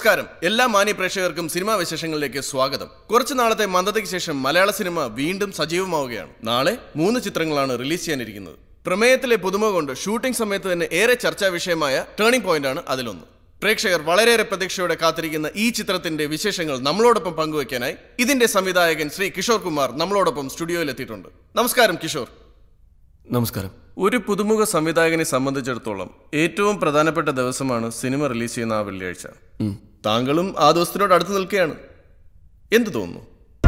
നമസ്കാരം എല്ലാ മാന്യ പ്രേക്ഷകർക്കും സിനിമാ വിശേഷങ്ങളിലേക്ക് സ്വാഗതം കുറച്ചു നാളത്തെ മന്ദതയ്ക്ക് ശേഷം മലയാള സിനിമ വീണ്ടും സജീവമാവുകയാണ് നാളെ മൂന്ന് ചിത്രങ്ങളാണ് റിലീസ് ചെയ്യാനിരിക്കുന്നത് പ്രമേയത്തിലെ പുതുമ കൊണ്ട് ഷൂട്ടിംഗ് സമയത്ത് തന്നെ ഏറെ ചർച്ചാ വിഷയമായ ടേണിംഗ് പോയിന്റാണ് അതിലൊന്ന് പ്രേക്ഷകർ വളരെയേറെ പ്രതീക്ഷയോടെ കാത്തിരിക്കുന്ന ഈ ചിത്രത്തിന്റെ വിശേഷങ്ങൾ നമ്മളോടൊപ്പം പങ്കുവയ്ക്കാനായി ഇതിന്റെ സംവിധായകൻ ശ്രീ കിഷോർ കുമാർ നമ്മളോടൊപ്പം സ്റ്റുഡിയോയിൽ എത്തിയിട്ടുണ്ട് നമസ്കാരം കിഷോർ നമസ്കാരം ഒരു പുതുമുഖ സംവിധായകനെ സംബന്ധിച്ചിടത്തോളം ഏറ്റവും പ്രധാനപ്പെട്ട ദിവസമാണ് സിനിമ റിലീസ് ചെയ്യുന്ന ആ വെള്ളിയാഴ്ച താങ്കളും ആ ദിവസത്തിനോട് അടുത്ത് നിൽക്കുകയാണ് എന്ത് തോന്നുന്നു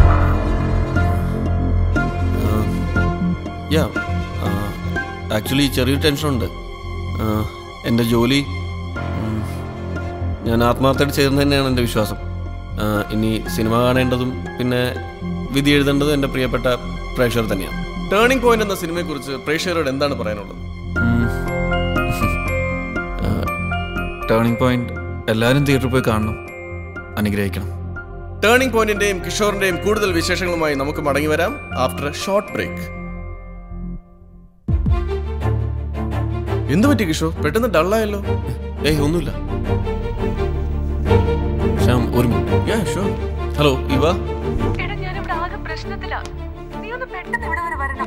യാ ആക്ച്വലി ചെറിയൊരു ടെൻഷനുണ്ട് ആ, എൻ്റെ ജോലി ഉം, ഞാൻ ആത്മാർത്ഥമായിട്ട് ചേർന്ന് തന്നെയാണ് എൻ്റെ വിശ്വാസം ആ, ഇനി സിനിമ കാണേണ്ടതും പിന്നെ വിധി എഴുതേണ്ടതും എൻ്റെ പ്രിയപ്പെട്ട പ്രേക്ഷകർ തന്നെയാണ് ടേണിംഗ് പോയിന്റ് എന്ന സിനിമയെക്കുറിച്ച് പ്രേക്ഷകരോട് എന്താണ് പറയാനുള്ളത് ടേണിംഗ് പോയിന്റ് എല്ലാവരും തിയേറ്ററിൽ പോയി കാണണം അനുഗ്രഹിക്കണം ടേണിംഗ് പോയിന്റിന്റെയും കിഷോറിന്റെയും കൂടുതൽ വിശേഷങ്ങളുമായി നമുക്ക് മടങ്ങി വരാം ആഫ്റ്റർ എ ഷോർട്ട് ബ്രേക്ക് എന്തു പറ്റി കിഷോർ പെട്ടെന്ന് ഡള്ളായല്ലോ ഏയ് ഒന്നുമില്ല ശ്യാം ഒരു മിനിറ്റ് യാ ഷുവർ ഹലോ ഇവ എടാ ഞാനിവിടെ ആകെ പ്രശ്നത്തിലാ നീ ഒന്ന് പെട്ടെന്ന് ഇവിടെ വരെ വരണം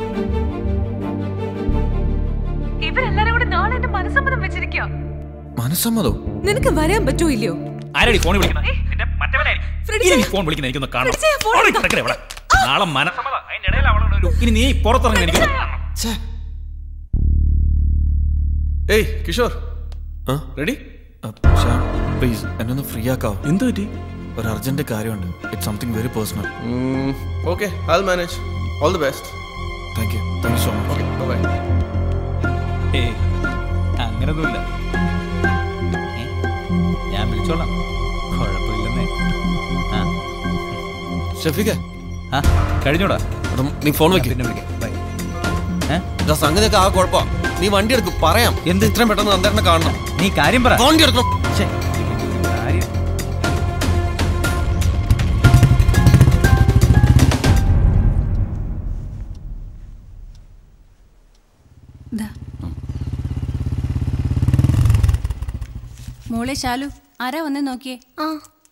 ഇവരെല്ലാരും കൂടെ നാളെ എന്റെ മനസ്സമ്മതം വെച്ചിരിക്കുക മനസ്സമ്മതോ നിനക്ക് വരാൻ പറ്റോ ഇല്ലയോ ആരാടി ഫോൺ വിളിക്കുന്നത് നിന്റെ മറ്റവനെ ഫ്രെഡിച്ചേ. ഇനി ഫോൺ വിളിക്കുന്ന എനിക്കൊന്ന് കാണണം ഫ്രെഡിച്ചേ, ഫോൺ ഓടി എടുക്കാം. കിടക്കണേ ഇവിടെ. നാളെ മനസ്സമ്മതം അതിന്റെ ഇടയിൽ അവളോട് ഒരു- ഇനി നീ പുറത്തിറങ്ങി എനിക്ക് ഛേ ഏയ് കിഷോർ ആ റെഡി ശ്യാം പ്ലീസ് എന്നെ ഒന്ന് ഫ്രീ ആക്കാവോ എന്തു പറ്റി ഒരു അർജന്റ് കാര്യമുണ്ട് it's something very personal okay I manage all the best thank you thank you so much okay bye ഏയ് അങ്ങനൊന്നുമില്ല ഏ? ഞാൻ വിളിച്ചോളാം കുഴപ്പമില്ലെന്നേ ആ ഷഫീഖ ആ കഴിഞ്ഞോടാ എടാ, നീ ഫോൺ വെക്ക് പിന്നെ വിളിക്കാം ബൈ ഏ? ഇതാ സംഗതിയൊക്കെ ആ കുഴപ്പമാ നീ വണ്ടി എടുക്കും പറയാം എന്ത്? ഇത്രയും പെട്ടെന്ന് നന്ദേട്ടനെ കാണണം നീ കാര്യം പറ വണ്ടി എടുക്കണം ഛെ, കാര്യം മോളെ ശാലു ആരാ വന്നേ നോക്കിയേ ആ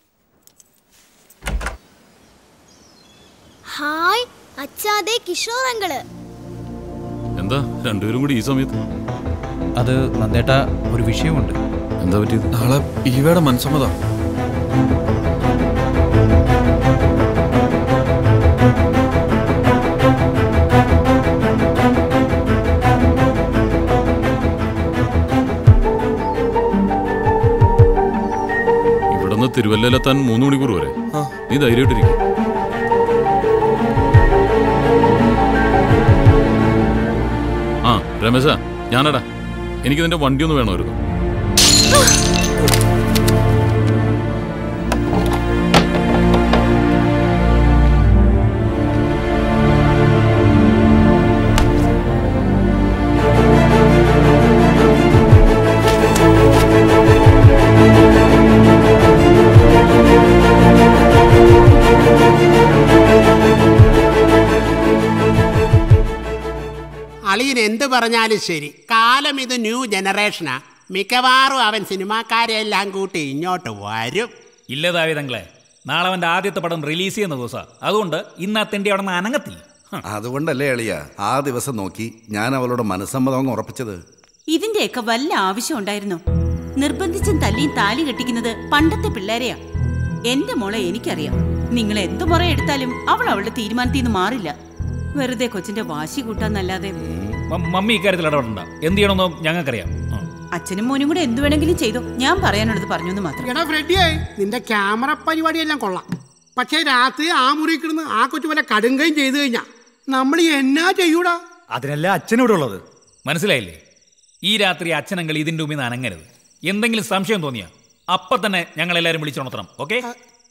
ഹായ് അച്ഛാതെ കിഷോർ അങ്കള് എന്താ രണ്ടുപേരും കൂടി ഈ സമയത്ത് അത് നന്ദേട്ട ഒരു വിഷയമുണ്ട് എന്താ പറ്റിയത് നാളെ ഈവയുടെ മനസ്സമ്മതം ഇവിടുന്ന് തിരുവല്ലയിലെത്താൻ മൂന്ന് മണിക്കൂർ വരെ നീ ധൈര്യമായിട്ടിരിക്കും ആ രമേശ ഞാനടാ എനിക്ക് നിന്റെ വണ്ടി ഒന്ന് വേണമായിരുന്നു അളിയൻ എന്ത് പറഞ്ഞാലും ശരി കാലം ഇത് ന്യൂ ജനറേഷനാ മിക്കവാറും അവൻ സിനിമാക്കാരെ എല്ലാം കൂട്ടി ഇങ്ങോട്ട് വരും ഇല്ലതാവി തങ്ങളെ നാളെ അവന്റെ ആദ്യത്തെ പടം റിലീസ് ചെയ്യുന്ന ദിവസം അതുകൊണ്ട് ഇന്ന് ആ തെണ്ടി അവിടെ നിന്ന് അനങ്ങത്തില്ല ഹ. അതുകൊണ്ടല്ലേ എളിയ ആ ദിവസം നോക്കി ഞാൻ അവളുടെ മനസ്സമ്മതം അങ്ങ് ഉറപ്പിച്ചത് ഇതിന്റെയൊക്കെ വല്ല ആവശ്യം ഉണ്ടായിരുന്നോ നിർബന്ധിച്ചും തല്ലിയും താലി കെട്ടിക്കുന്നത് പണ്ടത്തെ പിള്ളേരെയാ എന്റെ മോളെ എനിക്കറിയാം നിങ്ങൾ എന്ത് മുറ എടുത്താലും അവൾ അവളുടെ തീരുമാനത്തിൽ നിന്ന് മാറില്ല വെറുതെ കൊച്ചിന്റെ വാശി കൂട്ടാന്നല്ലാതെ മ- മമ്മി ഇക്കാര്യത്തിൽ ഇടപെടണ്ട എന്ത് ചെയ്യണമെന്നോ ഞങ്ങൾക്കറിയാം ആ. അച്ഛനും മോനും കൂടെ എന്തു വേണമെങ്കിലും ചെയ്തോ ഞാൻ പറയാനുള്ളത് പറഞ്ഞു എന്ന് മാത്രം എടാ ഫ്രെഡിയേ നിന്റെ ക്യാമറ പരിപാടിയെല്ലാം കൊള്ളാം പക്ഷേ രാത്രി ആ മുറി കിടന്ന് ആ കൊച്ചു പോലെ കടുങ്കയും ചെയ്തു കഴിഞ്ഞാ നമ്മൾ എന്നാ ചെയ്യൂടാ അതിനല്ല അച്ഛനോട് ഉള്ളത് മനസ്സിലായില്ലേ ഈ രാത്രി അച്ഛനങ്ങൾ ഇതിന്റെ മുമ്പിൽ നിന്ന് അനങ്ങരുത് എന്തെങ്കിലും സംശയം തോന്നിയാ അപ്പൊ തന്നെ ഞങ്ങൾ എല്ലാവരും വിളിച്ചുണർത്തണം ഓക്കെ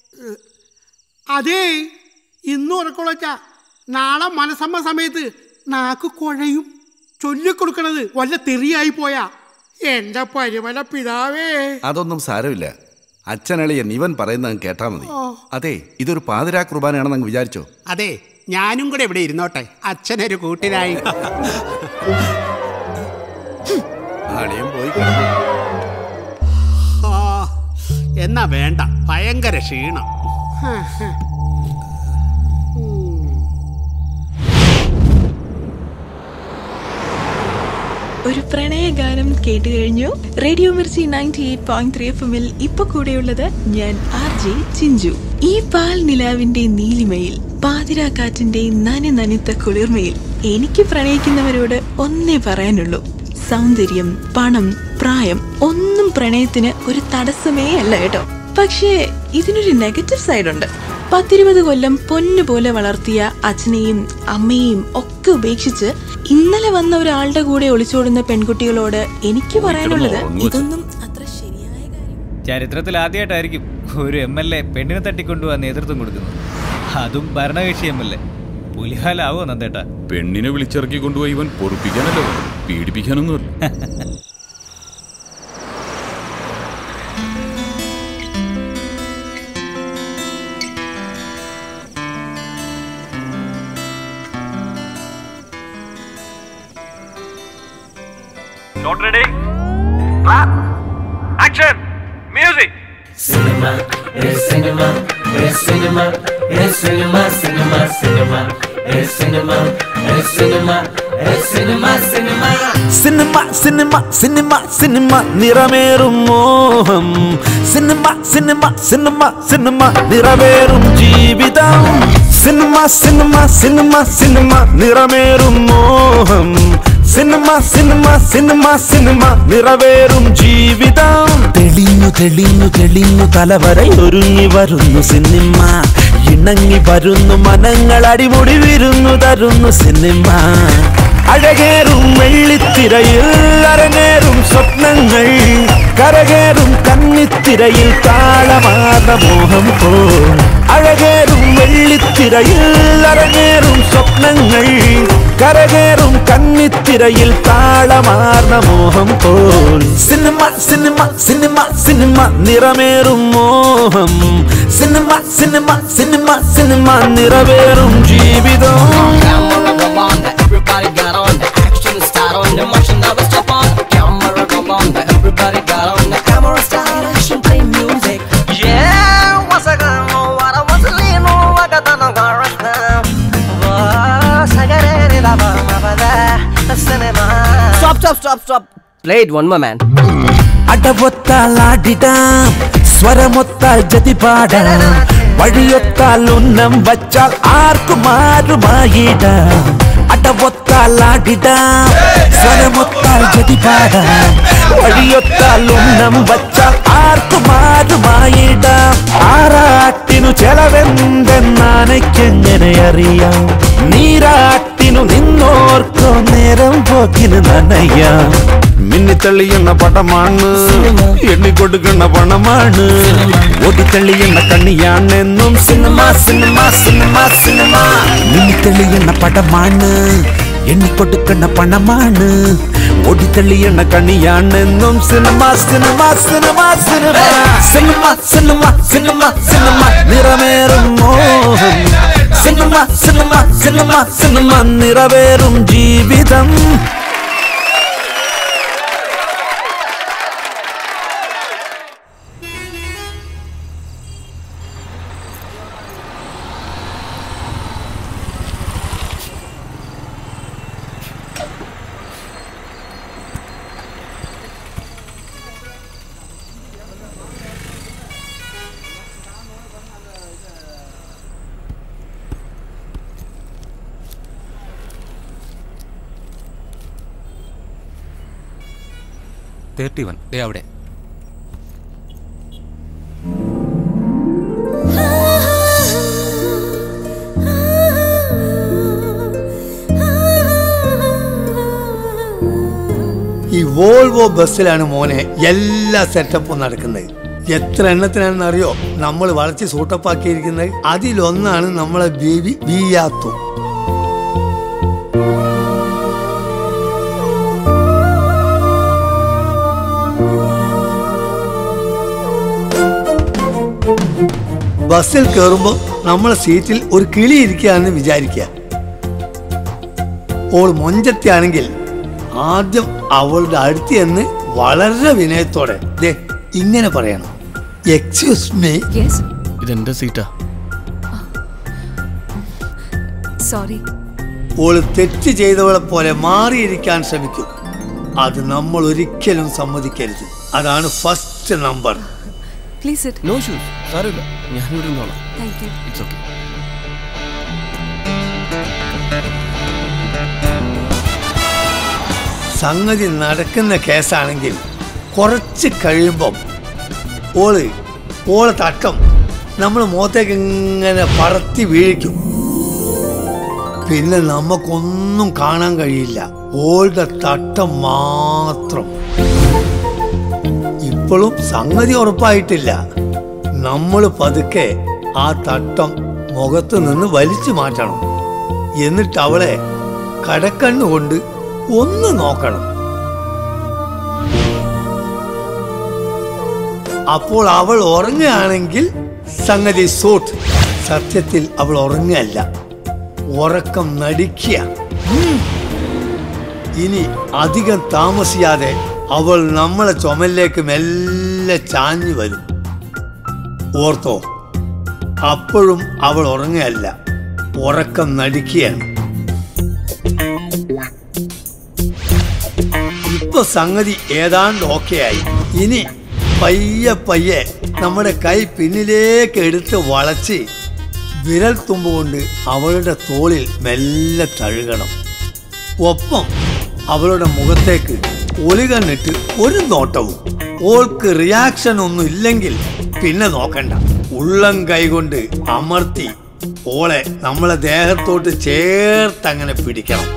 അതേ ഇന്ന് ഉറക്കൊള്ളച്ചാ നാളെ മനസ്സമ്മ സമയത്ത് നാക്ക് കുഴയും ചൊല്ലിക്കൊടുക്കണത് വല്ല തെറിയായി പോയാ എന്റെ പരിമല പിതാവേ അതൊന്നും സാരമില്ല അച്ഛനളിയൻ ഇവൻ പറയുന്നത് കേട്ടാ മതി അതെ ഇതൊരു പാതിരാ കുർബാനയാണെന്ന് അങ്ങ് വിചാരിച്ചോ അതെ ഞാനും കൂടെ ഇവിടെ ഇരുന്നോട്ടെ അച്ഛനൊരു കൂട്ടിനായി അളിയൻ പോയി കിടന്നു. ആ, എന്നാ വേണ്ട ഭയങ്കര ക്ഷീണം ഒരു പ്രണയഗാനം കേട്ട് കഴിഞ്ഞു radio Mirchi ninety eight point three F എമ്മിൽ ഇപ്പൊ കൂടെയുള്ളത് ഞാൻ ആർ ജെ ചിഞ്ചു ഈ പാൽ നിലാവിന്റെ നീലിമയിൽ പാതിരാക്കാറ്റിന്റെ നന നനുത്ത കുളിർമയിൽ എനിക്ക് പ്രണയിക്കുന്നവരോട് ഒന്നേ പറയാനുള്ളൂ സൗന്ദര്യം പണം പ്രായം ഒന്നും പ്രണയത്തിന് ഒരു തടസ്സമേ അല്ല കേട്ടോ പക്ഷേ ഇതിനൊരു നെഗറ്റീവ് സൈഡ് ഉണ്ട് പത്തിരുപത് കൊല്ലം പൊന്നുപോലെ വളർത്തിയ അച്ഛനെയും അമ്മയെയും ഒക്കെ ഉപേക്ഷിച്ച് ഇന്നലെ വന്ന ഒരാളുടെ കൂടെ ഒളിച്ചോടുന്ന പെൺകുട്ടികളോട് എനിക്ക് പറയാനുള്ളത് ഇതൊന്നും ചരിത്രത്തിൽ ആദ്യമായിട്ടായിരിക്കും ഒരു എം എൽ എ പെണ്ണിനെ തട്ടിക്കൊണ്ടുപോകാൻ നേതൃത്വം കൊടുക്കുന്നത് അതും ഭരണകക്ഷി എം എൽ എ പുലിഹാലാവോ നന്ദേട്ടാ പെണ്ണിനെ വിളിച്ചിറക്കി കൊണ്ടുപോയി ഇവൻ പൊറുപ്പിക്കാനല്ലോ പീഡിപ്പിക്കാനൊന്നുമല്ല Not ready? Clap. Action. Music. Cinema, es cinema, es cinema, es cinema, cinema, cinema, es cinema, es cinema, es cinema, cinema. Cinema cinema cinema cinema നിറമേറും മോഹം സിനിമ സിനിമ സിനിമ സിനിമ നിറവേറും ജീവിതം സിനിമ സിനിമ സിനിമ സിനിമ നിറമേറും മോഹം cinema cinema cinema cinema നിറവേറും ജീവിതം തെളിഞ്ഞു തെളിഞ്ഞു തെളിഞ്ഞു തലവരെ ഒരുങ്ങി വരുന്നു സിനിമ ഇണങ്ങി വരുന്നു മനങ്ങൾ അടിമുടി വിരുന്നു തരുന്നു സിനിമ അഴകേറും വെള്ളിത്തിരയിൽ അരങ്ങേറും സ്വപ്നങ്ങൾ കരകേറും കന്നിത്തിരയിൽ താളമാർന്ന മോഹം പോ അഴകേറും വെള്ളിത്തിരയിൽ അരങ്ങേറും സ്വപ്നങ്ങൾ കരകേറും കന്നിത്തിരയിൽ താളമാർന്ന മോഹം പോൽ സിനിമ സിനിമ സിനിമ സിനിമ നിറമേറും മോഹം സിനിമ സിനിമ സിനിമ സിനിമ നിറവേറും ജീവിതം Everybody got on the action start on the motion never stop on camera go on the everybody got on the camera start action play music yeah once again know what I want to lean on what I done on right now was I got any love over there cinema stop stop stop stop play it one more man അടവൊത്താലാടിടാം സ്വരമൊത്താൽ ജതി പാടാം വഴിയൊത്താൽ ഉന്നം വച്ചാൽ ആർക്കും ആരുമായിടാം അടവൊത്താലാടിടാം സ്വരമൊത്താൽ ജതി പാടാം വഴിയൊത്താൽ ഉന്നം വച്ചാൽ ആർക്കും ആരുമായിടാം ആറാട്ടിനു ചെലവെന്തെന്നാനയ്ക്കെങ്ങനെ അറിയാം നീരാട്ടിനു നിന്നോർക്കോ നേരം പോക്കിന് നനയാം മിന്നിത്തള്ളിയെന്ന പടമാണ് എണ്ണിക്കൊടുക്കുന്ന പണമാണ് ഓടിത്തള്ളിയെന്ന കണ്ണിയാണെന്നും സിനിമ സിനിമ സിനിമ സിനിമ മിന്നിത്തള്ളിയെന്ന പടമാണ് എണ്ണിക്കൊടുക്കുന്ന പണമാണ് ഓടിത്തള്ളിയെന്ന കണ്ണിയാണെന്നും cinema cinema cinema cinema cinema cinema cinema cinema നിറമേറും മോഹം സിനിമ സിനിമ സിനിമ സിനിമ നിറവേറും ജീവിതം തേർട്ടി വൺ ദേ അവിടെ ഈ വോൾവോ ബസ്സിലാണ് മോനെ എല്ലാ സെറ്റപ്പും നടക്കുന്നത് എത്ര എണ്ണത്തിനാണെന്ന് അറിയോ നമ്മൾ വളച്ച് സൂട്ടപ്പാക്കിയിരിക്കുന്നത് അതിലൊന്നാണ് നമ്മളെ ബേബി ബിയാത്തു ബസ്സിൽ കയറുമ്പോൾ നമ്മളെ സീറ്റിൽ ഒരു കിളി ഇരിക്കുകയാണെന്ന് വിചാരിക്കുക ഓൾ മൊഞ്ചത്തിയാണെങ്കിൽ ആദ്യം അവളുടെ അടുത്ത് എന്ന് വളരെ വിനയത്തോടെ ദേ ഇങ്ങനെ പറയണം എക്സ്ക്യൂസ് മീ യെസ് ഇതെന്റെ സീറ്റാ സോറി ഓള് തെറ്റ് ചെയ്തവളെ പോലെ മാറിയിരിക്കാൻ ശ്രമിക്കും അത് നമ്മൾ ഒരിക്കലും സമ്മതിക്കരുത് അതാണ് first number please it no shoes സാരമില്ല ഞാനിവിടെ നിന്നോളാം താങ്ക് യു ഇറ്റ്സ് ഓക്കെ സംഗതി നടക്കുന്ന കേസാണെങ്കിൽ കുറച്ച് കഴിയുമ്പം ഓള് ഓളെ തട്ടം നമ്മൾ മുഖത്തേക്ക് ഇങ്ങനെ പറത്തി വീഴിക്കും പിന്നെ നമുക്കൊന്നും കാണാൻ കഴിയില്ല ഓളുടെ തട്ടം മാത്രം ഇപ്പോഴും സംഗതി ഉറപ്പായിട്ടില്ല നമ്മൾ പതുക്കെ ആ തട്ടം മുഖത്ത് നിന്ന് വലിച്ചു മാറ്റണം എന്നിട്ട് അവളെ കടക്കണ്ണുകൊണ്ട് ഒന്ന് നോക്കണം അപ്പോൾ അവൾ ഉറങ്ങുകയാണെങ്കിൽ സംഗതി സൂട്ട് സത്യത്തിൽ അവൾ ഉറങ്ങുകയല്ല ഉറക്കം നടിക്കുക ഉം. ഇനി അധികം താമസിയാതെ അവൾ നമ്മളെ ചുമലിലേക്ക് മെല്ലെ ചാഞ്ഞു വരും ഓർത്തോ അപ്പോഴും അവൾ ഉറങ്ങുകയല്ല ഉറക്കം നടിക്കുകയാണ് ഇപ്പൊ സംഗതി ഏതാണ്ട് ഓക്കെ ആയി ഇനി പയ്യെ പയ്യെ നമ്മുടെ കൈ പിന്നിലേക്ക് എടുത്ത് വളച്ച് വിരൽ തുമ്പ് കൊണ്ട് അവളുടെ തോളിൽ മെല്ലെ തഴുകണം ഒപ്പം അവളുടെ മുഖത്തേക്ക് ഒലികണ്ണിട്ട് ഒരു നോട്ടവും ഓൾക്ക് റിയാക്ഷൻ ഒന്നും ഇല്ലെങ്കിൽ പിന്നെ നോക്കണ്ട ഉള്ളം കൈകൊണ്ട് അമർത്തി ഓളെ നമ്മളെ ദേഹത്തോട്ട് ചേർത്തങ്ങനെ പിടിക്കണം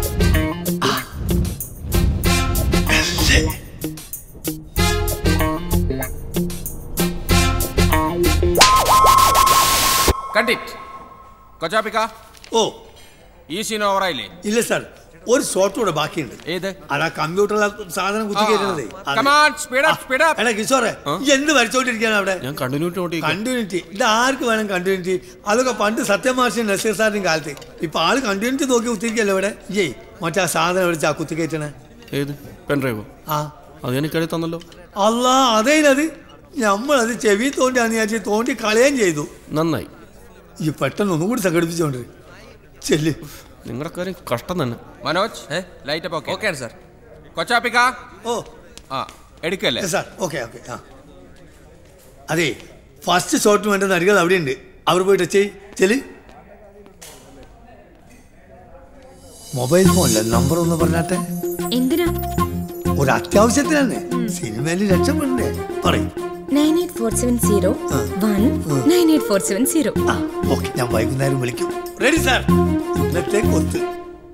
കണ്ടിറ്റ് കൊച്ചാപ്പിക്ക ഓ ഈ സീൻ ഓവറായില്ലേ ഇല്ല സാർ ഒരു ഷോട്ട് കൂടെ ബാക്കിയുണ്ട് ഏത് അതാ കമ്പ്യൂട്ടറിലെ സാധനം കുത്തിക്കയറ്റുന്നതേ ആ, come on, speed up, speed up. എടാ കിഷോറെ ഈ എന്ത് വരച്ചോണ്ടിരിക്കാണ് അവിടെ ഞാൻ കണ്ടിന്യൂറ്റി നോട്ടി കണ്ടിന്യൂറ്റി ഇത് ആർക്ക് വേണം കണ്ടിന്യൂറ്റി അതൊക്കെ പണ്ട് സത്യമാർഷൻ നസീർ സാറിന്റെ കാലത്ത് ഇപ്പൊ ആള് കണ്ടിന്യൂറ്റി നോക്കി കുത്തിരിക്കല്ലോ ഇവിടെ ഏയ് മറ്റേ ആ സാധനം വിളിച്ച് ആ കുത്തിക്കയറ്റണേ ഏത് പെൻഡ്രൈവോ ആ അത് ഞാൻ ഇക്കടി തന്നല്ലോ അല്ല അതേനത് നമ്മളത് ചെവി തോണ്ടിയാന്ന് വിചാരിച്ച് തോണ്ടി കളയുകയും ചെയ്തു നന്നായി ഈ പെട്ടെന്ന് ഒന്നും കൂടി സംഘടിപ്പിച്ചോണ്ട് ചെല്ല് നിങ്ങളുടെ കാര്യം കഷ്ടം തന്നെ Manoj light up okay okay sir കൊച്ചാപ്പിക്ക ഓ ആ എടുക്കല്ലേ സാർ ഓക്കെ ഓക്കെ ആ അതെ ഫസ്റ്റ് ഷോട്ടിന് വേണ്ട നടികൾ അവിടെയുണ്ട് അവർ പോയി ടച്ച് ചെയ്യ് ചെല് മൊബൈൽ ഫോണിലെ നമ്പർ ഒന്ന് പറഞ്ഞാട്ടെ എന്തിനാ ഒരു അത്യാവശ്യത്തിനാണ് സിനിമയിൽ രക്ഷപ്പെടണ്ടേ പറയും nine eight four seven zero one nine eight four seven zero okay ഞാൻ വൈകുന്നേരം വിളിക്കും റെഡി സാർ ഇന്നത്തെ കൊത്ത്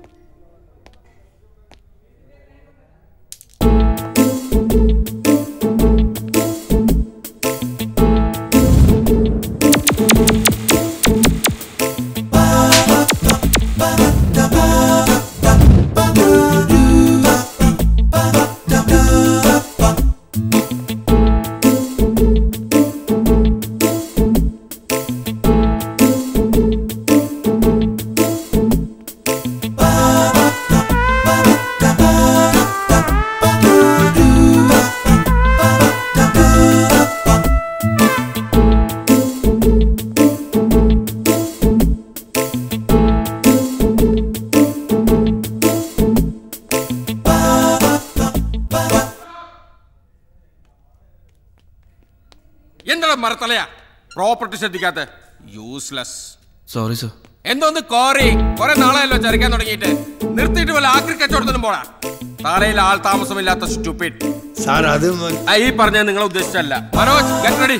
എന്താണ് മരത്തലയാ പ്രോപ്പർട്ടി ശ്രദ്ധിക്കാത്ത യൂസ്ലെസ് സോറി സർ എന്തോന്ന് കോറി കുറെ നാളായല്ലോ ചരക്കാൻ തുടങ്ങിയിട്ട് നിർത്തിയിട്ട് വല്ല ആക്രി കച്ചവടത്തിനും പോടാ തലയിൽ ആൾ താമസമില്ലാത്ത സ്റ്റുപ്പിഡ് സാർ അത് ഈ പറഞ്ഞത് നിങ്ങളെ ഉദ്ദേശിച്ചല്ല മനോജ് ഗെറ്റ് റെഡി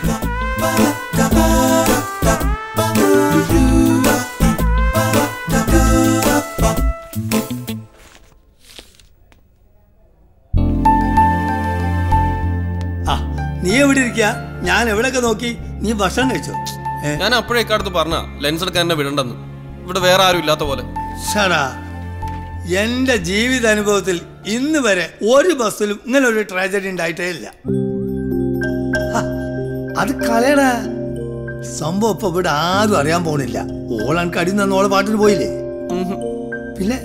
ആ നീ എവിടെ ഇരിക്കുക ഞാൻ എവിടെയൊക്കെ നോക്കി നീ ഭക്ഷണം കഴിച്ചോ ഞാൻ അപ്പോഴേ ഇക്കടുത്ത് പറഞ്ഞ ലെൻസ് എടുക്കാൻ എന്നെ വിടണ്ടെന്ന് ഇവിടെ വേറെ ആരും ഇല്ലാത്ത പോലെ ഷടാ എന്റെ ജീവിതാനുഭവത്തിൽ ഇന്ന് വരെ ഒരു ബസ്സിലും ഇങ്ങനെ ഒരു ട്രാജഡി ഉണ്ടായിട്ടേ ഇല്ല ഹ, അത് കളയടാ സംഭവം ഇപ്പൊ ഇവിടെ ആരും അറിയാൻ പോണില്ല ഓളാൻ കടി നിന്ന് ഓളെ പാട്ടിന് പോയില്ലേ പിന്നെ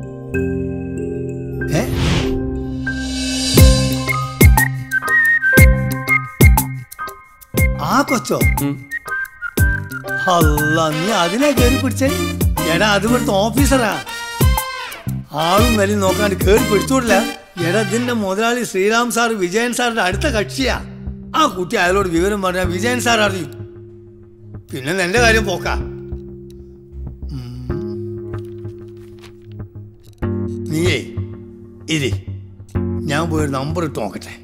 ഏ ആ കൊച്ചോ അല്ല നീ അതിനെ കയറി പിടിച്ചേ എടാ അത് ഇവിടുത്തെ ഓഫീസറാ ആളും വലിയ നോക്കാണ്ട് കയറി പിടിച്ചോടില്ല എടാ ഇതിന്റെ മുതലാളി ശ്രീറാം സാർ വിജയൻ സാറിന്റെ അടുത്ത കക്ഷിയാ ആ കുട്ടി അയാളോട് വിവരം പറഞ്ഞാൽ വിജയൻ സാർ അറിയും പിന്നെ നിന്റെ കാര്യം പോക്കാ ഉം. നീയേ ഇരി ഞാൻ പോയി ഒരു നമ്പർ ഇട്ട് നോക്കട്ടെ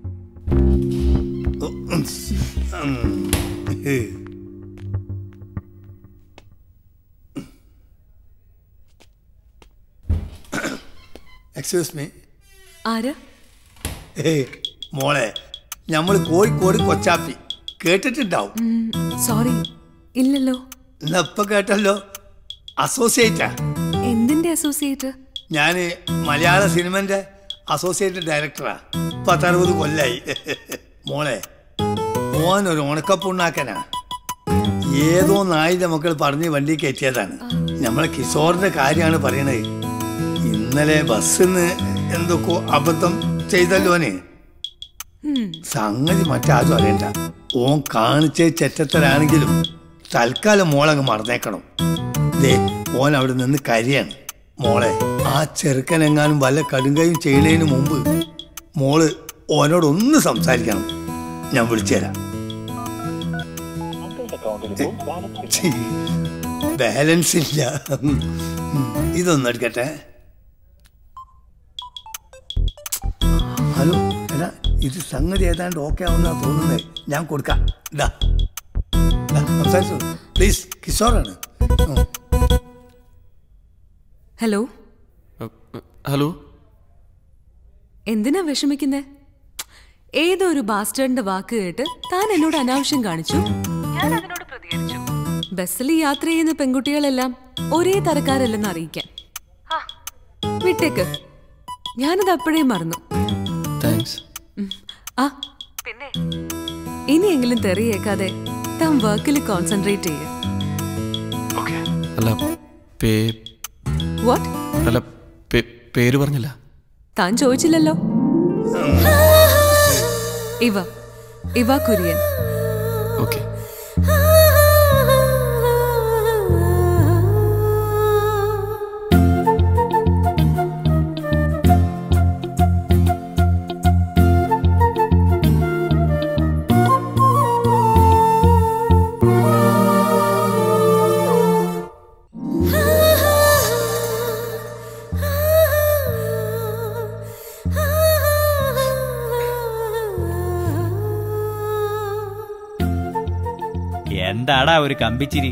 ഉം. ഉം. ഹേ. എക്സ്ക്യൂസ് മീ ആരാ ഏയ് മോളെ നമ്മൾ കോഴിക്കോട് കൊച്ചാപ്പി കേട്ടിട്ടുണ്ടാവും സോറി ഇല്ലല്ലോ എന്നാ ഇപ്പൊ കേട്ടല്ലോ അസോസിയേറ്റാ എന്തിന്റെ അസോസിയേറ്റ് ഞാൻ മലയാള സിനിമന്റെ അസോസിയേറ്റ് ഡയറക്ടറാ പത്തറുപത് കൊല്ലായി മോളെ മോൻ ഒരു ഉണക്കപ്പുണ്ണാക്കനാ ഏതോ നായിന്റെ മക്കൾ പറഞ്ഞ് വണ്ടി കയറ്റിയതാണ് നമ്മളെ കിഷോറിന്റെ കാര്യമാണ് പറയണത് ഇന്നലെ ബസ്സിന്ന് എന്തൊക്കെ അബദ്ധം ചെയ്തല്ലോനെ സംഗതി മറ്റാരും അറിയണ്ട ഓൻ കാണിച്ച ചെറ്റത്തരാണെങ്കിലും തൽക്കാലം മോളങ്ങ് മറന്നേക്കണം ദേ ഓൻ അവിടെ നിന്ന് കരിയാണ് മോളെ ആ ചെറുക്കനെങ്ങാനും വല്ല കടുങ്കയും ചെയ്യണതിന് മുമ്പ് മോള് ഓനോട് ഒന്ന് സംസാരിക്കണം ഞാൻ വിളിച്ചുതരാം ഛീ, ബാലൻസ് ഇല്ല ഉം, ഇതൊന്നും എടുക്കട്ടെ ഹലോ എടാ ഇത് സംഗതി ഏതാണ്ട് ഓക്കെ ആവുന്ന തോന്നുന്നത് ഞാൻ കൊടുക്കാം ഇതാ ഇതാ, സംസാരിച്ചോ പ്ലീസ് കിഷോറാണ് ഉം. ഹലോ ഹലോ എന്തിനാ വിഷമിക്കുന്നേ ഏതോ ഒരു ബാസ്റ്റേഡിന്റെ വാക്ക് കേട്ട് താൻ എന്നോട് അനാവശ്യം കാണിച്ചു ഞാൻ അതിനോട് പ്രതികരിച്ചു ബസ്സിൽ യാത്ര ചെയ്യുന്ന പെൺകുട്ടികളെല്ലാം ഒരേ തരക്കാരല്ലെന്ന് അറിയിക്കാൻ ആ, വിട്ടേക്ക് ഞാനത് അപ്പോഴേ മറന്നു താങ്ക്സ് ഉം. ആ പിന്നെ ഇനിയെങ്കിലും തെറിയേക്കാതെ താൻ വർക്കിൽ കോൺസെൻട്രേറ്റ് ചെയ്യ അല്ല പേ വാട്ട് അല്ല പേ- പേര് പറഞ്ഞില്ല താൻ ചോദിച്ചില്ലല്ലോ ഇവ ഇവ കുര്യൻ ഓക്കെ എന്താടാ ഒരു കമ്പിച്ചിരി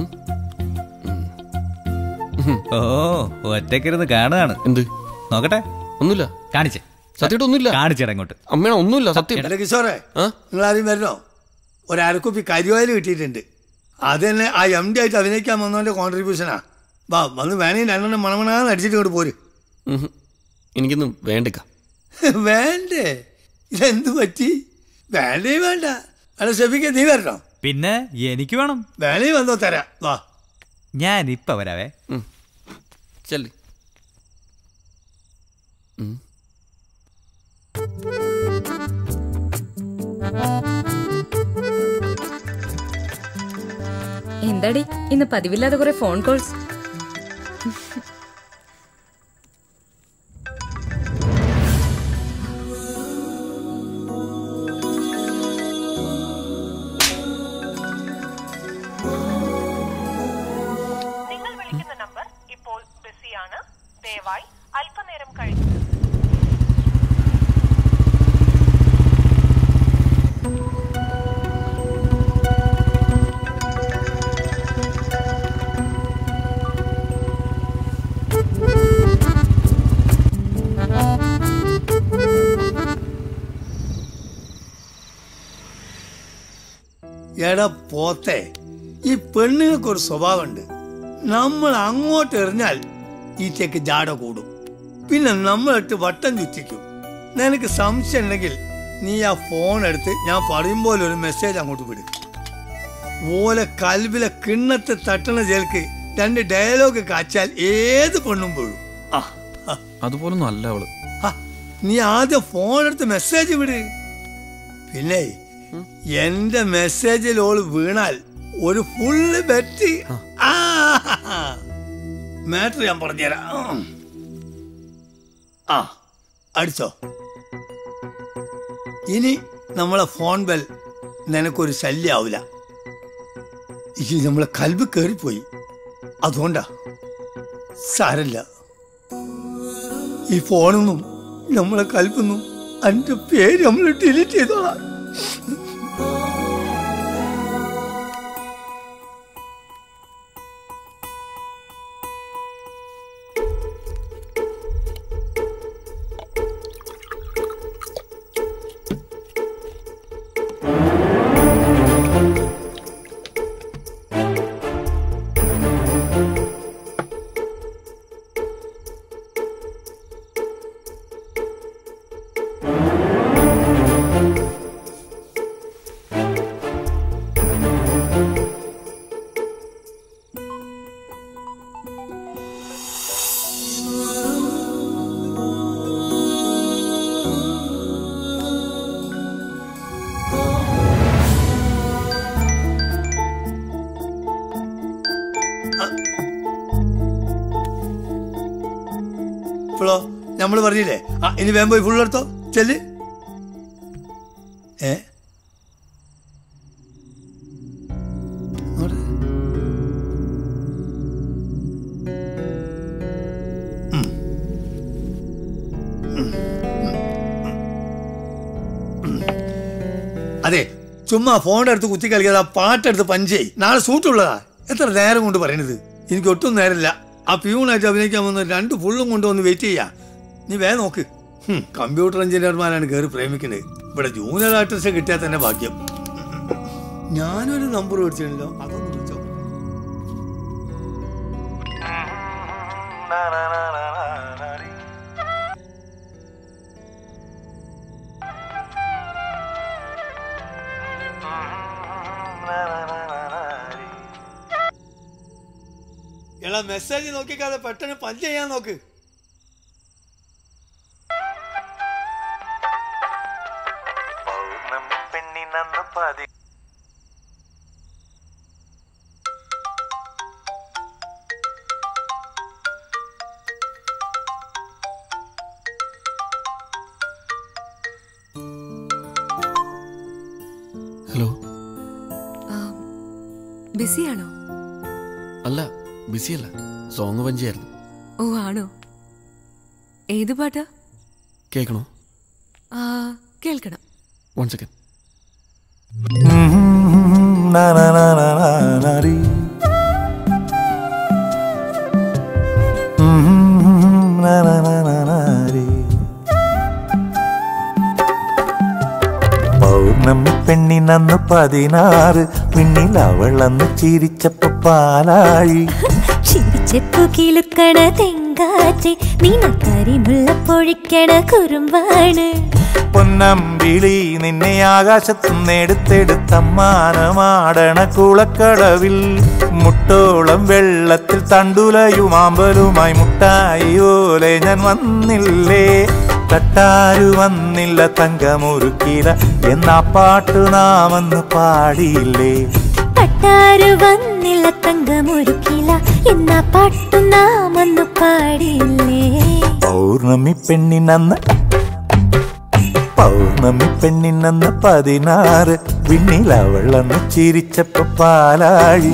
ഓ ഒറ്റക്കിരുന്ന് കാണുകയാണ് എന്ത് നോക്കട്ടെ ഒന്നുമില്ല കാണിച്ചേ സത്യമായിട്ട് ഒന്നുമില്ല കാണിച്ചേടാ ഇങ്ങോട്ട് അമ്മേണ ഒന്നുമില്ല സത്യം എടാ കിഷോറെ നിങ്ങൾ ആരും വരണോ ഒരു അരക്കുപ്പി കരിയോയിൽ കിട്ടിയിട്ടുണ്ട് അത് തന്നെ ആ എം ഡി ആയിട്ട് അഭിനയിക്കാൻ വന്നവന്റെ കോൺട്രിബ്യൂഷനാ വാ വന്ന് വേണമെങ്കിൽ രണ്ടെണ്ണം മണമണാന്ന് അടിച്ചിട്ട് ഇങ്ങോട്ട് പോര് ഉഹും. എനിക്കൊന്നും വേണ്ടിക്ക വേണ്ടേ ഇതെന്ത് പറ്റി വേണ്ടേ വേണ്ട അല്ല ഷെഫിക്ക് നീ വരണോ പിന്നെ എനിക്ക് വേണം വേണേ വന്നോ തരാം വാ ഞാൻ ഇപ്പൊ വരാവേ ചെല്ലി എന്താടി ഇന്ന് പതിവില്ലാതെ കുറെ ഫോൺ കോൾസ് നിങ്ങൾ വിളിക്കുന്ന നമ്പർ ഇപ്പോൾ ബിസിയാണ് ദയവായി അല്പനേരം കഴിഞ്ഞ് എടാ പോത്തെ ഈ പെണ്ണുങ്ങൾക്ക് ഒരു സ്വഭാവമുണ്ട് നമ്മൾ അങ്ങോട്ട് എറിഞ്ഞാൽ ഈറ്റയ്ക്ക് ജാട കൂടും പിന്നെ നമ്മളിട്ട് വട്ടം ചുറ്റിക്കും നിനക്ക് സംശയം ഉണ്ടെങ്കിൽ നീ ആ ഫോൺ എടുത്ത് ഞാൻ പറയുമ്പോൾ ഒരു മെസ്സേജ് അങ്ങോട്ട് വിടും ഓലെ കൽവിലെ കിണ്ണത്തെ തട്ടണ ചേൽക്ക് രണ്ട് ഡയലോഗ് കാച്ചാൽ ഏത് പെണ്ണും വീഴും ആ ആ. അതുപോലൊന്നും അല്ല അവള് ആ, നീ ആദ്യം ഫോൺ എടുത്ത് മെസ്സേജ് വിട് പിന്നെ എന്റെ മെസ്സേജിൽ ഓള് വീണാൽ ഒരു ഫുള്ള് ബെറ്റ് മാറ്റർ ഞാൻ പറഞ്ഞുതരാം ഉം. ആ അടിച്ചോ ഇനി നമ്മളെ ഫോൺ ബെൽ നിനക്കൊരു ശല്യാവില്ല ഈ നമ്മളെ കൽബ് കയറിപ്പോയി അതുകൊണ്ടാ സാരല്ല ഈ ഫോണൊന്നും നമ്മളെ കൽപ്പൊന്നും അതിന്റെ പേര് നമ്മൾ ഡിലീറ്റ് ചെയ്തോളാം ഇപ്പോഴോ നമ്മൾ പറഞ്ഞില്ലേ ആ ഇനി വേഗം പോയി ഫുൾ എടുത്തോ ചെല്ല് ഏ ഇങ്ങോട്ട്. ഉം. ഉം. ഉം. അതെ ചുമ്മാ ഫോണിന്റെ അടുത്ത് കുത്തി കളിക്കാതെ ആ പാട്ടെടുത്ത് പഞ്ചേ നാളെ സൂട്ടുള്ളതാ എത്ര നേരം കൊണ്ട് പറയണത് എനിക്ക് ഒട്ടും നേരമില്ല ആ പ്യൂണായിട്ട് അഭിനയിക്കാൻ വന്ന രണ്ട് ഫുള്ളും കൊണ്ടുവന്ന് വെയിറ്റ് ചെയ്യാ നീ വേഗം നോക്ക് ഹും, കമ്പ്യൂട്ടർ എഞ്ചിനീയർമാരാണ് കയറി പ്രേമിക്കുന്നത് ഇവിടെ ജൂനിയർ ആർട്ടിസ്റ്റ് കിട്ടിയാൽ തന്നെ ഭാഗ്യം ഞാനൊരു നമ്പർ മേടിച്ചിട്ടുണ്ടല്ലോ അതൊന്ന് വിളിച്ചോ എടാ മെസ്സേജ് നോക്കിക്കാതെ പെട്ടെന്ന് പഞ്ച് ചെയ്യാൻ നോക്ക് പെണ്ണിനന്ന് പതി ഹലോ ബിസിയാണോ അല്ല ബിസിയല്ല സോങ് പഞ്ചായിരുന്നു ഓ ആണോ ഏത് പാട്ടാ കേൾക്കണോ ആ, കേൾക്കണം വൺ സെക്കൻഡ് പൗർണമി പെണ്ണിനന്ന് പതിനാറ് പിന്നിൽ അവളന്ന് ചിരിച്ചപ്പോ പാലാഴി ചിരിച്ചപ്പു കിളുക്കണ തെങ്കാറ്റ് നീനക്കരിമുള്ള പൊഴിക്കണ കുറുമ്പാണ് പൊന്നമ്പിളി നിന്നെ ആകാശത്തുനിന്നെടുത്തെടുത്തമ്മാനമാടണ കുളക്കടവിൽ മുട്ടോളം വെള്ളത്തിൽ തണ്ടുലയുമാമ്പലുമായി മുട്ടായി ഓലെ ഞാൻ വന്നില്ലേ തട്ടാരു വന്നില്ല തങ്കമുറുക്കില എന്നാ പാട്ടു നാമെന്ന് പാടിയില്ലേ പട്ടാരു വന്നില്ല തങ്കമൊരുക്കില എന്ന പാട്ടു നാമൊന്നു പാടിയില്ലേ പൗർണമി പെണ്ണിനന്ന് പൗർണമി പെണ്ണിനന്ന് പതിനാറ് വിണ്ണിൽ അവളന്ന് ചിരിച്ചപ്പോ പാലാഴി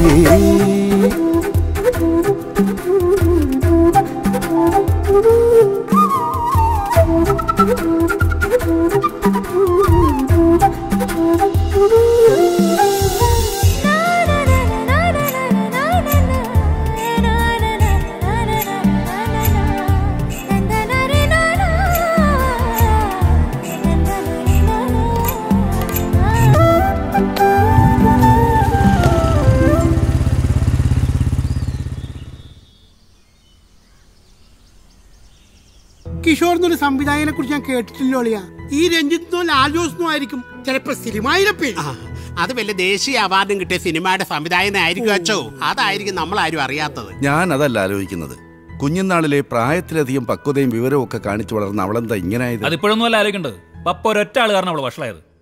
കിഷോർ എന്നൊരു സംവിധായകനെ കുറിച്ച് ഞാൻ കേട്ടിട്ടില്ലോ അളിയ ഈ രഞ്ജിത്തിനോ ലാൽ ജോസിനോ ആയിരിക്കും ചിലപ്പോ സിനിമയിലെ പേര് അത് വല്ല ദേശീയ അവാർഡും കിട്ടിയ സിനിമയുടെ സംവിധായകനായിരിക്കും അച്ചോ അതായിരിക്കും നമ്മൾ ആരും അറിയാത്തത് ഞാൻ അതല്ല ആലോചിക്കുന്നത് കുഞ്ഞുനാളിലെ പ്രായത്തിലധികം പക്വതയും വിവരവും ഒക്കെ കാണിച്ചു വളർന്ന അവളെന്താ ഇങ്ങനായത് അതിപ്പോഴൊന്നും അല്ല ആലോചിക്കേണ്ടത് പപ്പ ഒരൊറ്റ ആൾ കാരണം അവള് വഷളായത്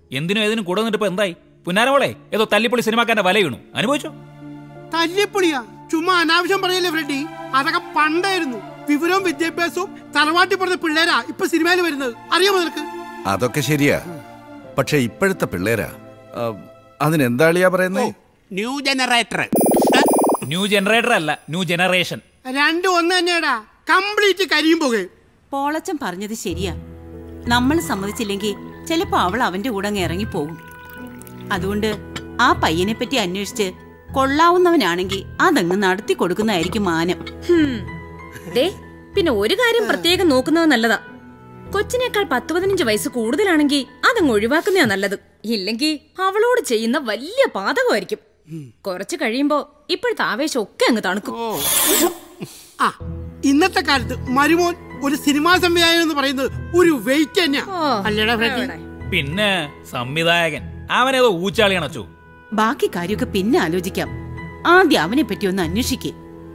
എന്തിനും ഏതിനും കൂടെ നിന്നിട്ട് ഇപ്പൊ എന്തായി പുന്നാരമോളെ ഏതോ തല്ലിപ്പൊളി സിനിമാക്കാരന്റെ വല വീണു അനുഭവിച്ചോ തല്ലിപ്പൊളിയാ ചുമ്മാ അനാവശ്യം പറയല്ലേ ഫ്രെഡി അതൊക്കെ പണ്ടായിരുന്നു വിവരവും വിദ്യാഭ്യാസവും തറവാട്ടി പറഞ്ഞ പിള്ളേരാ ഇപ്പൊ സിനിമയിൽ വരുന്നത് അറിയാമോ നിനക്ക് അതൊക്കെ ശരിയാ പക്ഷെ ഇപ്പോഴത്തെ പിള്ളേരാ ആ, അതിനെന്താളിയാ പറയുന്നേ ന്യൂ ജനറേറ്റർ ന്യൂ ജനറേറ്റർ അല്ല ന്യൂ ജനറേഷൻ രണ്ടും ഒന്ന് തന്നെയാടാ കംപ്ലീറ്റ് കരിയും പോകും പോളച്ചൻ പറഞ്ഞത് ശരിയാ നമ്മൾ സമ്മതിച്ചില്ലെങ്കിൽ ചിലപ്പോ അവൾ അവന്റെ കൂടെ അങ്ങ് ഇറങ്ങിപ്പോകും അതുകൊണ്ട് ആ പയ്യനെ പറ്റി അന്വേഷിച്ച് കൊള്ളാവുന്നവനാണെങ്കിൽ അതങ്ങ് നടത്തി കൊടുക്കുന്നതായിരിക്കും മാനം ഹും. ദേ പിന്നെ ഒരു കാര്യം പ്രത്യേകം നോക്കുന്നത് നല്ലതാ കൊച്ചിനേക്കാൾ പത്ത് പതിനഞ്ച് വയസ്സ് കൂടുതലാണെങ്കിൽ അതങ്ങ് ഒഴിവാക്കുന്നതാ നല്ലത് ഇല്ലെങ്കിൽ അവളോട് ചെയ്യുന്ന വലിയ പാതകമായിരിക്കും കുറച്ച് കഴിയുമ്പോ ഇപ്പോഴത്തെ ആവേശം ഒക്കെ അങ്ങ് തണുക്കും ആ ഇന്നത്തെ കാലത്ത് മരുമോൻ ഒരു സിനിമാ സംവിധായകൻ എന്ന് പറയുന്നത് ഒരു വെയിറ്റ് തന്നെയാ അല്ലേടാ ഫ്രെഡി പിന്നെ സംവിധായകൻ അവനേതോ ഊച്ചാളിയാണച്ചോ ബാക്കി കാര്യമൊക്കെ പിന്നെ ആലോചിക്കാം ആദ്യം അവനെ പറ്റി ഒന്ന് അന്വേഷിക്കേ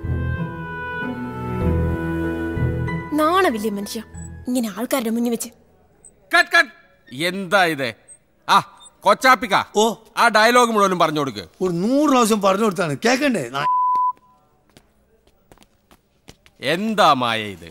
നാണമില്ലേ മനുഷ്യ ഇങ്ങനെ ആൾക്കാരുടെ മുന്നിൽ വെച്ച് കട്ട് കട്ട് എന്താ ഇത് ആ കൊച്ചാപ്പിക്ക ഓ ആ ഡയലോഗ് മുഴുവനും പറഞ്ഞു കൊടുക്ക് ഒരു നൂറ് പ്രാവശ്യം പറഞ്ഞു കൊടുത്താണ് കേക്കണ്ടേ നാ- എന്താ മായ ഇത്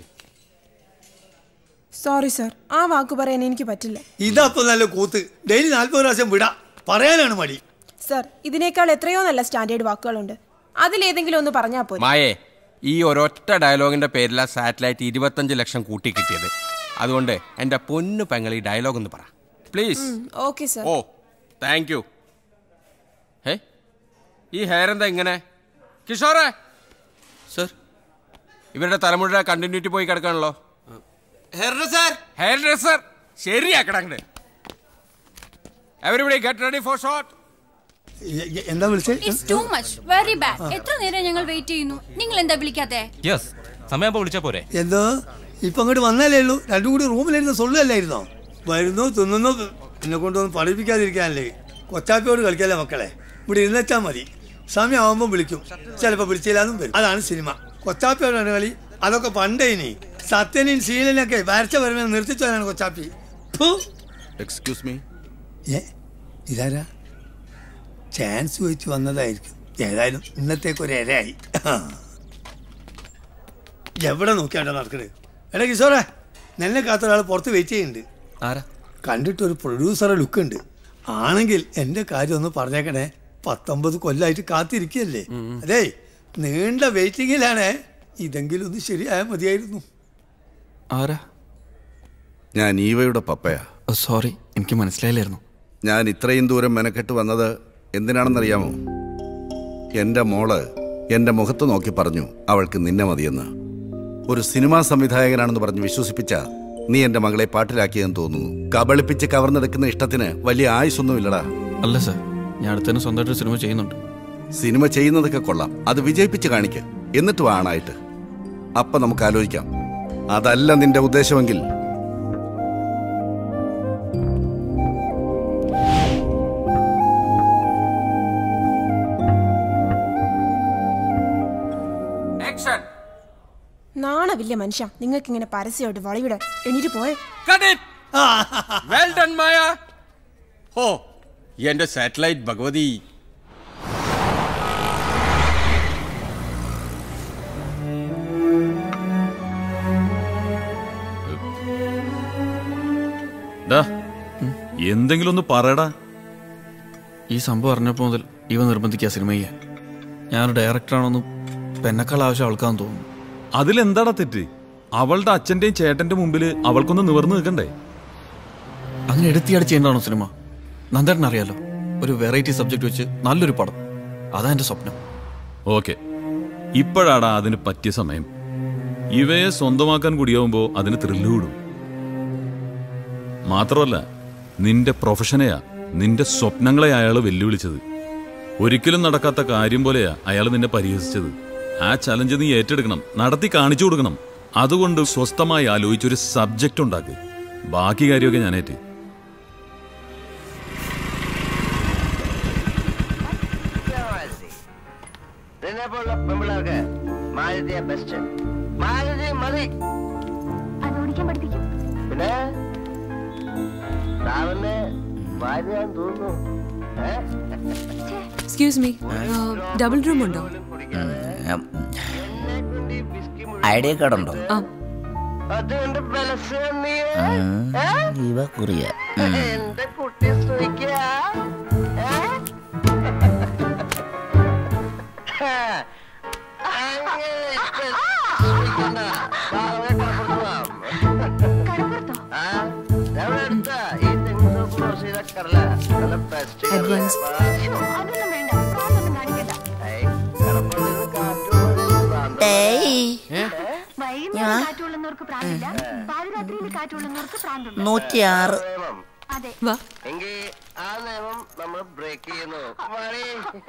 സോറി സർ ആ വാക്ക് പറയാൻ എനിക്ക് പറ്റില്ല ഇതപ്പൊ നല്ല കൂത്ത് ഡെയിലി നാല്പത് പ്രാവശ്യം വിടാ പറയാനാണ് മടി സർ ഇതിനേക്കാൾ എത്രയോ നല്ല സ്റ്റാൻഡേർഡ് വാക്കുകളുണ്ട് അതിലേതെങ്കിലും ഒന്ന് പറഞ്ഞാൽ പോരെ മായേ ഈ ഒരൊറ്റ ഡയലോഗിന്റെ പേരിലാ സാറ്റലൈറ്റ് ഇരുപത്തഞ്ച് ലക്ഷം കൂട്ടി കിട്ടിയത് അതുകൊണ്ട് എന്റെ പൊന്നു പെങ്ങൾ ഈ ഡയലോഗ് ഒന്ന് പറ പ്ലീസ് ഓക്കെ സർ ഓ താങ്ക് യു ഹേ ഈ ഹെയർ എന്താ ഇങ്ങനെ കിഷോറെ സർ ഇവരുടെ തലമുറ കണ്ടിന്യൂറ്റി പോയി കിടക്കാണല്ലോ ഹെയർ ഡ്രസ്സർ ഹെയർ ഡ്രസ്സർ ശരിയാ കിടക്കണേ everybody get ready for shot എന്താ വിളിച്ചേ it's too much very bad എത്ര നേരം ഞങ്ങൾ വെയിറ്റ് ചെയ്യുന്നു നിങ്ങൾ എന്താ വിളിക്കാത്തെ യെസ് സമയം വിളിച്ചാ പോരെ എന്തോ ഇപ്പൊ അങ്ങോട്ട് വന്നാലേ ഉള്ളൂ രണ്ടും കൂടി റൂമിലിരുന്ന് സൊല്ലല്ലായിരുന്നോ വരുന്നു തിന്നുന്നു എന്നെ കൊണ്ടൊന്നും പഠിപ്പിക്കാതിരിക്കാനല്ലേ കൊച്ചാപ്പിയോട് കളിക്കല്ലേ മക്കളെ ഇവിടെ ഇരുന്നെച്ചാൽ മതി സമയമാകുമ്പോൾ വിളിക്കും ചിലപ്പോൾ വിളിച്ചില്ലാന്നും വരും അതാണ് സിനിമ കൊച്ചാപ്പിയോടാണ് കളി അതൊക്കെ പണ്ടേ ഇനി സത്യനെയും ശീലനൊക്കെ വരച്ച വരുമ്പോൾ നിർത്തിച്ചവനാണ് കൊച്ചാപ്പി ഫു. എക്സ്ക്യൂസ് മീ ഏ ഇതാരാ ചാൻസ് വെച്ച് വന്നതായിരിക്കും ഏതായാലും ഇന്നത്തേക്ക് ഒരു ഇരയായി എവിടെ നോക്കിയാണ്ടോ നടക്കണേ എടാ കിഷോറെ നെല്ലെ കാത്ത ഒരാൾ പുറത്ത് വെയിറ്റ് ചെയ്യുന്നുണ്ട് ആരാ കണ്ടിട്ട് ഒരു പ്രൊഡ്യൂസറെ ലുക്ക് ഉണ്ട് ആണെങ്കിൽ എൻ്റെ കാര്യം ഒന്ന് പറഞ്ഞേക്കണേ പത്തൊമ്പത് കൊല്ലമായിട്ട് കാത്തിരിക്കുകയല്ലേ അതേ നീണ്ട വെയിറ്റിങ്ങിലാണ് ഇതെങ്കിലും ഒന്ന് ശരിയായാൽ മതിയായിരുന്നു ആരാ ഞാൻ ഈവയുടെ പപ്പയാ സോറി എനിക്ക് മനസ്സിലായില്ലായിരുന്നു ഞാൻ ഇത്രയും ദൂരം മെനക്കെട്ട് വന്നത് എന്തിനാണെന്നറിയാമോ എൻ്റെ മോള് എൻ്റെ മുഖത്ത് നോക്കി പറഞ്ഞു അവൾക്ക് നിന്നെ മതിയെന്ന് ഒരു സിനിമാ സംവിധായകനാണെന്ന് പറഞ്ഞ് വിശ്വസിപ്പിച്ച നീ എൻ്റെ മകളെ പാട്ടിലാക്കിയെന്ന് തോന്നുന്നു കബളിപ്പിച്ച് കവർന്നെടുക്കുന്ന ഇഷ്ടത്തിന് വലിയ ആയുസൊന്നുമില്ലടാ അല്ല സർ ഞാൻ അടുത്തന്നെ സ്വന്തമായിട്ട് സിനിമ ചെയ്യുന്നുണ്ട് സിനിമ ചെയ്യുന്നതൊക്കെ കൊള്ളാം അത് വിജയിപ്പിച്ച് കാണിക്ക് എന്നിട്ട് വാ ആണായിട്ട് അപ്പൊ നമുക്ക് ആലോചിക്കാം അതല്ല നിന്റെ ഉദ്ദേശമെങ്കിൽ ആക്ഷൻ നാണമില്ല മനുഷ്യ നിങ്ങൾക്ക് ഇങ്ങനെ പരസ്യമായിട്ട് വളവിടാൻ എണീറ്റ് പോയെ cut it well done Maya ഹോ എന്റെ സാറ്റലൈറ്റ് ഭഗവതി ഡാ എന്തെങ്കിലും ഒന്ന് പറയടാ ഈ സംഭവം അറിഞ്ഞപ്പോൾ മുതൽ ഇവ നിർബന്ധിക്കുക സിനിമ ചെയ്യാൻ ഞാനൊരു ഡയറക്ടറാണെന്നും പെന്നക്കാൾ ആവശ്യം അവൾക്കാന്ന് തോന്നുന്നു അതിലെന്താടാ തെറ്റ് അവളുടെ അച്ഛന്റെയും ചേട്ടന്റെ മുമ്പിൽ അവൾക്കൊന്ന് നിവർന്നു നിൽക്കണ്ടേ അങ്ങനെ എടുത്തിയാടി ചെയ്യേണ്ടതാണോ സിനിമ നന്ദേട്ടൻ അറിയാലോ ഒരു വെറൈറ്റി സബ്ജക്ട് വെച്ച് നല്ലൊരു പടം അതാ എൻ്റെ സ്വപ്നം ഓക്കെ ഇപ്പോഴാടാ അതിന് പറ്റിയ സമയം ഇവയെ സ്വന്തമാക്കാൻ കൂടിയാവുമ്പോ അതിന് ത്രില്ല് കൂടും മാത്രമല്ല നിന്റെ പ്രൊഫഷനെയാ നിന്റെ സ്വപ്നങ്ങളെ അയാൾ വെല്ലുവിളിച്ചത് ഒരിക്കലും നടക്കാത്ത കാര്യം പോലെയാ അയാൾ നിന്നെ പരിഹസിച്ചത് ആ ചലഞ്ച് നീ ഏറ്റെടുക്കണം നടത്തി കാണിച്ചു കൊടുക്കണം അതുകൊണ്ട് സ്വസ്ഥമായി ആലോചിച്ചൊരു സബ്ജക്റ്റ് ഉണ്ടാക്ക് ബാക്കി കാര്യമൊക്കെ ഞാനേറ്റ് നിന്നെ പോലുള്ള പെമ്പിള്ളേർക്ക് മാരുതിയ ബെസ്റ്റ് മാരുതി മതി അത് ഓടിക്കാൻ പഠിപ്പിക്കും പിന്നെ രാവിലെ ഭാര്യയാന്ന് തോന്നുന്നു ഏ? എക്സ്ക്യൂസ് മീ ഡബിൾ റൂം ഉണ്ടോ ഐഡിയ കാർഡ് ഉണ്ടോ ആ അതുകൊണ്ട് ബലസ് നീ ഇവ കുറിയ എന്റെ കുട്ടി സുഖിക്കാ അഡ്വാൻസ് നൂറ്റിയാറ് വാ എങ്കിൽ ആ നിയമം നമ്മൾ ബ്രേക്ക് ചെയ്യുന്നു മണി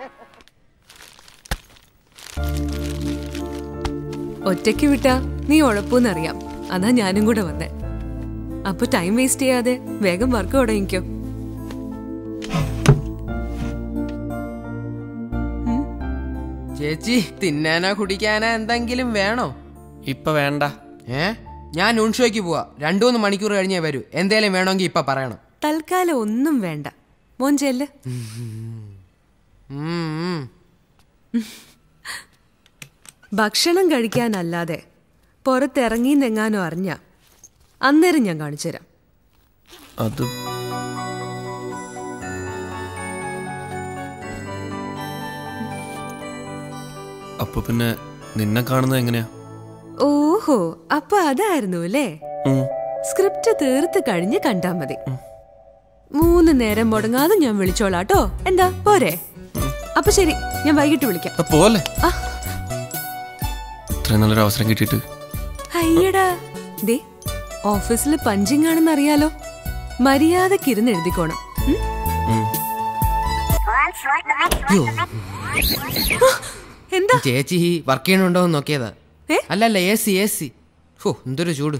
ഒറ്റയ്ക്ക് വിട്ടാ നീ ഉഴപ്പൂന്നറിയാം അതാ ഞാനും കൂടെ വന്നേ അപ്പൊ ടൈം വേസ്റ്റ് ചെയ്യാതെ വേഗം വർക്ക് തുടങ്ങിക്കോ ചേച്ചി തിന്നാനോ കുടിക്കാനോ എന്തെങ്കിലും വേണോ ഇപ്പൊ വേണ്ട ഏ ഞാൻ ഉൺഷോയ്ക്ക് പോവാ രണ്ടു മൂന്ന് മണിക്കൂർ കഴിഞ്ഞേ വരൂ എന്തേലും വേണമെങ്കിൽ ഇപ്പൊ പറയണം തൽക്കാലം ഒന്നും വേണ്ട മോൻ ചെല്ല് ഉം, ഉം. ഭക്ഷണം കഴിക്കാനല്ലാതെ പുറത്തിറങ്ങിന്നെങ്ങാനോ അറിഞ്ഞ അന്നേരം ഞാൻ കാണിച്ചു തരാം അത് അപ്പൊ പിന്നെ നിന്നെ കാണുന്നത് എങ്ങനെയാ ഓഹോ അപ്പൊ അതായിരുന്നു അല്ലേ ഉം. സ്ക്രിപ്റ്റ് തീർത്ത് കഴിഞ്ഞ് കണ്ടാ മതി മൂന്ന് നേരം മുടങ്ങാതെ ഞാൻ വിളിച്ചോളാട്ടോ എന്താ പോരെ അപ്പൊ ശരി ഞാൻ വൈകിട്ട് വിളിക്കാം ആ, പോലെ ആ. ഇത്രയും നല്ലൊരു അവസരം കിട്ടിയിട്ട് അയ്യടാ ദേ ഓഫീസിൽ പഞ്ചിങ് ആണെന്ന് അറിയാലോ മര്യാദക്ക് ഇരുന്ന് എഴുതിക്കോണം ഉം? യ്യോ, എന്താ ചേച്ചി വർക്ക് ചെയ്യണുണ്ടോ എന്ന് നോക്കിയതാ അല്ലല്ല എ സി എ സി ഓ എന്തൊരു ചൂട്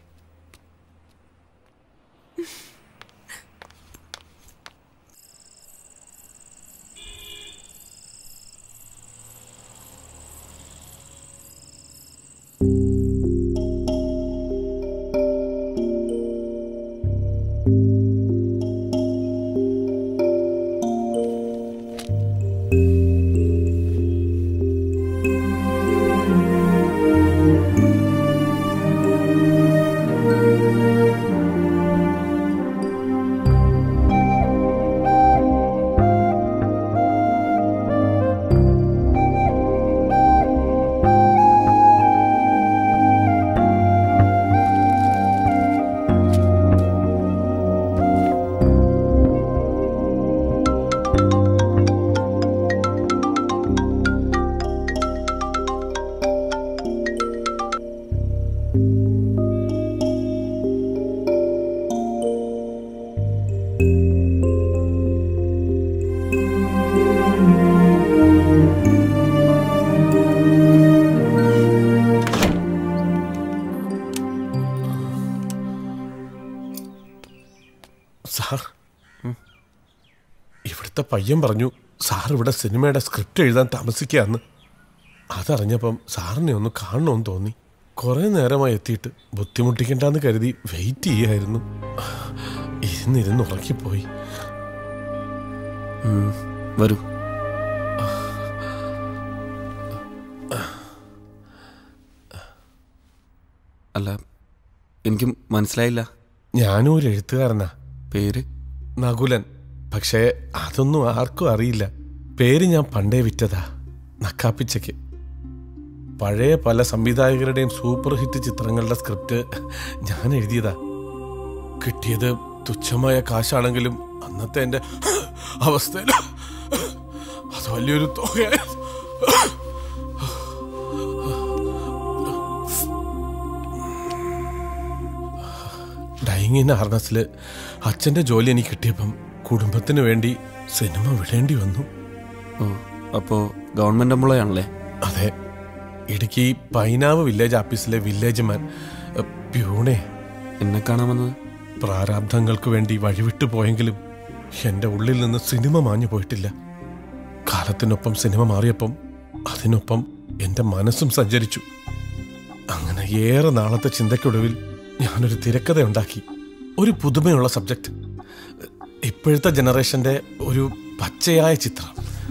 സാർ ഇവിടുത്തെ പയ്യൻ പറഞ്ഞു സാർ ഇവിടെ സിനിമയുടെ സ്ക്രിപ്റ്റ് എഴുതാൻ താമസിക്കുകയെന്ന് അതറിഞ്ഞപ്പം സാറിനെ ഒന്ന് കാണണമെന്ന് തോന്നി കുറേ നേരമായി എത്തിയിട്ട് ബുദ്ധിമുട്ടിക്കണ്ടെന്ന് കരുതി വെയിറ്റ് ചെയ്യായിരുന്നു ഇരുന്നിരുന്ന് ഉറക്കിപ്പോയി ഉം, വരൂ അല്ല എനിക്ക് മനസ്സിലായില്ല ഞാനും ഒരു എഴുത്തുകാരനാ പേര് നകുലൻ പക്ഷേ അതൊന്നും ആർക്കും അറിയില്ല പേര് ഞാൻ പണ്ടേ വിറ്റതാ നക്കാപ്പിച്ചയ്ക്ക് പഴയ പല സംവിധായകരുടെയും സൂപ്പർ ഹിറ്റ് ചിത്രങ്ങളുടെ സ്ക്രിപ്റ്റ് ഞാൻ എഴുതിയതാ കിട്ടിയത് തുച്ഛമായ കാശാണെങ്കിലും അന്നത്തെ എൻ്റെ അവസ്ഥയിൽ അത് വലിയൊരു തുകയായിരുന്നു ഡൈങ് ഇൻ ഹാർനസിൽ അച്ഛൻ്റെ ജോലി എനിക്ക് കിട്ടിയപ്പം കുടുംബത്തിന് വേണ്ടി സിനിമ വിടേണ്ടി വന്നു ഓ അപ്പോൾ ഗവൺമെൻറ് എംപ്ലോയി ആണല്ലേ അതെ ഇടുക്കി പൈനാവ് വില്ലേജ് ഓഫീസിലെ വില്ലേജ് മാൻ എ, പ്യൂണെ എന്നെ കാണാൻ വന്നത് പ്രാരാബ്ധങ്ങൾക്ക് വേണ്ടി വഴിവിട്ടു പോയെങ്കിലും എൻ്റെ ഉള്ളിൽ നിന്ന് സിനിമ മാഞ്ഞു പോയിട്ടില്ല കാലത്തിനൊപ്പം സിനിമ മാറിയപ്പം അതിനൊപ്പം എൻ്റെ മനസ്സും സഞ്ചരിച്ചു അങ്ങനെ ഏറെ നാളത്തെ ചിന്തയ്ക്കൊടുവിൽ ഞാനൊരു തിരക്കഥ ഉണ്ടാക്കി ഒരു പുതുമയുള്ള സബ്ജക്റ്റ് ഇപ്പൊ ഇപ്പോഴത്തെ ജനറേഷന്റെ ഒരു പച്ചയായ ചിത്രം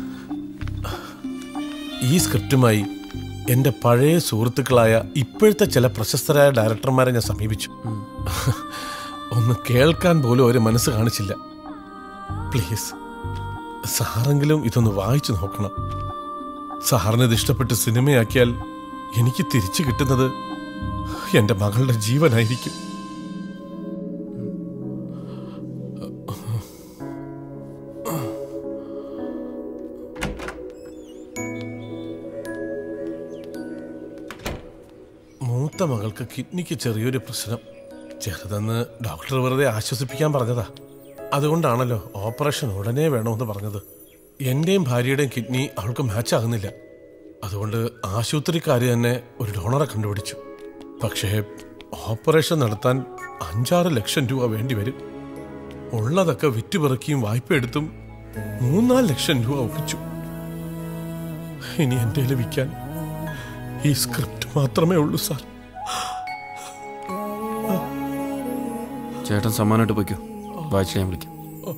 ഈ സ്ക്രിപ്റ്റുമായി എൻ്റെ പഴയ സുഹൃത്തുക്കളായ ഇപ്പോഴത്തെ ചില പ്രശസ്തരായ ഡയറക്ടർമാരെ ഞാൻ സമീപിച്ചു ഒന്ന് കേൾക്കാൻ പോലും ഒരു മനസ്സ് കാണിച്ചില്ല പ്ലീസ് സാറെങ്കിലും ഇതൊന്ന് വായിച്ചു നോക്കണം സാറിന് ഇത് ഇഷ്ടപ്പെട്ട് സിനിമയാക്കിയാൽ എനിക്ക് തിരിച്ചു കിട്ടുന്നത് എൻ്റെ മകളുടെ ജീവനായിരിക്കും മൂത്ത മകൾക്ക് കിഡ്നിക്ക് ചെറിയൊരു പ്രശ്നം ചെറുതെന്ന് ഡോക്ടർ വെറുതെ ആശ്വസിപ്പിക്കാൻ പറഞ്ഞതാ അതുകൊണ്ടാണല്ലോ ഓപ്പറേഷൻ ഉടനെ വേണമെന്ന് പറഞ്ഞത് എന്റെയും ഭാര്യയുടെയും കിഡ്നി അവൾക്ക് മാച്ച് ആകുന്നില്ല അതുകൊണ്ട് ആശുപത്രിക്കാർ തന്നെ ഒരു ഡോണറെ കണ്ടുപിടിച്ചു പക്ഷേ ഓപ്പറേഷൻ നടത്താൻ അഞ്ചാറ് ലക്ഷം രൂപ വേണ്ടി വരും ഉള്ളതൊക്കെ വിറ്റുപിറക്കിയും വായ്പ എടുത്തും മൂന്നാല് ലക്ഷം രൂപ ഒപ്പിച്ചു ഇനി എൻ്റെ ലഭിക്കാൻ ഈ സ്ക്രിപ്റ്റ് മാത്രമേ ഉള്ളൂ സാർ ചേട്ടൻ സമ്മാനമായിട്ട് പോയിക്കോ വായിച്ച് ഞാൻ വിളിക്കാം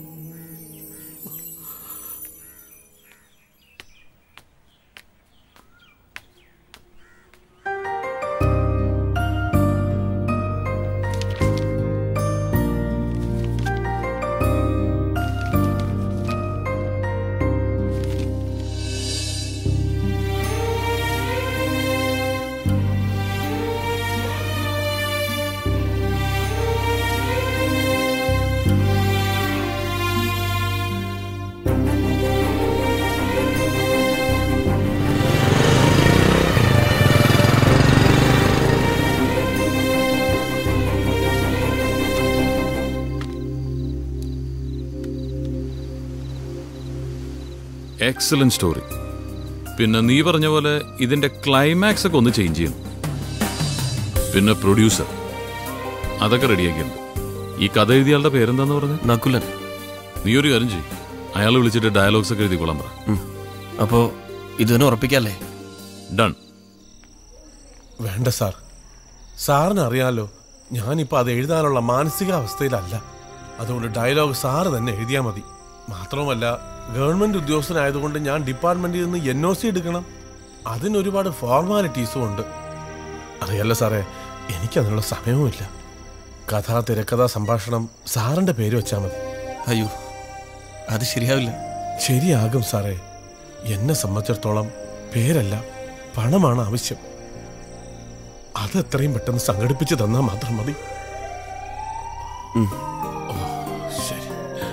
എക്സലന്റ് സ്റ്റോറി പിന്നെ നീ പറഞ്ഞ പോലെ ഇതിന്റെ ക്ലൈമാക്സ് ഒക്കെ ഒന്ന് ചേഞ്ച് ചെയ്യണം പിന്നെ പ്രൊഡ്യൂസർ അതൊക്കെ റെഡിയാക്കിയിട്ടുണ്ട് ഈ കഥ എഴുതിയാളുടെ പേരെന്താന്ന് പറഞ്ഞു നക്കുലൻ നീ ഒരു കാര്യം ചെയ്യും അയാൾ വിളിച്ചിട്ട് ഡയലോഗ്സ് ഒക്കെ എഴുതിക്കൊള്ളാൻ പറ അപ്പോ ഇതിനെ ഉറപ്പിക്കല്ലേ ഡൺ വേണ്ട സാർ സാറിന് അറിയാലോ ഞാനിപ്പോൾ അത് എഴുതാനുള്ള മാനസികാവസ്ഥയിലല്ല അതുകൊണ്ട് ഡയലോഗ് സാറ് തന്നെ എഴുതിയാൽ മതി മാത്രവുമല്ല ഗവൺമെന്റ് ഉദ്യോഗസ്ഥനായതുകൊണ്ട് ഞാൻ ഡിപ്പാർട്ട്മെന്റിൽ നിന്ന് എൻ ഒ സി എടുക്കണം അതിന് ഒരുപാട് ഫോർമാലിറ്റീസും ഉണ്ട് അറിയാലോ സാറേ എനിക്കതിനുള്ള സമയവുമില്ല കഥ തിരക്കഥ സംഭാഷണം സാറിന്റെ പേര് വെച്ചാൽ മതി അയ്യോ അത് ശരിയാവില്ല ശരിയാകും സാറേ എന്നെ സംബന്ധിച്ചിടത്തോളം പേരല്ല പണമാണ് ആവശ്യം അത് എത്രയും പെട്ടെന്ന് സംഘടിപ്പിച്ച് തന്നാൽ മാത്രം മതി ഓ, ശരി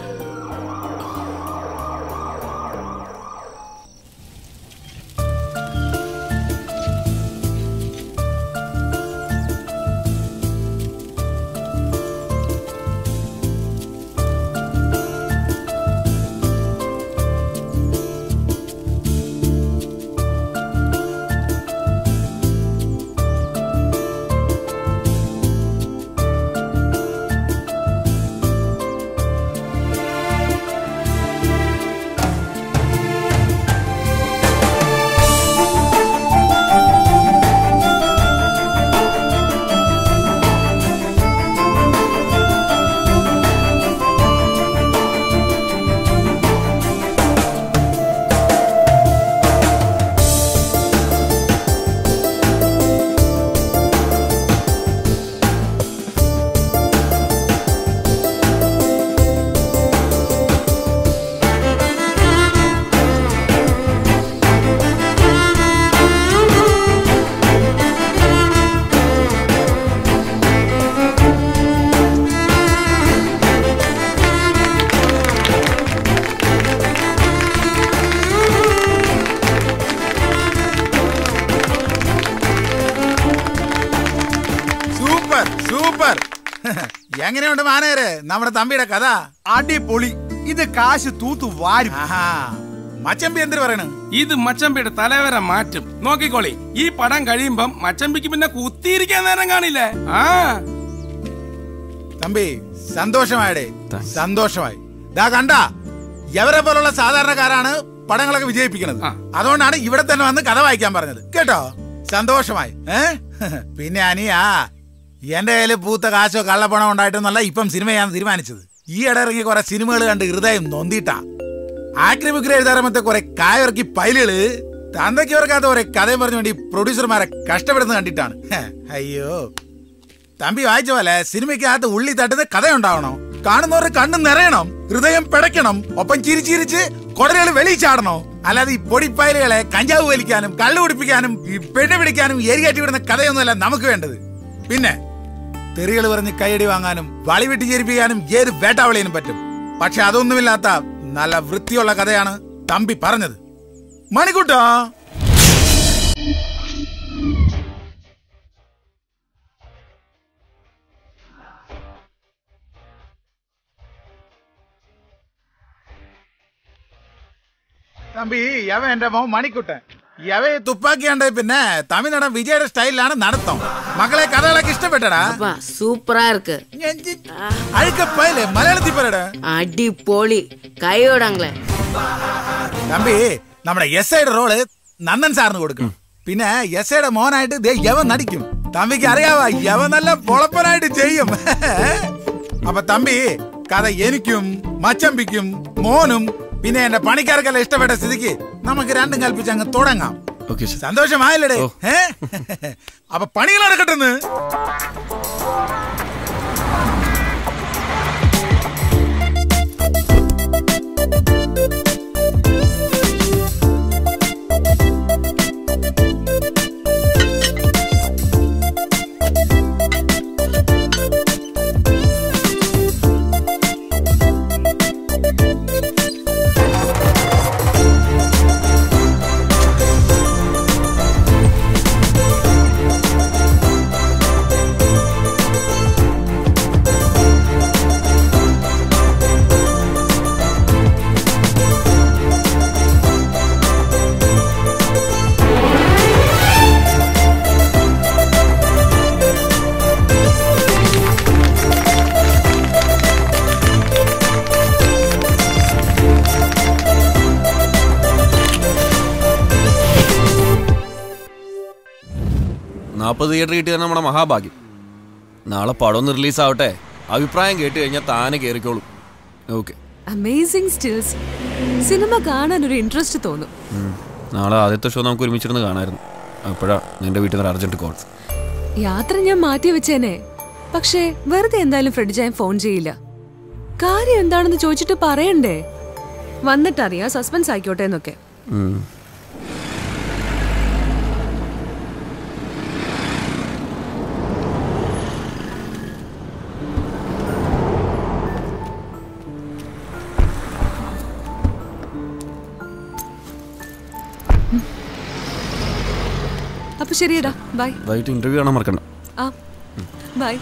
സൂപ്പർ സൂപ്പർ എങ്ങനെയുണ്ട് മാനേരെ നമ്മുടെ തമ്പിയുടെ കഥ അടിപൊളി ഇത് കാശ് തൂത്തു വാരും മച്ചമ്പി എന്തിനു പറയണ ഇത് മച്ചമ്പിയുടെ തലവര മാറ്റും നോക്കിക്കോളി ഈ പടം കഴിയുമ്പം മച്ചമ്പിക്ക് പിന്നെ കുത്തിയിരിക്കാൻ നേരം കാണില്ലേ ആ തമ്പി സന്തോഷമായടേ സന്തോഷമായി ദാ കണ്ട എവരെ പോലുള്ള സാധാരണക്കാരാണ് പടങ്ങളൊക്കെ വിജയിപ്പിക്കുന്നത് അതുകൊണ്ടാണ് ഇവിടെ തന്നെ വന്ന് കഥ വായിക്കാൻ പറഞ്ഞത് കേട്ടോ സന്തോഷമായി ഏ പിന്നെ അനിയാ എന്റെ കയ്യിൽ പൂത്ത കാശോ കള്ളപ്പണോ ഉണ്ടായിട്ടൊന്നല്ല ഇപ്പം സിനിമ ചെയ്യാൻ തീരുമാനിച്ചത് ഈ ഇട ഇറങ്ങി കുറെ സിനിമകൾ കണ്ട് ഹൃദയം നൊന്തിട്ടാ ആക്രിമിഗ്ര എഴുതാറമത്തെ കുറെ കായറക്കി പൈലുകള് തന്തയ്ക്ക് ഓർക്കാത്ത കുറെ കഥയും പറഞ്ഞു വേണ്ടി പ്രൊഡ്യൂസർമാരെ കഷ്ടപ്പെടുന്നത് കണ്ടിട്ടാണ് ഹെ, അയ്യോ തമ്പി വായിച്ച പോലെ സിനിമയ്ക്കകത്ത് ഉള്ളി തട്ടുന്ന കഥയുണ്ടാവണം കാണുന്നവരുടെ കണ്ണ് നിറയണം ഹൃദയം പിടയ്ക്കണം ഒപ്പം ചിരിച്ചിരിച്ച് കുടലുകൾ വെളി ചാടണോ അല്ലാതെ ഈ പൊടിപ്പയലുകളെ കഞ്ചാവ് വലിക്കാനും കള്ളു കുടിപ്പിക്കാനും ഈ പെണ്ണ് പിടിക്കാനും ഏരിയാറ്റി വിടുന്ന കഥയൊന്നുമല്ല നമുക്ക് വേണ്ടത് പിന്നെ തെറികൾ പറഞ്ഞ് കൈയടി വാങ്ങാനും വളി വെട്ടി ചേരിപ്പിക്കാനും ഏത് വേട്ടാവളിയനും പറ്റും പക്ഷെ അതൊന്നുമില്ലാത്ത നല്ല വൃത്തിയുള്ള കഥയാണ് തമ്പി പറഞ്ഞത് മണിക്കുട്ടോ തമ്പി യവ എന്റെ മോൻ മണിക്കുട്ടൻ യവയെ തുപ്പാക്കിയാണ്ട് പിന്നെ തമിഴ്നാടൻ വിജയുടെ സ്റ്റൈലിലാണ് നടത്തം മക്കളെ കഥകളൊക്കെ ഇഷ്ടപ്പെട്ടടാ சூப்பரா இருக்கு അഴുക്കപ്പയല്ലേ മലയാളത്തിൽ പറയടാ அடிப்பொலி கையோடாங்களே തമ്പി നമ്മുടെ എസ് ഐയുടെ റോള് നന്ദൻ സാറിന് കൊടുക്കും പിന്നെ എസ് ഐയുടെ മോനായിട്ട് ദേ യവൻ നടിക്കും തമ്പിക്ക് അറിയാവാ യവൻ നല്ല പൊളപ്പനായിട്ട് ചെയ്യും അപ്പൊ തമ്പി കഥ എനിക്കും മച്ചമ്പിക്കും മോനും പിന്നെ എന്റെ പണിക്കാർക്കെല്ലാം ഇഷ്ടപ്പെട്ട സ്ഥിതിക്ക് നമുക്ക് രണ്ടും കൽപ്പിച്ച് അങ്ങ് തുടങ്ങാം ഓക്കെ സന്തോഷമായല്ലേ ഏ അപ്പൊ പണികൾ നടക്കട്ടെന്ന് നാൽപ്പത് തിയേറ്റർ കിട്ടിയത് നമ്മുടെ മഹാഭാഗ്യം നാളെ പടം ഒന്ന് റിലീസ് ആവട്ടെ അഭിപ്രായം കേട്ട് കഴിഞ്ഞാൽ താനെ കയറിക്കോളും ഓക്കെ അമേസിംഗ് സ്റ്റിൽസ് സിനിമ കാണാൻ ഒരു ഇൻട്രസ്റ്റ് തോന്നും നാളെ ആദ്യത്തെ ഷോ നമുക്ക് ഒരുമിച്ചിരുന്ന് കാണാമായിരുന്നു അപ്പോഴാ നിന്റെ വീട്ടിൽ നിന്ന് അർജന്റ് കോൾ യാത്ര ഞാൻ മാറ്റി വെച്ചേനെ പക്ഷേ വെറുതെ എന്തായാലും ഫ്രെഡ് ഞാൻ ഫോൺ ചെയ്യില്ല കാര്യം എന്താണെന്ന് ചോദിച്ചിട്ട് പറയണ്ടേ വന്നിട്ടറിയാം സസ്പെൻസ് ആയിക്കോട്ടെ എന്നൊക്കെ അപ്പൊ ശരിയടാ ബൈ വൈകിട്ട് ഇന്റർവ്യൂ കാണാൻ മറക്കണ്ട ആ ബൈ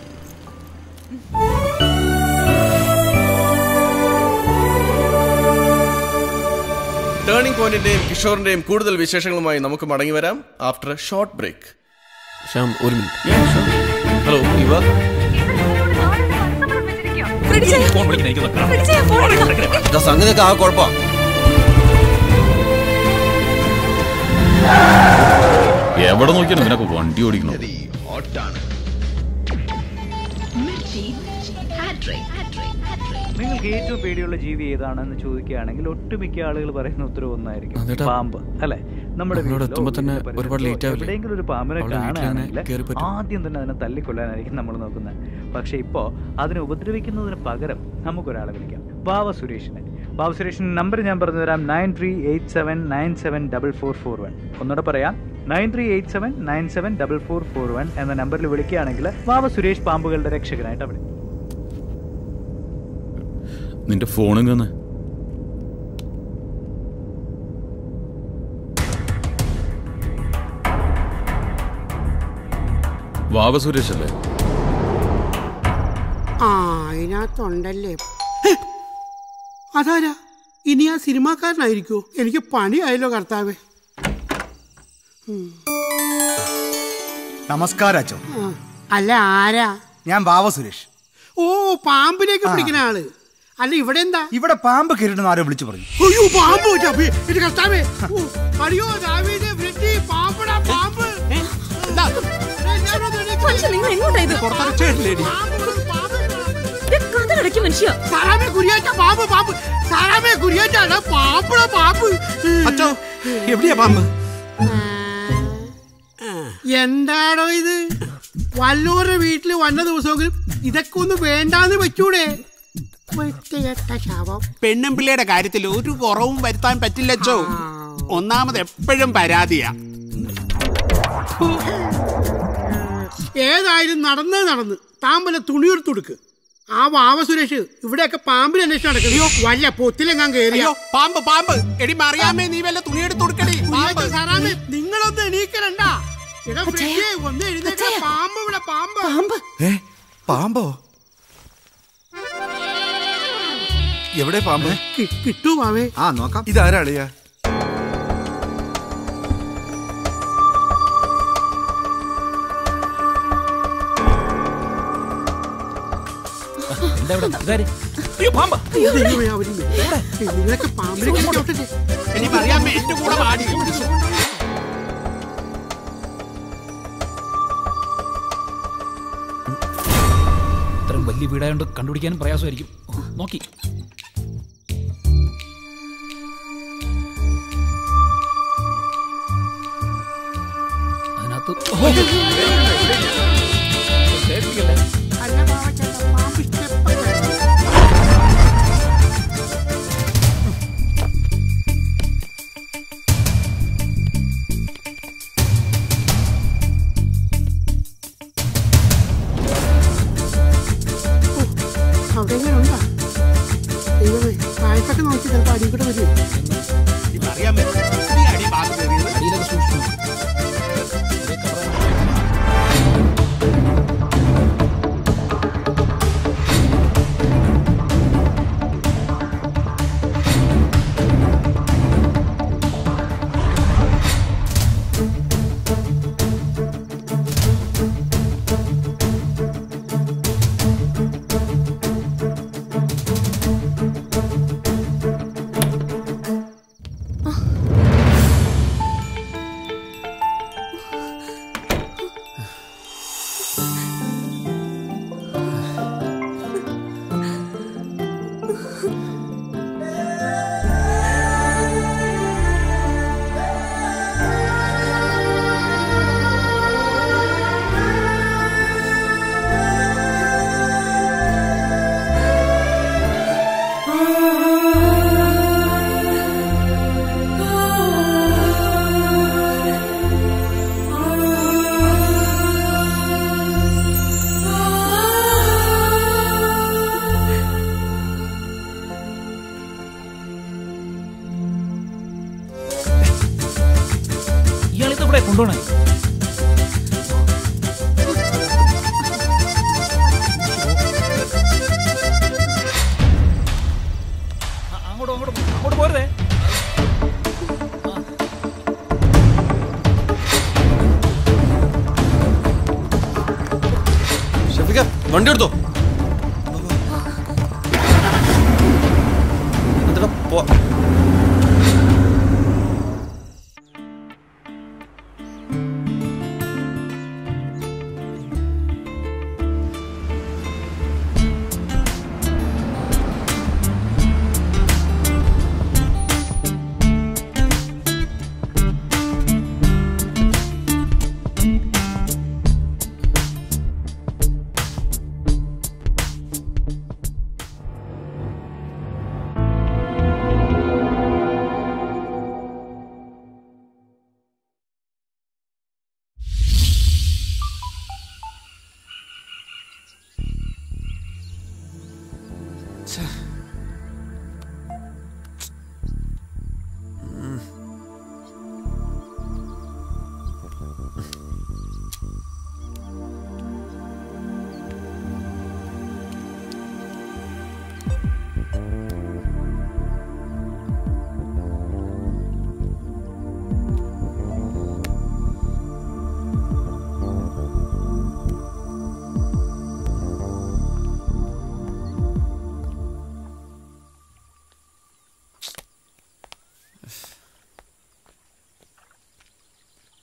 ടേണിംഗ് പോയിന്റിന്റെയും കിഷോറിന്റെയും കൂടുതൽ വിശേഷങ്ങളുമായി നമുക്ക് മടങ്ങി വരാം after a short break Shyam ഒരു മിനിറ്റ് ഹലോ ഇവ സംഗതിയൊക്കെ ആ കുഴപ്പമാ എവിടെ നോക്കിയാണ് ഇവനൊക്കെ വണ്ടി ഓടിക്കണോ നിങ്ങൾക്ക് ഏറ്റവും പേടിയുള്ള ജീവി ഏതാണെന്ന് ചോദിക്കുകയാണെങ്കിൽ ഒട്ടുമിക്ക ആളുകൾ പറയുന്ന ഉത്തരവ് ഒന്നായിരിക്കും അതേട്ടാ. പാമ്പ് അല്ലെ നമ്മുടെ നമ്മളവിടെ വീട്ടിലോ, എത്തുമ്പോ തന്നെ വീടിന്റെ ഒരുപാട് പരിസരത്തോ late ആവില്ലേ? എവിടെയെങ്കിലും ഒരു പാമ്പിനെ അവളുടെ വീട്ടിൽ തന്നെ കാണുകയാണെങ്കിൽ കയറി പറ്റും. ആദ്യം തന്നെ അതിനെ തല്ലിക്കൊല്ലാനായിരിക്കും നമ്മൾ നോക്കുന്നത് പക്ഷെ ഇപ്പോ അതിനെ ഉപദ്രവിക്കുന്നതിന് പകരം നമുക്കൊരാളെ വിളിക്കാം ബാവ സുരേഷിനെ ബാബ സുരേഷിന്റെ നമ്പർ ഞാൻ പറഞ്ഞു തരാം nine three eight seven nine seven double four four one ഒന്നുകൂടെ പറയാം nine three eight seven nine seven double four four one എന്ന നമ്പറിൽ വിളിക്കുകയാണെങ്കിൽ ബാബ സുരേഷ് പാമ്പുകളുടെ രക്ഷകനായിട്ട് അവിടെ നിന്റെ ഫോണും തന്നെ വാവ സുരേഷ് അല്ലേ ആ അതിനകത്തുണ്ടല്ലേ ഹേ, അതാരാ ഇനി ആ സിനിമാക്കാരനായിരിക്കോ എനിക്ക് പണിയായല്ലോ കർത്താവേ ഉം. നമസ്കാരം അച്ചോ ആ, അല്ല ആരാ ഞാൻ ബാവ സുരേഷ് ഓ പാമ്പിലേക്ക് ആ. പിടിക്കുന്ന ആള് അല്ല ഇവിടെ എന്താ ഇവിടെ പാമ്പ് കയറിട്ടെന്ന് ആരോ വിളിച്ചു പറഞ്ഞു അയ്യോ പാമ്പ് പറ്റി. അപ്പൊ എന്റെ കർത്താവേ ഓ, അയ്യോ ദാവീദേ, ഫ്രെഡി, പാമ്പടാ പാമ്പ് നിങ്ങൾ എങ്ങോട്ടാ ഇത് പുറത്തൊരു ചേട്ടില്ലേടി ഇത് കഥകൾ കണ്ണടക്കി മനുഷ്യ സാറാമേ കുരിയാറ്റ പാമ്പ് പാമ്പ് സാറാമേ കുരിയാറ്റ അതാ പാമ്പടാ പാമ്പ് അച്ചോ എവിടെയാ പാമ്പ് എന്താണോ ഇത് വല്ലൂരുടെ വീട്ടിൽ വന്ന ദിവസമെങ്കിലും ഇതൊക്കെ ഒന്ന് വേണ്ടാന്ന് വെച്ചൂടെ വൃത്തികെട്ട ശവം പെണ്ണും പിള്ളയുടെ കാര്യത്തിൽ ഒരു കുറവും വരുത്താൻ പറ്റില്ലച്ചോ ഒന്നാമത് എപ്പോഴും പരാതിയാ ഏതായാലും നടന്നത് നടന്ന് താമ്പല തുണിയെടുത്ത് കൊടുക്ക് ആ വാവ സുരേഷ് ഇവിടെയൊക്കെ പാമ്പിന് അന്വേഷിച്ച് നടക്കുന്നു വല്ല പൊത്തിലെങ്ങാൻ കയറിയോ അയ്യോ പാമ്പ് പാമ്പ് എടി മറിയാമേ നീ വല്ല തുണിയെടുത്ത് കൊടുക്കടി പാമ്പ് സാറാമേ നിങ്ങളൊന്ന് എണീക്കണണ്ട എടാ ഫ്രിഡ്ജേ, ഒന്ന് എഴുന്നേക്ക പാമ്പ് ഇവിടെ പാമ്പ് പാമ്പ് ഏ പാമ്പോ എവിടെ പാമ്പ് കിട്ടൂ പാവേ ആ നോക്കാം ഇതാരാളിയാ നിങ്ങളൊക്കെ പാമ്പിനെ കിട്ടിയോട്ടെ എടി മറിയാമേ എന്റെ കൂടെ പാടി ഇത്രയും വലിയ വീടായോണ്ട് കണ്ടുപിടിക്കാനും പ്രയാസമായിരിക്കും ഓ, നോക്കി അതിനകത്ത് അവിടെ എങ്ങനെ ഉണ്ടാ ദൈവമേ താഴത്തൊക്കെ നോക്കി ചിലപ്പോൾ അടി കൂടെ വരും മറിയാമേ നീ അടി ഭാഗത്ത് കയറിയത് അടിയിലൊക്കെ സൂക്ഷിച്ചു ഇയാളിത് ഇവിടെ കൊണ്ടുപോണേ അങ്ങോട്ട് അങ്ങോട്ട് അങ്ങോട്ട് പോരുതേ ഷഫിക വണ്ടി എടുത്തോ എന്നിട്ട് പോ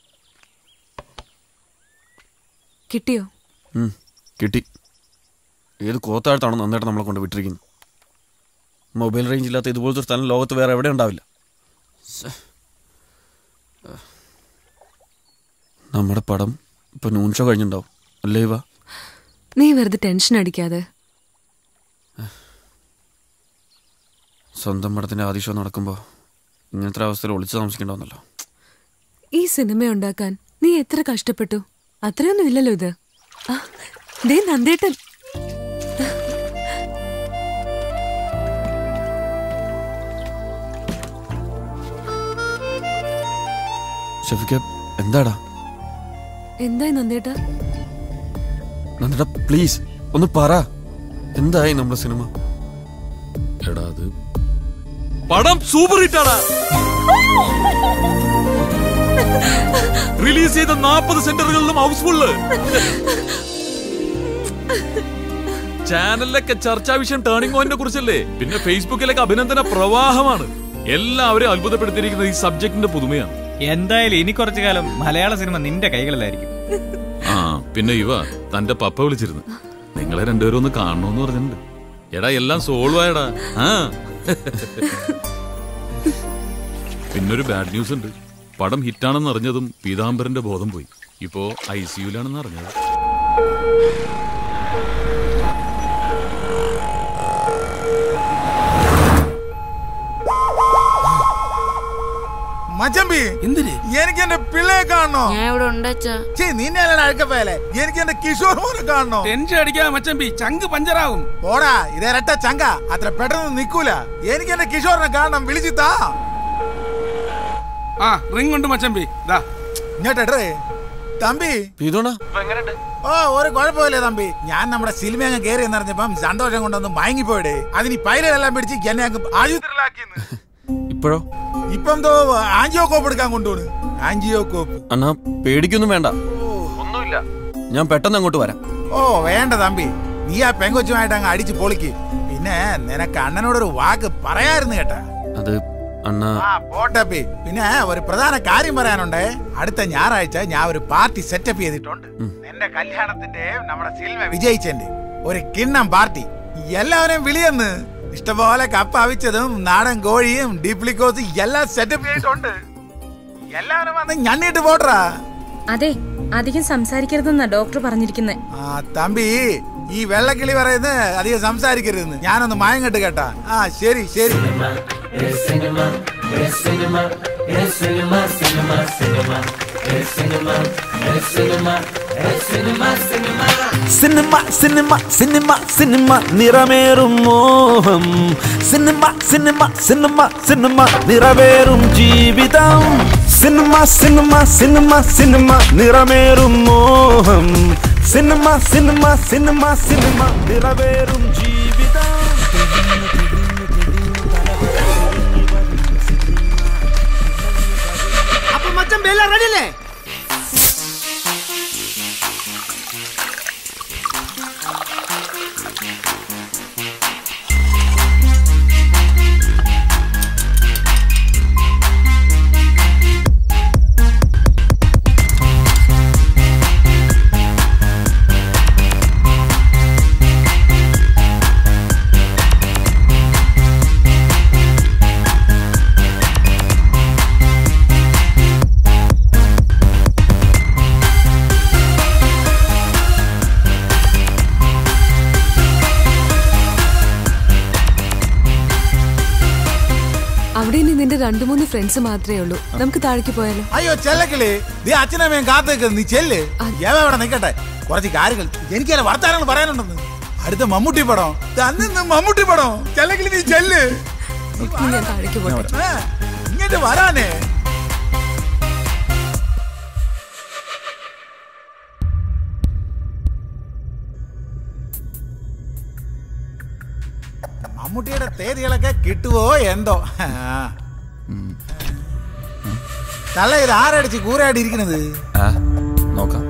കിട്ടിയോ ഉം, കിട്ടി ഏത് കോത്താഴത്താണ് നന്നായിട്ട് നമ്മളെ കൊണ്ട് വിട്ടിരിക്കുന്നത് മൊബൈൽ റേഞ്ച് ഇല്ലാത്ത ഇതുപോലത്തെ ഒരു സ്ഥലം ലോകത്ത് വേറെ എവിടെ ഉണ്ടാവില്ല ശ്ശെ. നമ്മുടെ പടം ഇപ്പൊ നൂൺ ഷോ കഴിഞ്ഞിട്ടുണ്ടാവും അല്ലേ ഇവ നീ വെറുതെ ടെൻഷൻ അടിക്കാതെ സ്വന്തം പടത്തിന്റെ ആദ്യ ഷോ നടക്കുമ്പോൾ ഇങ്ങനത്തെ ഒരു അവസ്ഥയിൽ ഒളിച്ചു താമസിക്കണ്ടാവുന്നല്ലോ ഈ സിനിമ ഉണ്ടാക്കാൻ നീ എത്ര കഷ്ടപ്പെട്ടു അത്രയൊന്നും ഇല്ലല്ലോ ഇത് ആ, ദേ നന്ദേട്ടൻ ഷെഫിക്ക എന്താടാ എന്തായി നന്ദേട്ടാ നന്ദിടാ പ്ലീസ് ഒന്ന് പറ എന്തായി നമ്മുടെ സിനിമ എടാ അത് പടം സൂപ്പർ ഹിറ്റാടാ റിലീസ് ചെയ്ത നാൽപ്പത് സെന്ററുകളിലും ഹൗസ്ഫുള്ള് ചാനലിലൊക്കെ ചർച്ചാ വിഷയം ടേണിംഗ് പോയിന്റിനെ കുറിച്ചല്ലേ പിന്നെ ഫേസ്ബുക്കിലൊക്കെ അഭിനന്ദന പ്രവാഹമാണ് എല്ലാവരെയും അത്ഭുതപ്പെടുത്തിയിരിക്കുന്നത് ഈ സബ്ജക്റ്റിന്റെ പുതുമയാണ് എന്തായാലും ഇനി കുറച്ചു കാലം മലയാള സിനിമ നിന്റെ കൈകളിലായിരിക്കും ആ പിന്നെ ഇവ തന്റെ പപ്പ വിളിച്ചിരുന്നു നിങ്ങളെ രണ്ടുപേരും ഒന്ന് കാണണമെന്ന് പറഞ്ഞിട്ടുണ്ട് എടാ എല്ലാം സോൾവ് ആയടാ ആ പിന്നൊരു ബാഡ് ന്യൂസ് ഉണ്ട് പടം ഹിറ്റാണെന്ന് അറിഞ്ഞതും പീതാംബരന്റെ ബോധം പോയി ഇപ്പോ ഐ സിയുലാണെന്ന് അറിഞ്ഞത് മച്ചമ്പി എന്തിന് എനിക്ക് എന്റെ പിള്ളയെ കാണണോ ഞാൻ ഇവിടെ ഉണ്ടച്ചാ ചേ നിന്നെ അല്ലടാ അഴുക്കപ്പേലെ എനിക്ക് എന്റെ കിഷോർ മോനെ കാണണോ ടെൻഷൻ അടിക്കാതെ മച്ചമ്പി ചങ്ക് പഞ്ചറാവും പോടാ ഇതേരട്ട ചങ്ക അത്ര പെട്ടെന്ന് നിക്കൂല എനിക്ക് എന്റെ കിഷോറിനെ കാണണം വിളിച്ചു താ ആ റിംഗ് ഉണ്ട് മച്ചമ്പി ദാ ഇങ്ങോട്ടെ തമ്പി പീതോണ ഓ ഒരു കുഴപ്പമില്ല തമ്പി ഞാൻ നമ്മുടെ സിനിമ അങ്ങ് കയറി എന്നറിഞ്ഞപ്പം സന്തോഷം കൊണ്ടൊന്ന് മയങ്ങിപ്പോയിടേ അതിന് ഈ പൈലെല്ലാം പിടിച്ച് എന്നെ അങ്ങ് ആശുപത്രിയിലാക്കിയെന്ന് ഇപ്പോഴോ ഇപ്പം തോ ആൻജിയോ കോപ്പ് എടുക്കാൻ കൊണ്ടുപോണ് ആൻജിയോ കോപ്പ് അണ്ണാ പേടിക്കൊന്നും വേണ്ട ഒന്നുമില്ല ഞാൻ പെട്ടെന്ന് അങ്ങോട്ട് വരാം ഓ വേണ്ട തമ്പി നീ ആ പെങ്കൊച്ചുമായിട്ട് അങ്ങ് അടിച്ച് പൊളിക്ക് പിന്നെ നിനക്ക് അണ്ണനോടൊരു വാക്ക് പറയായിരുന്നു കേട്ടാ അത് അണ്ണാ ആ പോട്ടപ്പി പിന്നെ ഒരു പ്രധാന കാര്യം പറയാനുണ്ട് അടുത്ത ഞായറാഴ്ച ഞാൻ ഒരു പാർട്ടി സെറ്റപ്പ് ചെയ്തിട്ടുണ്ട് എന്റെ കല്യാണത്തിന്റെ നമ്മുടെ സിൽവ വിജയിച്ചെന്റെ ഒരു കിണ്ണം പാർട്ടി എല്ലാവരെയും വിളിയെന്ന് ഇഷ്ടംപോലെ കപ്പ അവിച്ചതും നാടൻ കോഴിയും ഡീപ്ലിക്കോസ് എല്ലാം സെറ്റപ്പ് ചെയ്തിട്ടുണ്ട് എല്ലാവരും വന്ന് ഞണ്ണിട്ട് പോട്ടറാ അതെ അധികം സംസാരിക്കരുതെന്നാ ഡോക്ടർ പറഞ്ഞിരിക്കുന്നത് ആ തമ്പി ഈ വെള്ളക്കിളി പറയുന്നത് അധികം സംസാരിക്കരുതെന്ന് ഞാനൊന്ന് മയങ്ങട്ട് കേട്ടാ ആ ശരി ശരി സിനിമ സിനിമ സിനിമ സിനിമ നിറമേറും മോഹം സിനിമ സിനിമ സിനിമ സിനിമ നിറവേറും ജീവിതം സിനിമ സിനിമ സിനിമ സിനിമ നിറമേറും മോഹം സിനിമ സിനിമ സിനിമ സിനിമ നിറവേറും ജീവിതം അപ്പൊ മച്ചൻ ബെല്ല റെഡിയല്ലേ അവിടെ ഇനി നിന്റെ രണ്ടു മൂന്ന് ഫ്രണ്ട്സ് മാത്രമേ ഉള്ളൂ നമുക്ക് താഴേക്ക് പോയാലോ അയ്യോ ചെല്ലക്കിളി നീ അച്ഛനമ്മയും കാത്തേക്ക് നീ ചെല്ല് ഏവ ഇവിടെ നിക്കട്ടെ കുറച്ച് കാര്യങ്ങൾ എനിക്കല്ല വർത്താനങ്ങൾ പറയാനുണ്ടെന്ന് അടുത്ത മമ്മൂട്ടി പടം തന്നെ മമ്മൂട്ടി പടം ചെല്ലക്കിളി നീ ചെല്ല് ഇനി ഞാൻ താഴേക്ക് പോട്ടെ ആ, ഇങ്ങോട്ട് വരാനേ മമ്മൂട്ടിയുടെ തേതികളൊക്കെ കിട്ടുവോ എന്തോ ആ. തള്ള ഇത് ആരടിച്ച് കൂരായിട്ട് ഇരിക്കുന്നത് ആ നോക്കാം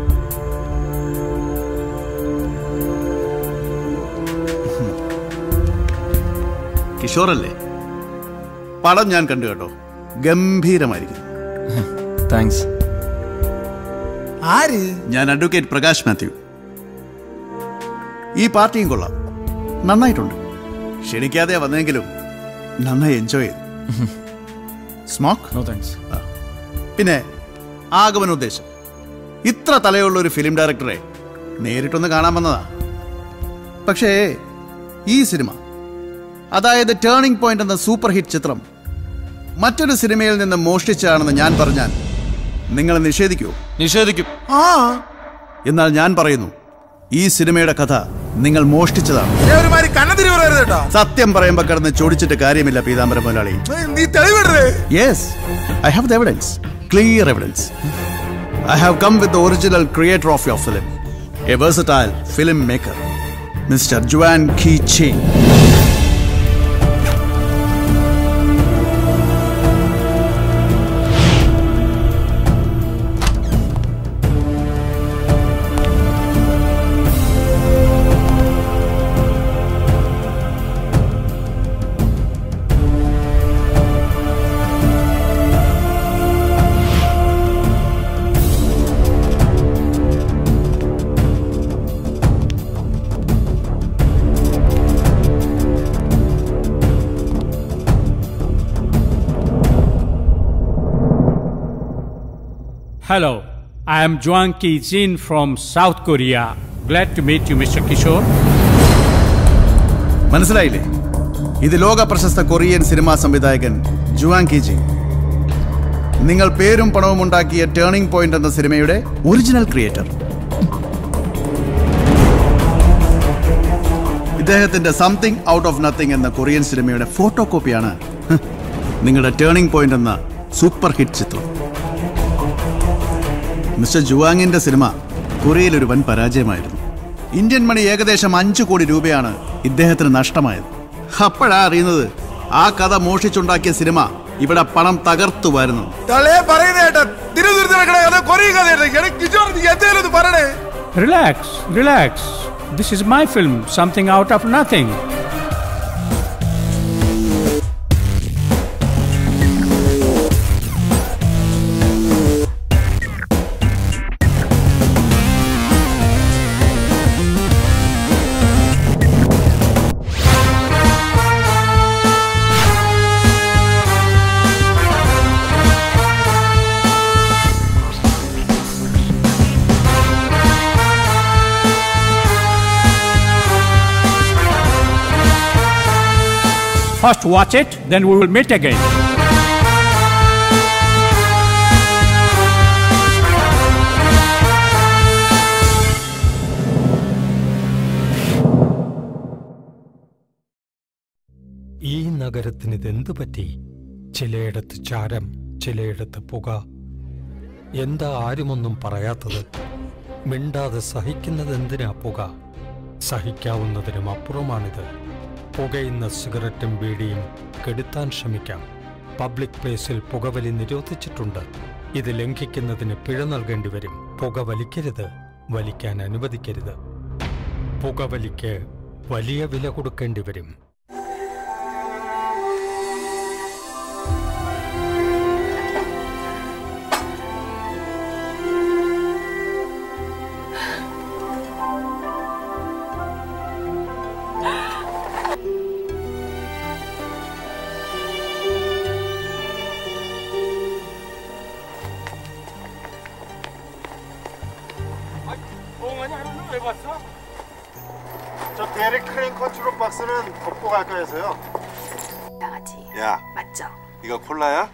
കിഷോറല്ലേ പടം ഞാൻ കണ്ടു കേട്ടോ ഗംഭീരമായിരിക്കും താങ്ക്സ് ആര് ഞാൻ അഡ്വക്കേറ്റ് പ്രകാശ് മാത്യു ഈ പാർട്ടിയും കൊള്ളാം നന്നായിട്ടുണ്ട് ക്ഷണിക്കാതെ വന്നെങ്കിലും നന്നായി എൻജോയ് ചെയ്തു സ്മോക്ക് നോ താങ്ക്സ് പിന്നെ ആഗമന ഉദ്ദേശം ഇത്ര തലയുള്ള ഒരു ഫിലിം ഡയറക്ടറെ നേരിട്ടൊന്ന് കാണാൻ വന്നതാ പക്ഷേ ഈ സിനിമ അതായത് ടേണിംഗ് പോയിന്റ് എന്ന സൂപ്പർ ഹിറ്റ് ചിത്രം മറ്റൊരു സിനിമയിൽ നിന്ന് മോഷ്ടിച്ചാണെന്ന് ഞാൻ പറഞ്ഞാൽ നിങ്ങൾ നിഷേധിക്കുമോ നിഷേധിക്കും ആ എന്നാൽ ഞാൻ പറയുന്നു ഈ സിനിമയുടെ കഥ നിങ്ങൾ മോഷ്ടിച്ചതാണ് ഒരുമാതിരി കണ്ണതിരി പറയരുത് കേട്ടോ സത്യം പറയുമ്പോ കിടന്ന് ചൊടിച്ചിട്ട് കാര്യമില്ല പീതാംബരം മുതലാളി നീ തെളിവിടേ yes I have the evidence clear evidence I have come with the original creator of your film a versatile film maker mister Juan Khi Ching Hello, I am Juan Ki Jin from South Korea. Glad to meet you, Mr. Kishore. മനസ്സിലായില്ലേ ഇത് ലോക പ്രശസ്ത Korean cinema സംവിധായകൻ Juang Kiji നിങ്ങൾ പേരും പണവും ഉണ്ടാക്കിയ turning point എന്ന സിനിമയുടെ ഒറിജിനൽ ക്രിയേറ്റർ ഇദ്ദേഹത്തിന്റെ സംതിങ് ഔട്ട് ഓഫ് നത്തിങ് എന്ന കൊറിയൻ സിനിമയുടെ ഫോട്ടോ കോപ്പിയാണ് ഹ്, നിങ്ങളുടെ ടേണിംഗ് പോയിന്റ് എന്ന സൂപ്പർ ഹിറ്റ് ചിത്രം മിസ്റ്റർ ജുവാങ്ങിന്റെ സിനിമ കൊറിയയിൽ ഒരു വൻ പരാജയമായിരുന്നു ഇന്ത്യൻ മണി ഏകദേശം അഞ്ചു കോടി രൂപയാണ് ഇദ്ദേഹത്തിന് നഷ്ടമായത് അപ്പോഴാ അറിയുന്നത് ആ കഥ മോഷിച്ചുണ്ടാക്കിയ സിനിമ ഇവിടെ പണം തകർത്തു വരുന്നു തളേ പറയുന്ന കേട്ടോ തിരുവനന്തപുരത്ത് നടക്കണ കഥ കൊറിയ കഥ കിഷോർ നീ എന്തേലും ഒന്ന് പറയണേ Relax, relax. This is my film, something out of nothing. First watch it, then we will meet again. ഈ നഗരത്തിന് ഇതെന്തു പറ്റി ചിലയിടത്ത് ചാരം ചിലയിടത്ത് പുക എന്താ ആരുമൊന്നും പറയാത്തത് മിണ്ടാതെ സഹിക്കുന്നത് എന്തിനാ പുക സഹിക്കാവുന്നതിനും അപ്പുറമാണിത് പുകയുന്ന സിഗരറ്റും ബീഡിയും കെടുത്താൻ ശ്രമിക്കാം പബ്ലിക് പ്ലേസിൽ പുകവലി നിരോധിച്ചിട്ടുണ്ട് ഇത് ലംഘിക്കുന്നതിന് പിഴ നൽകേണ്ടി വരും പുക വലിക്കരുത് വലിക്കാൻ അനുവദിക്കരുത് പുകവലിക്ക് വലിയ വില കൊടുക്കേണ്ടി വരും 엉아니 하루는 왜 봤어? 저 데릭 크레인 컨트롤 박스는 덮고 갈까 해서요. 나가지. 야, 맞죠? 이거 콜라야?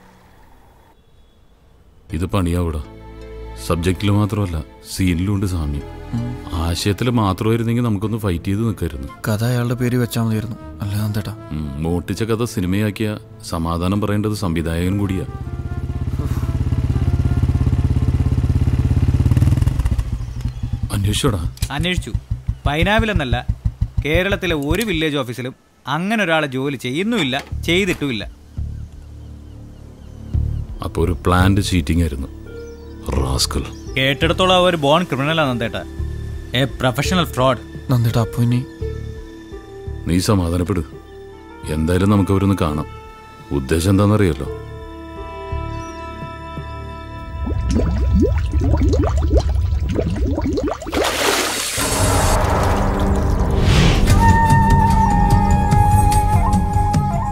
ഇത് പണിയാവൂടാ സബ്ജക്റ്റിൽ മാത്രമല്ല സീനിലും ഉണ്ട് സാമ്യം ആശയത്തിൽ മാത്രമായിരുന്നെങ്കിൽ നമുക്കൊന്ന് ഫൈറ്റ് ചെയ്ത് നിൽക്കായിരുന്നു കഥ അയാളുടെ പേര് വെച്ചാൽ മതിയായിരുന്നു അല്ല നന്ദേട്ടാ ഉം, മോട്ടിച്ച കഥ സിനിമയാക്കിയ സമാധാനം പറയേണ്ടത് സംവിധായകൻ കൂടിയാ അന്വേഷിച്ചോടാ അന്വേഷിച്ചു പൈനാവിലെന്നല്ല കേരളത്തിലെ ഒരു വില്ലേജ് ഓഫീസിലും അങ്ങനെ ഒരാളെ ജോലി ചെയ്യുന്നുമില്ല ചെയ്തിട്ടുമില്ല അപ്പോൾ ഒരു പ്ലാന്റ് ചീറ്റിംഗ് ആയിരുന്നു റാസ്കൽ കേട്ടിടത്തോളം അവർ ബോൺ ക്രിമിനലാണ് നന്ദേട്ട എ പ്രൊഫഷണൽ ഫ്രോഡ് നന്ദേട്ടാ അപ്പൊ ഇനി നീ സമാധാനപ്പെട് എന്തായാലും നമുക്ക് അവരൊന്ന് കാണാം ഉദ്ദേശം എന്താണെന്നറിയല്ലോ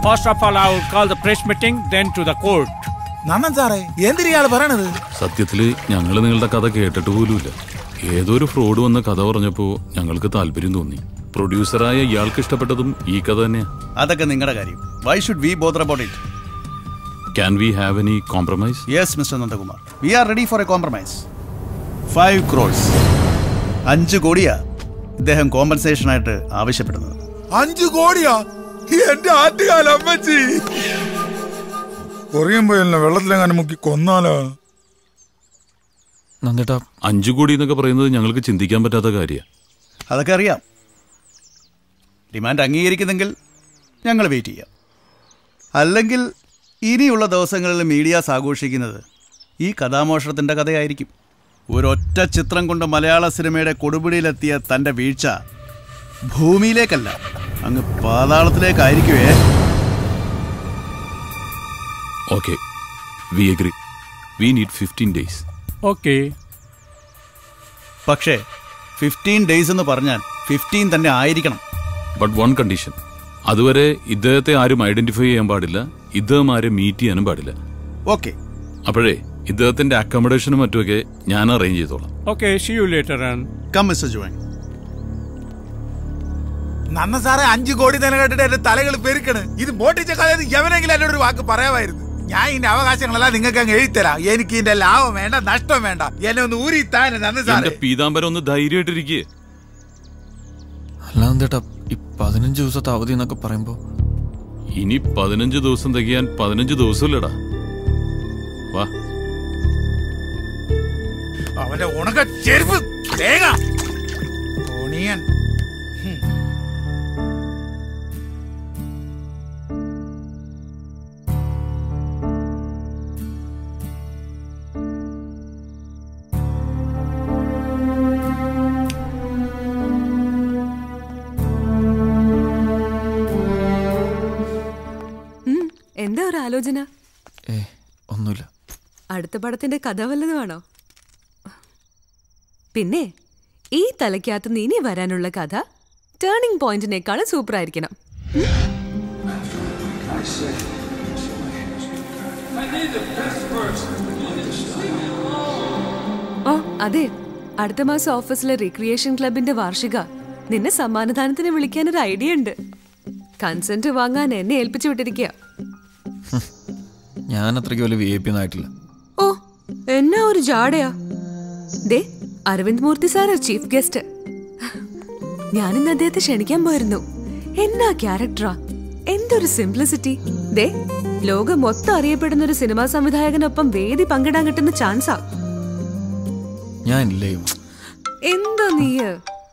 First of all, I will call the press meeting, then to the court. Nandan സാറേ എന്തിനാള് പറയണത് സത്യത്തില് ഞങ്ങൾ നിങ്ങളുടെ കഥ കേട്ടിട്ട് പോലുമില്ല ഏതൊരു ഫ്രോഡ് വന്ന് കഥ പറഞ്ഞപ്പോൾ ഞങ്ങൾക്ക് താല്പര്യം തോന്നി പ്രൊഡ്യൂസറായ ഇയാൾക്ക് ഇഷ്ടപ്പെട്ടതും ഈ കഥ തന്നെയാ അതൊക്കെ നിങ്ങളുടെ കാര്യം why should we bother about it can we have any compromise yes mister Nandakumar we are ready for a compromise five crores അഞ്ച് കോടിയാ ഇദ്ദേഹം കോമ്പൻസേഷൻ ആയിട്ട് ആവശ്യപ്പെടുന്നത് അഞ്ചു കോടിയാ എന്റെ ആറ്റുകാല അമ്മച്ചി കുറയുമ്പോ എന്നെ വെള്ളത്തിലെങ്ങാനും മുക്കി കൊന്നാലോ നന്ദേട്ടാ അഞ്ചു കോടി എന്നൊക്കെ പറയുന്നത് ഞങ്ങൾക്ക് ചിന്തിക്കാൻ പറ്റാത്ത കാര്യമാണ് അതൊക്കെ അറിയാം ഡിമാൻഡ് അംഗീകരിക്കുന്നെങ്കിൽ ഞങ്ങൾ വെയിറ്റ് ചെയ്യാം അല്ലെങ്കിൽ ഇനിയുള്ള ദിവസങ്ങളിൽ മീഡിയാസ് ആഘോഷിക്കുന്നത് ഈ കഥാമോഷണത്തിൻ്റെ കഥയായിരിക്കും ഒരൊറ്റ ചിത്രം കൊണ്ട് മലയാള സിനിമയുടെ കൊടുപിടിയിലെത്തിയ തൻ്റെ വീഴ്ച ഭൂമിയിലേക്കല്ല അങ്ങ് പാതാളത്തിലേക്കായിരിക്കുവേ okay we agree we need fifteen days Okay. പക്ഷേ ഫിഫ്റ്റീൻ ഡേയ്സ് എന്ന് പറഞ്ഞാൽ ഫിഫ്റ്റീൻ തന്നെ ആയിരിക്കണം ബട്ട് വൺ കണ്ടീഷൻ അതുവരെ ഇദ്ദേഹത്തെ ആരും ഐഡന്റിഫൈ ചെയ്യാൻ പാടില്ല ഇദ്ദേഹം ആരും മീറ്റ് ചെയ്യാനും പാടില്ല ഓക്കെ അപ്പോഴേ ഇദ്ദേഹത്തിന്റെ അക്കോമഡേഷനും മറ്റുമൊക്കെ ഞാൻ അറേഞ്ച് ചെയ്തോളാം Okay, see you later on. Come mister join നന്ന സാറേ അഞ്ചു കോടി തന്നെ കേട്ടിട്ട് എന്റെ തലകൾ പെരുക്കണ് ഇത് മോട്ടിച്ച കഥയിൽ എവനെങ്കിലും എന്നോട് ഒരു വാക്ക് പറയാമായിരുന്നു ഞാൻ ഇതിന്റെ അവകാശങ്ങളെല്ലാം നിങ്ങൾക്ക് അങ്ങ് എഴുതരാം എനിക്ക് ഇതിന്റെ ലാഭം വേണ്ട നഷ്ടം വേണ്ട എന്നെ ഒന്ന് ഊരി താനെ നന്ന സാറേ എന്റെ പീതാംബരം ഒന്ന് ധൈര്യമായിട്ടിരിക്കേ അല്ല നന്ദേട്ടാ ഈ പതിനഞ്ച് ദിവസത്തെ അവധി എന്നൊക്കെ പറയുമ്പോ ഇനി പതിനഞ്ച് ദിവസം തികയാൻ പതിനഞ്ച് ദിവസമില്ലടാ വാ അവന്റെ ഉണക്ക ചെരുപ്പ് തേങ്ങ ഓണിയൻ ഉം, എന്താ ഒരു ആലോചന ഏ ഒന്നുമില്ല അടുത്ത പടത്തിന്റെ കഥ വല്ലതുമാണോ പിന്നെ ഈ തലയ്ക്കകത്ത് നിന്ന് ഇനി വരാനുള്ള കഥ ടേണിംഗ് പോയിന്റിനേക്കാളും സൂപ്പർ ആയിരിക്കണം ഓ അതെ അടുത്ത മാസം ഓഫീസിലെ റിക്രിയേഷൻ ക്ലബിന്റെ വാർഷിക നിന്നെ സമ്മാനദാനത്തിന് വിളിക്കാൻ ഒരു ഐഡിയ ഉണ്ട് കൺസെന്റ് വാങ്ങാൻ എന്നെ ഏൽപ്പിച്ചു വിട്ടിരിക്കുക ഞാൻ അത്രയ്ക്ക് വലിയ വി ഐ പി ഒന്നും ആയിട്ടില്ല ഓ എന്നാ ഒരു ജാടയാ ദേ അരവിന്ദ് മൂർത്തി സാറാ ചീഫ് ഗസ്റ്റ് ഞാനിന്ന് അദ്ദേഹത്തെ ക്ഷണിക്കാൻ പോയിരുന്നു എന്നാ ക്യാരക്ടറാ എന്തൊരു സിംപ്ലിസിറ്റി ദേ ലോകം മൊത്തം അറിയപ്പെടുന്ന ഒരു സിനിമാ സംവിധായകനൊപ്പം വേദി പങ്കിടാൻ കിട്ടുന്ന ചാൻസാ ഞാൻ ഇല്ലേ എന്താ നീയ്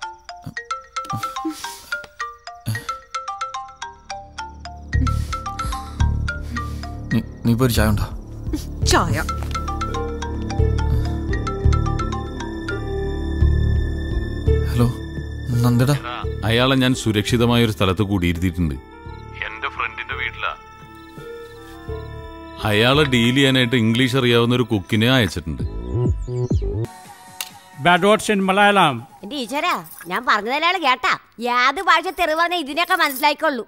നീ- നീ ഇപ്പൊ ഒരു ചായ ഉണ്ടോ ചായ ഹലോ നന്ദേട്ടാ അയാളെ ഞാൻ സുരക്ഷിതമായ ഒരു സ്ഥലത്ത് കൂടിയിരുത്തിയിട്ടുണ്ട് എന്റെ ഫ്രണ്ടിന്റെ വീട്ടിലാ അയാളെ ഡീൽ ചെയ്യാനായിട്ട് ഇംഗ്ലീഷ് അറിയാവുന്ന ഒരു കുക്കിനെ അയച്ചിട്ടുണ്ട് Bad words in Malayalam. എന്റെ ഈശ്വരാ ഞാൻ പറഞ്ഞതല്ലേ കേട്ടാ യാത് ഭാഷ തെറിവാന്ന് ഇതിനൊക്കെ മനസ്സിലായിക്കൊള്ളൂ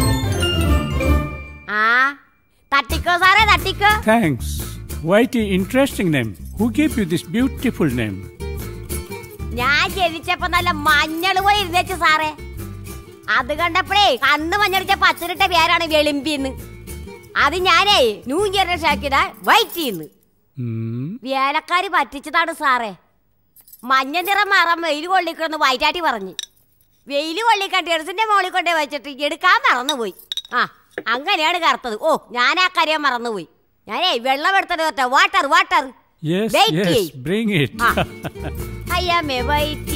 ആ തട്ടിക്കോ സാറേ തട്ടിക്കോ Thanks. Quite an interesting name. Who gave you this beautiful name? ഞാൻ ജനിച്ചപ്പോ നല്ല മഞ്ഞൾ പോയി ഇരുന്നേച്ചു സാറേ അത് കണ്ടപ്പോഴേ കണ്ണ് മഞ്ഞളിച്ച പച്ചരിട്ട പേരാണ് വെളിമ്പിന്ന് അത് ഞാനേ ന്യൂ ജനറേഷൻ ആക്കിയതാ വൈറ്റ് ചെയ്യുന്നു വേലക്കാരി പറ്റിച്ചതാണ് സാറേ മഞ്ഞ നിറം മറം വെയിൽ കൊള്ളിക്കണമെന്ന് വൈറ്റാട്ടി പറഞ്ഞു വെയിൽ കൊള്ളിക്കാൻ ടെറസിന്റെ മുകളിൽ കൊണ്ടേ വെച്ചിട്ട് എടുക്കാൻ മറന്നുപോയി ആ അങ്ങനെയാണ് കറുത്തത് ഓ ഞാൻ ആ കാര്യം മറന്നുപോയി ഞാനേ വെള്ളം എടുത്തത് കേട്ടോ water water Yes, Wait, yes, wait. bring it. Ah. അയ്യാമേ വൈറ്റി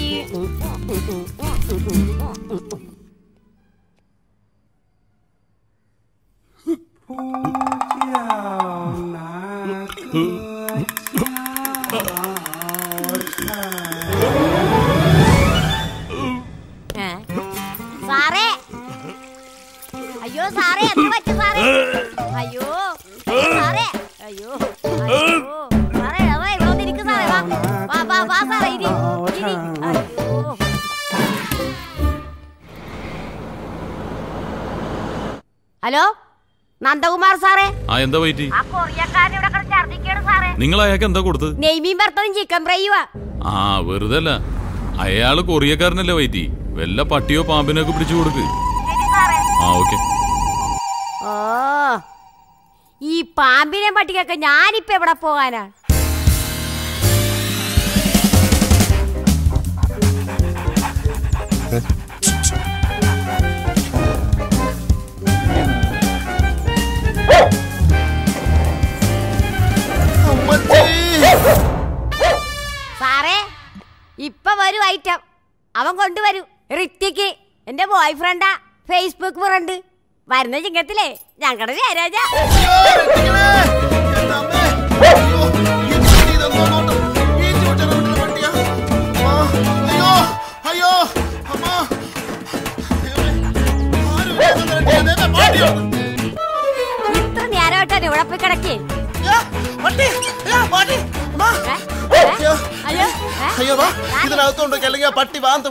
ഏ? സാറേ അയ്യോ സാറേ എന്ത് പറ്റി സാറേ അയ്യോ സാറേ അയ്യോ അയ്യോ സാറേ അതെ വന്നിരിക്കു സാറേ വാ വാ വാ വാ സാറേ ഇരി ഇരി അയ്യോ ഹലോ നന്ദകുമാർ സാറേ ആ എന്താ വൈറ്റി ആ കൊറിയക്കാരൻ ഇവിടെ കിടന്ന് ഛർദ്ദിക്കാണ് സാറേ നിങ്ങൾ അയാൾക്ക് എന്താ കൊടുത്തത് നെയ്മീൻ വറുത്തതും ചിക്കൻ ഫ്രൈയുവാ ആ വെറുതെ അല്ല അയാള് കൊറിയക്കാരനല്ലേ വൈറ്റി വല്ല പട്ടിയോ പാമ്പിനോ ഒക്കെ പിടിച്ചു കൊടുക്ക് ആ ഓക്കെ ഓ ഈ പാമ്പിനെ പട്ടിക്കൊക്കെ ഞാനിപ്പോ എവിടെ പോകാനാ സാറേ ഇപ്പൊ വരും ഐറ്റം അവൻ കൊണ്ടുവരും ഋത്തിക്ക് എന്റെ ബോയ് ഫ്രണ്ടാ ഫേസ്ബുക്ക് ഫ്രണ്ട് വരുന്ന ചിങ്ങത്തിലേ ഞങ്ങളുടെ ജയരാജ അയ്യോ അമ്മ ഇത്ര നേരമായിട്ടാണ് ഇവിടെ പോയി കിടക്കേ അയ്യോ അയ്യോ വാ ഇതിനകത്തോണ്ട് അല്ലെങ്കിൽ ആ പട്ടി വാന്തും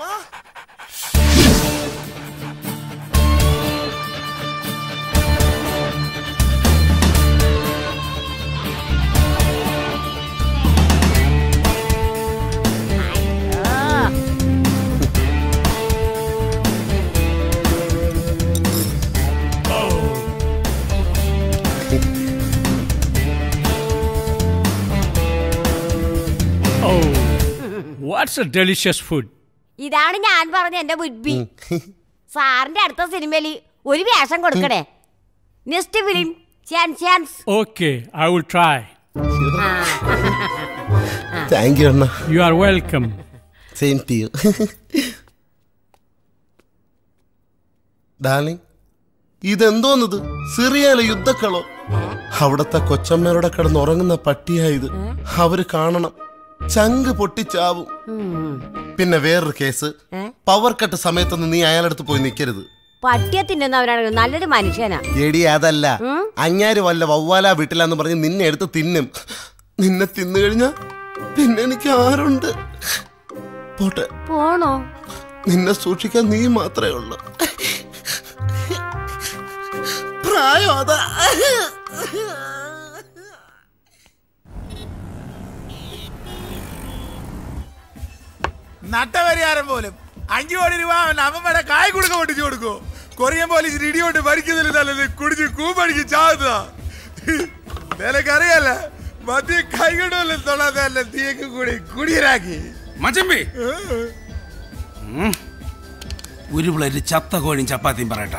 Oh, what's a delicious food? ഇതാണ് ഞാൻ പറഞ്ഞ എന്റെ ബുദ്ധി സാറിന്റെ അടുത്ത സിനിമയിൽ ഒരു വേഷം കൊടുക്കണേ next film chance chance Okay, I will try. Thank you അണ്ണ You are welcome. Same to you darling ഇതെന്തോന്നത് സിറിയയിലെ യുദ്ധക്കളോ അവിടത്തെ കൊച്ചമ്മയുടെ കിടന്ന് ഉറങ്ങുന്ന പട്ടിയായത് അവര് കാണണം ചങ്ക് പൊട്ടിച്ചാവും പിന്നെ വേറൊരു കേസ് പവർ കട്ട് സമയത്തൊന്നും നീ അയാളടുത്ത് പോയി നിൽക്കരുത് പട്ടിയെ തിന്നുന്നവരാണ് നല്ലൊരു മനുഷ്യനാ എടി അതല്ല ഉം? അങ്ങാര് വല്ല വവ്വാല വീട്ടിലാന്ന് പറഞ്ഞ് നിന്നെ എടുത്ത് തിന്നും നിന്നെ തിന്നു കഴിഞ്ഞാ പിന്നെ എനിക്ക് ആരുണ്ട് പോട്ടെ പോണോ നിന്നെ സൂക്ഷിക്കാൻ നീ മാത്രമേ ഉള്ളൂ പ്രായം അതാ നട്ടപരിഹാരം പോലും അഞ്ചു കോടി രൂപ അവൻ അമ്മമ്മയുടെ കായ് കൊടുക്ക പൊട്ടിച്ചു കൊടുക്കോ കൊറിയൻ പോലീസിന് ഇടിയോട്ട് ഭരിക്കുന്നതിൽ നല്ലത് കുടിച്ച് കൂപ്പടിക്ക് ചാവുന്നതാ നിനക്കറിയാല മദ്യ കൈകൊണ്ടുമല്ല തൊള്ളാതല്ല തീയൊക്കെ കൂടി കുടിയരാക്കി മച്ചമ്പി ഒരു പ്ലേറ്റ് ചത്ത കോഴിയും ചപ്പാത്തിയും പറയട്ടാ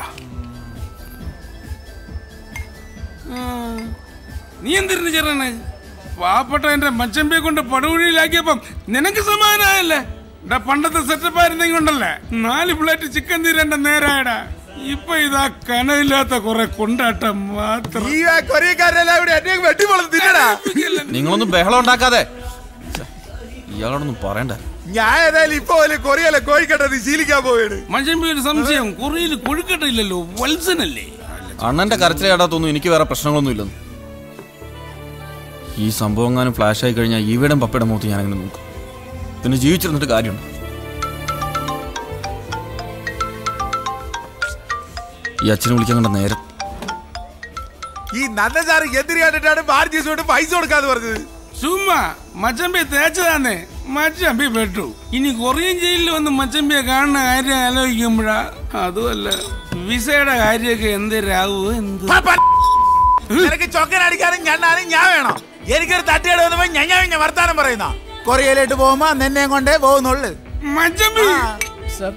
നീ എന്തിരുന്ന് ചേർന്ന് പാവപ്പെട്ട എന്റെ മച്ചമ്പിയെ കൊണ്ട് പടുകുഴിയിലാക്കിയപ്പം നിനക്ക് സമാധാനമായല്ലേ എടാ പണ്ടത്തെ സെറ്റപ്പ് ആയിരുന്നെങ്കിൽ ഉണ്ടല്ലേ നാല് പ്ലേറ്റ് ചിക്കൻ തീരേണ്ട നേരായടാ ഇപ്പൊ ഇതാ കനവില്ലാത്ത കുറെ കൊണ്ടാട്ടം മാത്രം ഈ കൊറിയക്കാരെല്ലാം ഇവിടെ എന്നെ വെട്ടിപ്പൊളന്ന് തിന്നടാ നിങ്ങളൊന്നും ബഹളം ഉണ്ടാക്കാതെ ഛെ, ഇയാളോടൊന്നും പറയണ്ട ഞാൻ ഏതായാലും ഇപ്പൊ പോലെ കൊറിയയിലെ കോഴിക്കട്ടത് ശീലിക്കാൻ പോവാണ് മച്ചമ്പി ഒരു സംശയം കൊറിയയിൽ കൊഴുക്കട്ട ഇല്ലല്ലോ വത്സനല്ലേ അണ്ണന്റെ കരച്ചിൽ കേടാത്തൊന്നും എനിക്ക് വേറെ പ്രശ്നങ്ങളൊന്നും ഇല്ലെന്ന് ഈ സംഭവം എങ്ങാനും ഫ്ലാഷ് ആയി കഴിഞ്ഞാൽ ഈവിടം പപ്പയുടെ മുഖത്ത് ഞാനങ്ങനെ നോക്കും പിന്നെ ജീവിച്ചിരുന്നിട്ട് കാര്യമുണ്ട് ഈ അച്ഛനെ വിളിക്കാൻ കണ്ട നേരം ഈ നല്ല സാറ് എന്തിനു കണ്ടിട്ടാണ് ഭാരതീയ കൊണ്ട് പൈസ കൊടുക്കാന്ന് പറഞ്ഞത് ചുമ്മാ മച്ചമ്പി തേച്ചതാന്നേ മച്ചമ്പി പെട്ടു ഇനി കൊറിയൻ ജയിലിൽ വന്ന് മച്ചമ്പിയെ കാണുന്ന കാര്യം ആലോചിക്കുമ്പോഴാ അതുമല്ല വിസയുടെ കാര്യമൊക്കെ എന്തരാവോ എന്ത് നിനക്ക് ചൊക്കനടിക്കാനും ഞണ്ണാനും ഞാൻ വേണം എനിക്കൊരു തട്ടിയുടെ വന്നപ്പോ ഞാൻ ഞാൻ വർത്താനം പറയുന്ന കൊറിയയിലോട്ട് പോകുമ്പോ നിന്നെ കൊണ്ടേ പോകുന്നുള്ളു സർ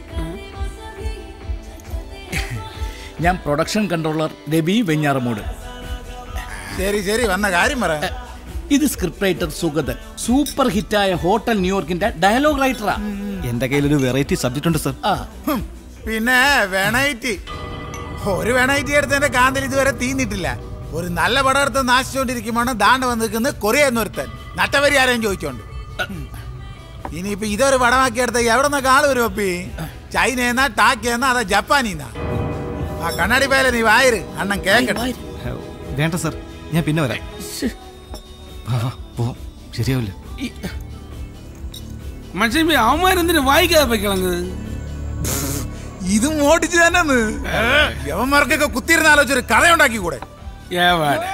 ഞാൻ പ്രൊഡക്ഷൻ കൺട്രോളർ രവി വെഞ്ഞാറമൂട് ശരി ശരി വന്ന കാര്യം പറ ഇത് സ്ക്രിപ്റ്റ് റൈറ്റർ സുഗതൻ സൂപ്പർ ഹിറ്റായ ഹോട്ടൽ ന്യൂയോർക്കിന്റെ ഡയലോഗ് റൈറ്ററാ എന്റെ കയ്യിലൊരു വെറൈറ്റി സബ്ജക്റ്റ് ഉണ്ട് സർ ഹും, പിന്നെ വെണൈറ്റി ഒരു വെണൈറ്റി എടുത്തതിന്റെ കാന്തൽ ഇതുവരെ തീന്നിട്ടില്ല ഒരു നല്ല പടം എടുത്ത് നാശിച്ചുകൊണ്ടിരിക്കുമ്പോൾ ദാണ്ട് വന്ന് നിൽക്കുന്ന കൊറിയ എന്നൊരുത്തൻ നട്ടപരിഹാരം ചോദിച്ചോണ്ട് ഇനിയിപ്പോ ഇതൊരു പടമാക്കി എടുത്ത എവിടെ നിന്നൊക്കെ ആള് വരും അപ്പി ചൈനയെന്നാ ടാക്കിയെന്നാ അതാ ജപ്പാനീന്നാ ആ കണ്ണാടി പേല നീ വായര് അണ്ണൻ കേക്കട്ടെ വേണ്ട സർ ഞാൻ പിന്നെ വരാം ആ, പോവാം ശരിയാവില്ല മച്ചമ്പി അവന്മാരെന്തിനു വായിക്കാതെ പോയി കിളങ്ങത് ഇതും ഓടിച്ചു തന്നെ യവന്മാർക്കൊക്കെ കുത്തിയിരുന്ന ആലോചിച്ചൊരു കഥ ഉണ്ടാക്കി കൂടെ ഏവാടെ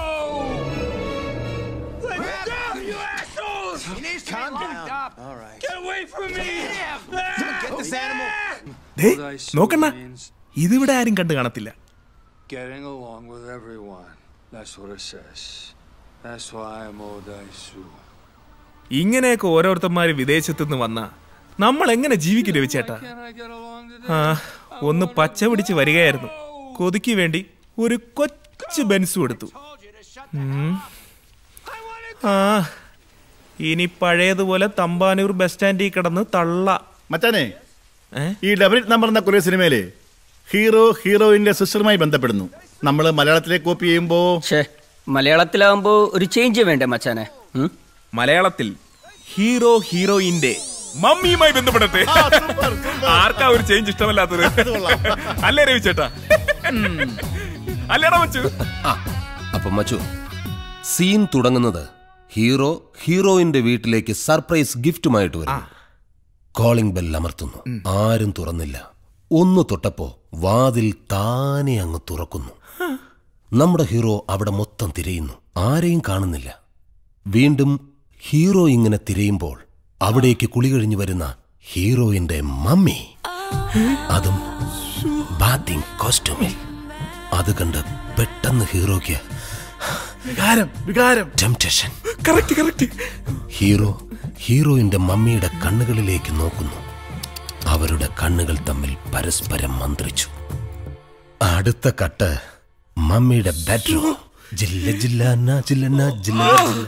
ദേ, നോക്കണ്ണ ഇതിവിടെ ആരും കണ്ടു കാണത്തില്ല Getting along with everyone. That's what it says. That's why I'm Odaisu. ഇങ്ങനെയൊക്കെ ഓരോരുത്തന്മാര് വിദേശത്തു നിന്ന് വന്ന നമ്മൾ എങ്ങനെ ജീവിക്കും രവിച്ചേട്ടാ ആ ഒന്ന് പച്ച പിടിച്ച് വരികയായിരുന്നു കൊതിക്ക് വേണ്ടി ഒരു കൊച്ചു ബെൻസും എടുത്തു ഉം. ആ ഇനി പഴയതുപോലെ തമ്പാനൂർ ബസ് സ്റ്റാൻഡിൽ കിടന്ന് തള്ള മച്ചാനെ ഈ ഡബിൾ നമ്പർ എന്ന കൊറിയ സിനിമയില് ഹീറോ ഹീറോയിന്റെ സിസ്റ്ററുമായി ബന്ധപ്പെടുന്നു നമ്മൾ മലയാളത്തിലേക്ക് കോപ്പി ചെയ്യുമ്പോ മലയാളത്തിലാവുമ്പോ ഒരു ചേഞ്ച് വേണ്ടേ മച്ചാനെ മലയാളത്തിൽ ഹീറോ ഹീറോയിന്റെ മമ്മിയുമായി ബന്ധപ്പെടട്ടെ ആർക്കാ ഒരു ചേഞ്ച് ഇഷ്ടമല്ലാത്തത് അല്ലേ രവിച്ചേട്ടാ അല്ലേടാ മച്ചു അപ്പൊ മച്ചു സീൻ തുടങ്ങുന്നത് ഹീറോ ഹീറോയിന്റെ വീട്ടിലേക്ക് സർപ്രൈസ് ഗിഫ്റ്റുമായിട്ട് വരുന്നു കോളിംഗ് ബെൽ അമർത്തുന്നു ആരും തുറന്നില്ല ഒന്ന് തൊട്ടപ്പോ വാതിൽ താനെ അങ്ങ് തുറക്കുന്നു നമ്മുടെ ഹീറോ അവിടെ മൊത്തം തിരയുന്നു ആരെയും കാണുന്നില്ല വീണ്ടും ഹീറോ ഇങ്ങനെ തിരയുമ്പോൾ അവിടേക്ക് കുളി കഴിഞ്ഞു വരുന്ന ഹീറോയിന്റെ മമ്മി അതും ബാത്തിങ് കോസ്റ്റ്യൂമിൽ അത് കണ്ട് പെട്ടെന്ന് ഹീറോയ്ക്ക് വികാരം വികാരം ടെംപ്റ്റേഷൻ കറക്റ്റ് കറക്റ്റ് ഹീറോ ഹീറോയിന്റെ മമ്മിയുടെ കണ്ണുകളിലേക്ക് നോക്കുന്നു അവരുടെ കണ്ണുകൾ തമ്മിൽ പരസ്പരം മന്ത്രിച്ചു അടുത്ത കട്ട് മമ്മിയുടെ ബെഡ്റൂം ജില്ല ജില്ല ന ജില്ല ന ജില്ല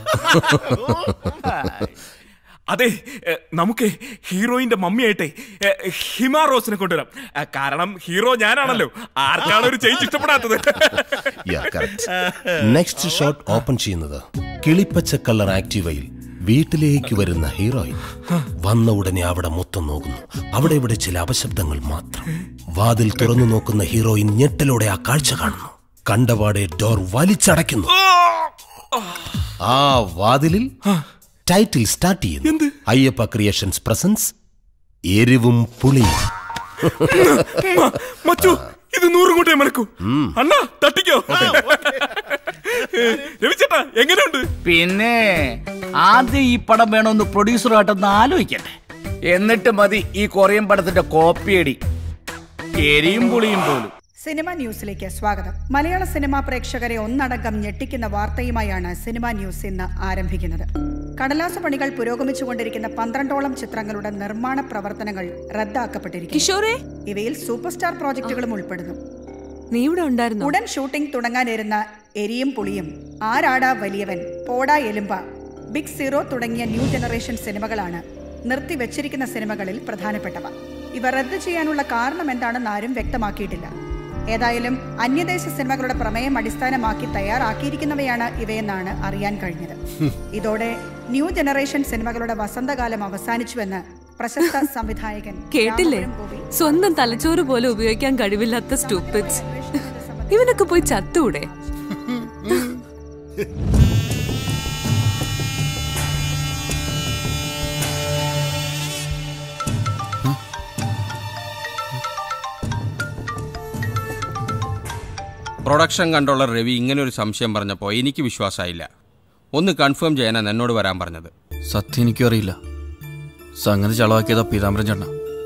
അതെ എ, നമുക്ക് ഹീറോയിന്റെ മമ്മിയായിട്ടെ എ, ഹിമ റോസിനെ കൊണ്ടുവരാം എ, കാരണം ഹീറോ ഞാനാണല്ലോ ആർക്കാണ് ഒരു ചേഞ്ച് ഇഷ്ടപ്പെടാത്തത് നെക്സ്റ്റ് ഷോട്ട് ഓപ്പൺ ചെയ്യുന്നത് കിളിപ്പച്ച കളർ ആക്റ്റീവയിൽ വീട്ടിലേക്ക് വരുന്ന ഹീറോയിൻ വന്ന ഉടനെ അവിടെ മൊത്തം നോക്കുന്നു അവിടെ ഇവിടെ ചില അപശബ്ദങ്ങൾ മാത്രം വാതിൽ തുറന്നു നോക്കുന്ന ഹീറോയിൻ ഞെട്ടലോടെ ആ കാഴ്ച കാണുന്നു കണ്ടപാടെ ഡോർ വലിച്ചടയ്ക്കുന്നു ആ വാതിലിൽ ടൈറ്റിൽ സ്റ്റാർട്ട് ചെയ്യുന്നു അയ്യപ്പ ക്രിയേഷൻസ് പ്രസൻസ് എരിവും പുളിയും മ- മച്ചു ഇത് നൂറും കൂട്ടേ മലക്കൂ അണ്ണാ തട്ടിക്കോ രവിച്ചേട്ടാ എങ്ങനെയുണ്ട് പിന്നെ ആദ്യം ഈ പടം വേണമെന്ന് പ്രൊഡ്യൂസറായിട്ടൊന്ന് ആലോചിക്കട്ടെ എന്നിട്ട് മതി ഈ കൊറിയൻ പടത്തിന്റെ കോപ്പിയടി എരിയും പുളിയും പോലും സിനിമ ന്യൂസിലേക്ക് സ്വാഗതം മലയാള സിനിമാ പ്രേക്ഷകരെ ഒന്നടങ്കം ഞെട്ടിക്കുന്ന വാർത്തയുമായാണ് സിനിമ ന്യൂസ് ഇന്ന് ആരംഭിക്കുന്നത് കടലാസ പണികൾ പുരോഗമിച്ചുകൊണ്ടിരിക്കുന്ന പന്ത്രണ്ടോളം ചിത്രങ്ങളുടെ നിർമ്മാണ പ്രവർത്തനങ്ങൾ റദ്ദാക്കപ്പെട്ടിരിക്കുന്നു ഇവയിൽ സൂപ്പർ സ്റ്റാർ പ്രോജക്റ്റുകളും ഉൾപ്പെടുന്നു നീ ഇവിടെ ഉണ്ടായിരുന്നു ഉടൻ ഷൂട്ടിംഗ് തുടങ്ങാനിരുന്ന എരിയും പുളിയും ആരാടാ വലിയവൻ പോടാ എലുമ്പ ബിഗ് സീറോ തുടങ്ങിയ ന്യൂ ജനറേഷൻ സിനിമകളാണ് നിർത്തിവെച്ചിരിക്കുന്ന സിനിമകളിൽ പ്രധാനപ്പെട്ടവ ഇവ റദ്ദ് ചെയ്യാനുള്ള കാരണം എന്താണെന്ന് ആരും വ്യക്തമാക്കിയിട്ടില്ല ഏതായാലും അന്യദേശ സിനിമകളുടെ പ്രമേയം അടിസ്ഥാനമാക്കി തയ്യാറാക്കിയിരിക്കുന്നവയാണ് ഇവയെന്നാണ് അറിയാൻ കഴിഞ്ഞത് ഇതോടെ ന്യൂ ജനറേഷൻ സിനിമകളുടെ വസന്തകാലം അവസാനിച്ചുവെന്ന് പ്രശസ്ത സംവിധായകൻ കേട്ടില്ലേ സ്വന്തം തലച്ചോറ് പോലെ ഉപയോഗിക്കാൻ കഴിവില്ലാത്ത സ്റ്റൂപ്പിഡ്സ് ഇവനൊക്കെ പോയി ചത്തൂടെ പ്രൊഡക്ഷൻ കൺട്രോളർ രവി ഇങ്ങനെ ഒരു സംശയം പറഞ്ഞപ്പോൾ എനിക്ക് വിശ്വാസമായില്ല ഒന്ന് കൺഫേം ചെയ്യാനാണ് എന്നോട് വരാൻ പറഞ്ഞത് സത്യം എനിക്കും അറിയില്ല സംഗതി ചളവാക്കിയതാ പീതാംബരൻ ചേട്ടന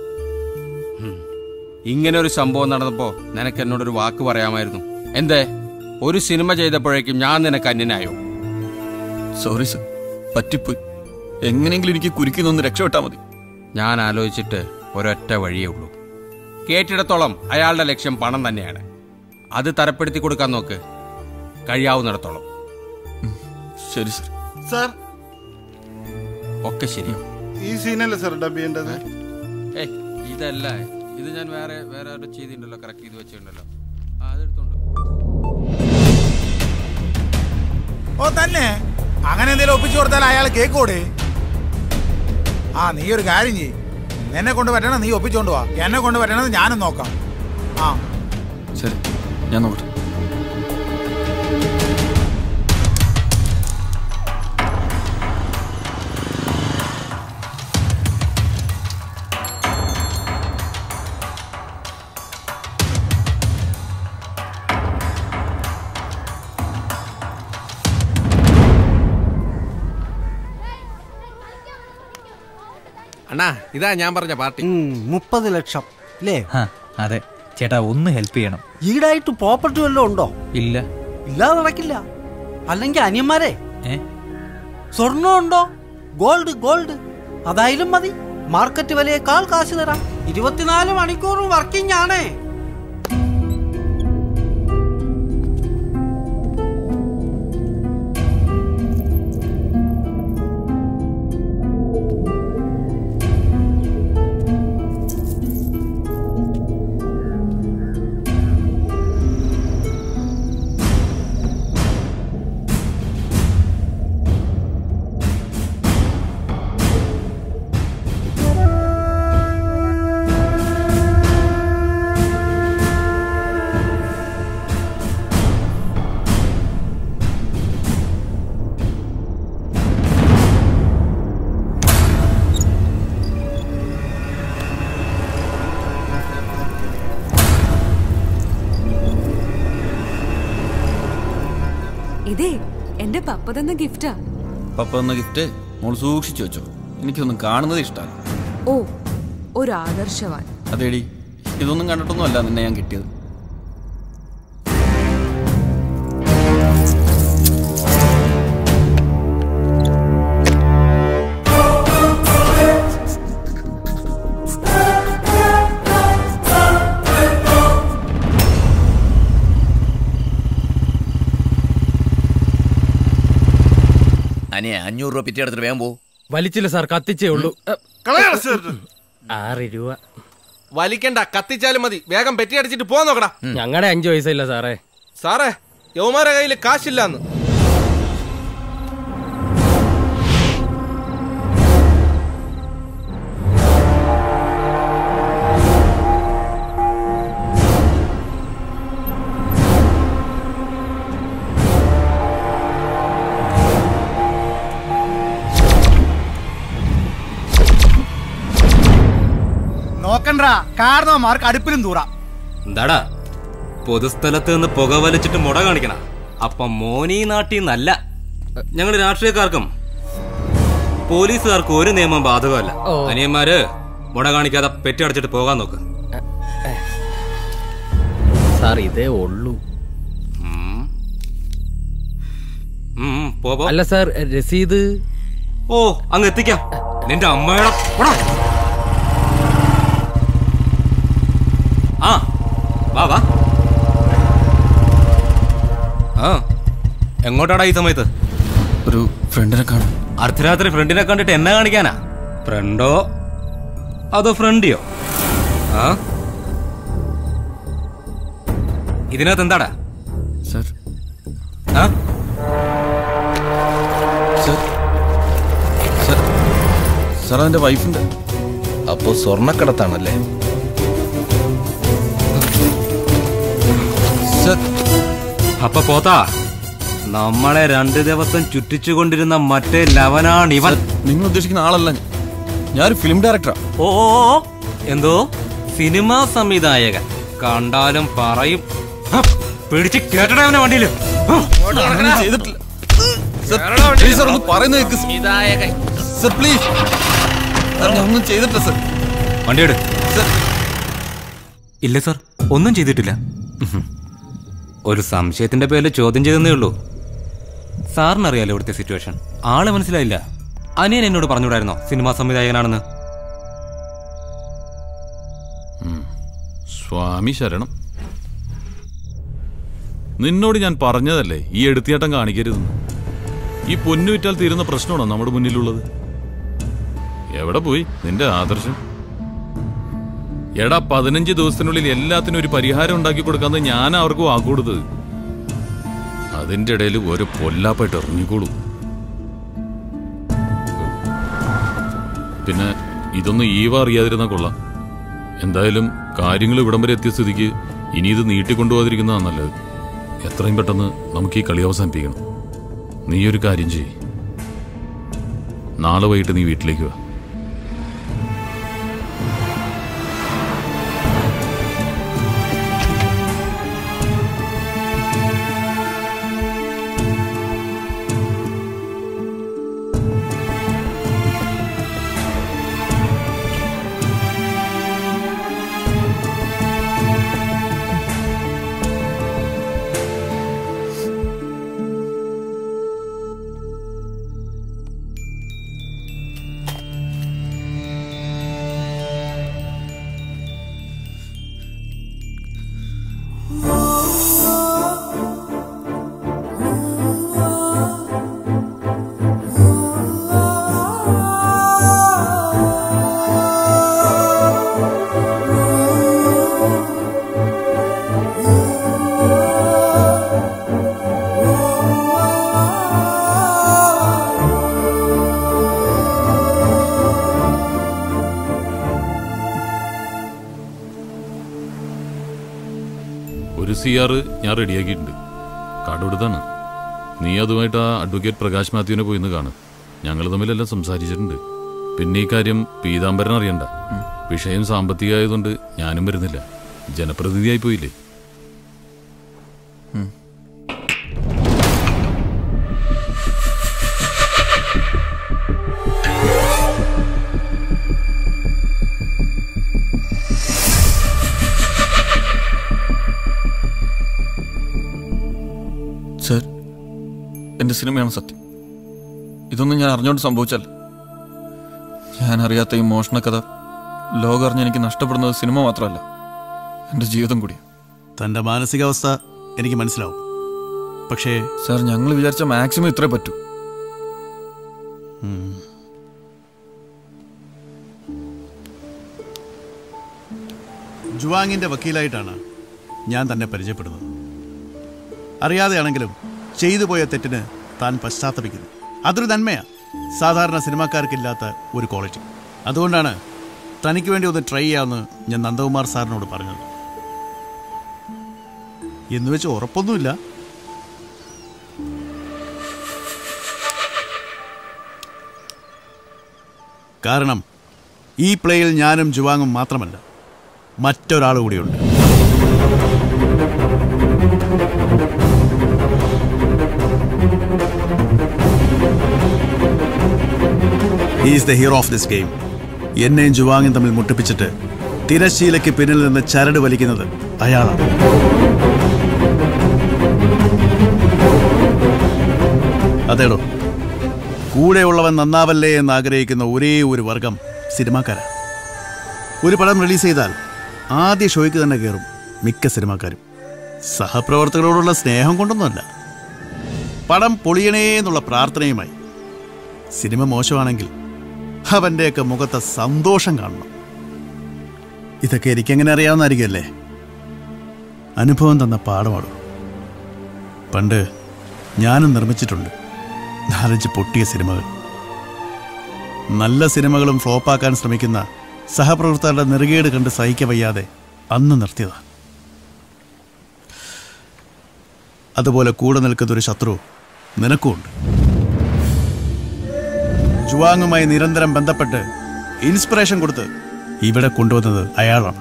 ഇങ്ങനെ ഒരു സംഭവം നടന്നപ്പോൾ നിനക്ക് എന്നോടൊരു വാക്ക് പറയാമായിരുന്നു എന്തേ ഒരു സിനിമ ചെയ്തപ്പോഴേക്കും ഞാൻ നിനക്ക് അന്യനായോ സോറി സർ പറ്റിപ്പോയി എങ്ങനെയെങ്കിലും എനിക്ക് കുരുക്കി നിന്ന് രക്ഷപ്പെട്ടാൽ മതി ഞാൻ ആലോചിച്ചിട്ട് ഒരൊറ്റ വഴിയേ ഉള്ളൂ കേട്ടിടത്തോളം അയാളുടെ ലക്ഷ്യം പണം തന്നെയാണ് അത് തരപ്പെടുത്തി കൊടുക്കാൻ നോക്ക് കഴിയാവുന്നിടത്തോളം ശരി സർ സാർ ഒക്കെ ശരിയാവും ഈ സീനല്ലേ സാർ ഡബ് ചെയ്യേണ്ടത് ഏയ് ഇതല്ല ഇത് ഞാൻ വേറെ വേറെ ഒരു ചെയ്തിട്ടുണ്ടല്ലോ കറക്റ്റ് ചെയ്ത് വെച്ചിട്ടുണ്ടല്ലോ ആ അതെടുത്തോണ്ട് ഓ തന്നെ അങ്ങനെ എന്തെങ്കിലും ഒപ്പിച്ചു കൊടുത്താൽ അയാൾ കേക്കോടെ ആ നീ ഒരു കാര്യം ചെയ്യ് എന്നെ കൊണ്ട് പറ്റണം നീ ഒപ്പിച്ചോണ്ട് വാ എന്നെ കൊണ്ട് പറ്റണത് ഞാനും നോക്കാം ആ ശരി ഞാൻ നോക്കട്ടെ അണ്ണാ ഇതാ ഞാൻ പറഞ്ഞ പാർട്ടി മുപ്പത് ലക്ഷം അല്ലേ അതെ ചേട്ടാ ഒന്ന് ഹെൽപ്പ് ചെയ്യണം ഈടായിട്ട് പ്രോപ്പർട്ടി വല്ലതും ഉണ്ടോ ഇല്ല ഇല്ലാതെ നടക്കില്ല അല്ലെങ്കിൽ അനിയന്മാരെ ഏ? സ്വർണ്ണം ഉണ്ടോ ഗോൾഡ് ഗോൾഡ് അതായാലും മതി മാർക്കറ്റ് വിലയേക്കാൾ കാശ് തരാം ഇരുപത്തിനാല് മണിക്കൂറും വർക്കിംഗ് ആണേ ഇതേ എന്റെ പപ്പ തന്ന ഗിഫ്റ്റാ പപ്പ എന്ന ഗിഫ്റ്റ് മോൾ സൂക്ഷിച്ചു വെച്ചോ എനിക്കൊന്നും കാണുന്നത് ഇഷ്ടമാണ് ഓ ഒരു ആദർശവാൻ അതേടി ഇതൊന്നും കണ്ടിട്ടൊന്നും അല്ല നിന്നെ ഞാൻ കിട്ടിയത് അനിയ അഞ്ഞൂറ് രൂപ പിറ്റി എടുത്തിട്ട് വേഗം പോ വലിച്ചില്ല സാർ കത്തിച്ചേ ഉള്ളൂ ആറ് രൂപ വലിക്കണ്ട കത്തിച്ചാലും മതി വേഗം പെറ്റി അടിച്ചിട്ട് പോവാൻ നോക്കടാ ഞങ്ങളുടെ അഞ്ചു പൈസ ഇല്ല സാറേ സാറേ യവമാരെ കയ്യിൽ കാശില്ലാന്ന് നോക്കണ്ട കാരണവന്മാർക്ക് അടുപ്പിലും തൂറാം എന്താടാ പൊതുസ്ഥലത്ത് നിന്ന് പുക വലിച്ചിട്ട് മുട കാണിക്കണ അപ്പൊ മോനീ നാട്ടിൽ നിന്നല്ല ഞങ്ങൾ രാഷ്ട്രീയക്കാർക്കും പോലീസുകാർക്കും ഒരു നിയമം ബാധകമല്ല ഓ. അനിയന്മാര് മുട കാണിക്കാതെ പെറ്റി അടച്ചിട്ട് പോകാൻ നോക്ക് സാർ ഇതേ ഉള്ളൂ ഉം, പോ, പോ. അല്ല സാർ രസീത് ഓ അങ്ങ് എത്തിക്കാം നിന്റെ അമ്മയുടെ പോടാ. ആ വാ വാ ആ എങ്ങോട്ടാടാ ഈ സമയത്ത് ഒരു ഫ്രണ്ടിനെ കാണും അർദ്ധരാത്രി ഫ്രണ്ടിനെ കണ്ടിട്ട് എന്നെ കാണിക്കാനാ ഫ്രണ്ടോ അതോ ഫ്രണ്ടിയോ ആ ഇതിനകത്ത് എന്താടാ സർ ആ സർ സർ സാർ അതെന്റെ വൈഫിന്റെ അപ്പോ സ്വർണ്ണക്കടത്താണല്ലേ അപ്പൊ പോത്താ നമ്മളെ രണ്ട് ദിവസം ചുറ്റിച്ചുകൊണ്ടിരുന്ന മറ്റേ ലവനാണ് ഇവൻ നിങ്ങൾ ഉദ്ദേശിക്കുന്ന ആളല്ല ഞാനൊരു ഫിലിം ഡയറക്ടറാ ഓ ഓ, ഓ. എന്തോ സിനിമാ സംവിധായകൻ കണ്ടാലും പറയും ഹ, പിടിച്ച് കേട്ടട അവനെ വണ്ടിയില് ഹ. അങ്ങനെ ചെയ്തിട്ടില്ല സർ പ്ലീസ് സർ ഒന്ന് പറയുന്നത് കേൾക്ക് സർ പ്ലീസ് സർ ഞാൻ ഒന്നും ചെയ്തിട്ടില്ല സർ വണ്ടി എടു ഇല്ല സർ ഒന്നും ചെയ്തിട്ടില്ല ഉഹും. ഒരു സംശയത്തിന്റെ പേരിൽ ചോദ്യം ചെയ്തെന്നേ ഉള്ളൂ സാറിനറിയാലോ ഇവിടുത്തെ സിറ്റുവേഷൻ ആളെ മനസ്സിലായില്ല അനിയൻ എന്നോട് പറഞ്ഞുകൂടായിരുന്നോ സിനിമാ സംവിധായകനാണെന്ന് സ്വാമി ശരണം നിന്നോട് ഞാൻ പറഞ്ഞതല്ലേ ഈ എടുത്തിയാട്ടം കാണിക്കരുതെന്ന് ഈ പൊന്നു വിറ്റാൽ തീരുന്ന പ്രശ്നമാണോ നമ്മുടെ മുന്നിലുള്ളത് എവിടെ പോയി നിന്റെ ആദർശം എടാ പതിനഞ്ച് ദിവസത്തിനുള്ളിൽ എല്ലാത്തിനും ഒരു പരിഹാരം ഉണ്ടാക്കി കൊടുക്കാന്ന് ഞാൻ അവർക്ക് വാക്കുകൊടുത്തത് അതിന്റെ ഇടയിൽ ഒരു പൊല്ലാപ്പായിട്ട് ഇറങ്ങിക്കോളൂ പിന്നെ ഇതൊന്നും ഈവ അറിയാതിരുന്ന കൊള്ളാം എന്തായാലും കാര്യങ്ങൾ ഇവിടം വരെ എത്തിയ സ്ഥിതിക്ക് ഇനി ഇത് നീട്ടിക്കൊണ്ടുപോകാതിരിക്കുന്നതാണ് നല്ലത് എത്രയും പെട്ടെന്ന് നമുക്ക് ഈ കളി അവസാനിപ്പിക്കണം നീ ഒരു കാര്യം ചെയ്യ് നാളെ വൈകിട്ട് നീ വീട്ടിലേക്ക് വാ ഒരു സി ആർ ഞാൻ റെഡിയാക്കിയിട്ടുണ്ട് കടുടുത്താണ് നീ അതുമായിട്ട് ആ അഡ്വക്കേറ്റ് പ്രകാശ് മാത്യുവിനെ പോയി ഇന്ന് കാണും ഞങ്ങൾ തമ്മിലെല്ലാം സംസാരിച്ചിട്ടുണ്ട് പിന്നെ ഈ കാര്യം പീതാംബരൻ അറിയണ്ട വിഷയം സാമ്പത്തികമായതുകൊണ്ട് ഞാനും വരുന്നില്ല ജനപ്രതിനിധിയായി പോയില്ലേ സർ എൻ്റെ സിനിമയാണ് സത്യം ഇതൊന്നും ഞാൻ അറിഞ്ഞുകൊണ്ട് സംഭവിച്ചല്ല ഞാൻ അറിയാത്ത ഈ മോഷണ കഥ ലോകം അറിഞ്ഞ് എനിക്ക് നഷ്ടപ്പെടുന്നത് സിനിമ മാത്രമല്ല എൻ്റെ ജീവിതം കൂടി തന്റെ മാനസികാവസ്ഥ എനിക്ക് മനസ്സിലാവും പക്ഷേ സാർ ഞങ്ങൾ വിചാരിച്ച മാക്സിമം ഇത്രേ പറ്റൂ ഉം. ജുവാങ്ങിന്റെ വക്കീലായിട്ടാണ് ഞാൻ തന്നെ പരിചയപ്പെടുന്നത് അറിയാതെയാണെങ്കിലും ചെയ്തു പോയ തെറ്റിന് താൻ പശ്ചാത്തപിക്കുന്നു അതൊരു നന്മയാ സാധാരണ സിനിമാക്കാർക്കില്ലാത്ത ഒരു ക്വാളിറ്റി അതുകൊണ്ടാണ് തനിക്ക് വേണ്ടി ഒന്ന് ട്രൈ ചെയ്യാമെന്ന് ഞാൻ നന്ദകുമാർ സാറിനോട് പറഞ്ഞത് എന്ന് വെച്ച് ഉറപ്പൊന്നുമില്ല കാരണം ഈ പ്ലേയിൽ ഞാനും ജുവാങ്ങും മാത്രമല്ല മറ്റൊരാൾ കൂടിയുണ്ട് is the hero of this game എന്നെയും ജുവാങ്ങും തമ്മിൽ മുട്ടിപ്പിച്ചിട്ട് തിരശീലയ്ക്ക് പിന്നിൽ നിന്ന് ചരട് വലിക്കുന്നത് അയാളാണ് അതേടോ കൂടെയുള്ളവൻ നന്നാവല്ലേ എന്ന് ആഗ്രഹിക്കുന്ന ഒരേ ഒരു വർഗം സിനിമാക്കാരാണ് ഒരു പടം റിലീസ് ചെയ്താൽ ആദ്യ ഷോയ്ക്ക് തന്നെ കയറും മിക്ക സിനിമാക്കാരും സഹപ്രവർത്തകരോടുള്ള സ്നേഹം കൊണ്ടൊന്നുമല്ല പടം പൊളിയണേ എന്നുള്ള പ്രാർത്ഥനയുമായി സിനിമ മോശമാണെങ്കിൽ അവൻ്റെയൊക്കെ മുഖത്തെ സന്തോഷം കാണണം ഇതൊക്കെ എനിക്കെങ്ങനെ അറിയാവുന്നതായിരിക്കുമല്ലേ അനുഭവം തന്ന പാഠമാണ് പണ്ട് ഞാനും നിർമ്മിച്ചിട്ടുണ്ട് നാലഞ്ച് പൊട്ടിയ സിനിമകൾ നല്ല സിനിമകളും ഫ്ലോപ്പാക്കാൻ ശ്രമിക്കുന്ന സഹപ്രവർത്തകരുടെ നെറുകേട് കണ്ട് സഹിക്ക വയ്യാതെ അന്ന് നിർത്തിയതാ അതുപോലെ കൂടെ നിൽക്കുന്ന ഒരു ശത്രു നിനക്കുമുണ്ട് ജുവാങ്ങുമായി നിരന്തരം ബന്ധപ്പെട്ട് ഇൻസ്പിറേഷൻ കൊടുത്ത് ഇവിടെ കൊണ്ടുവന്നത് അയാളാണ്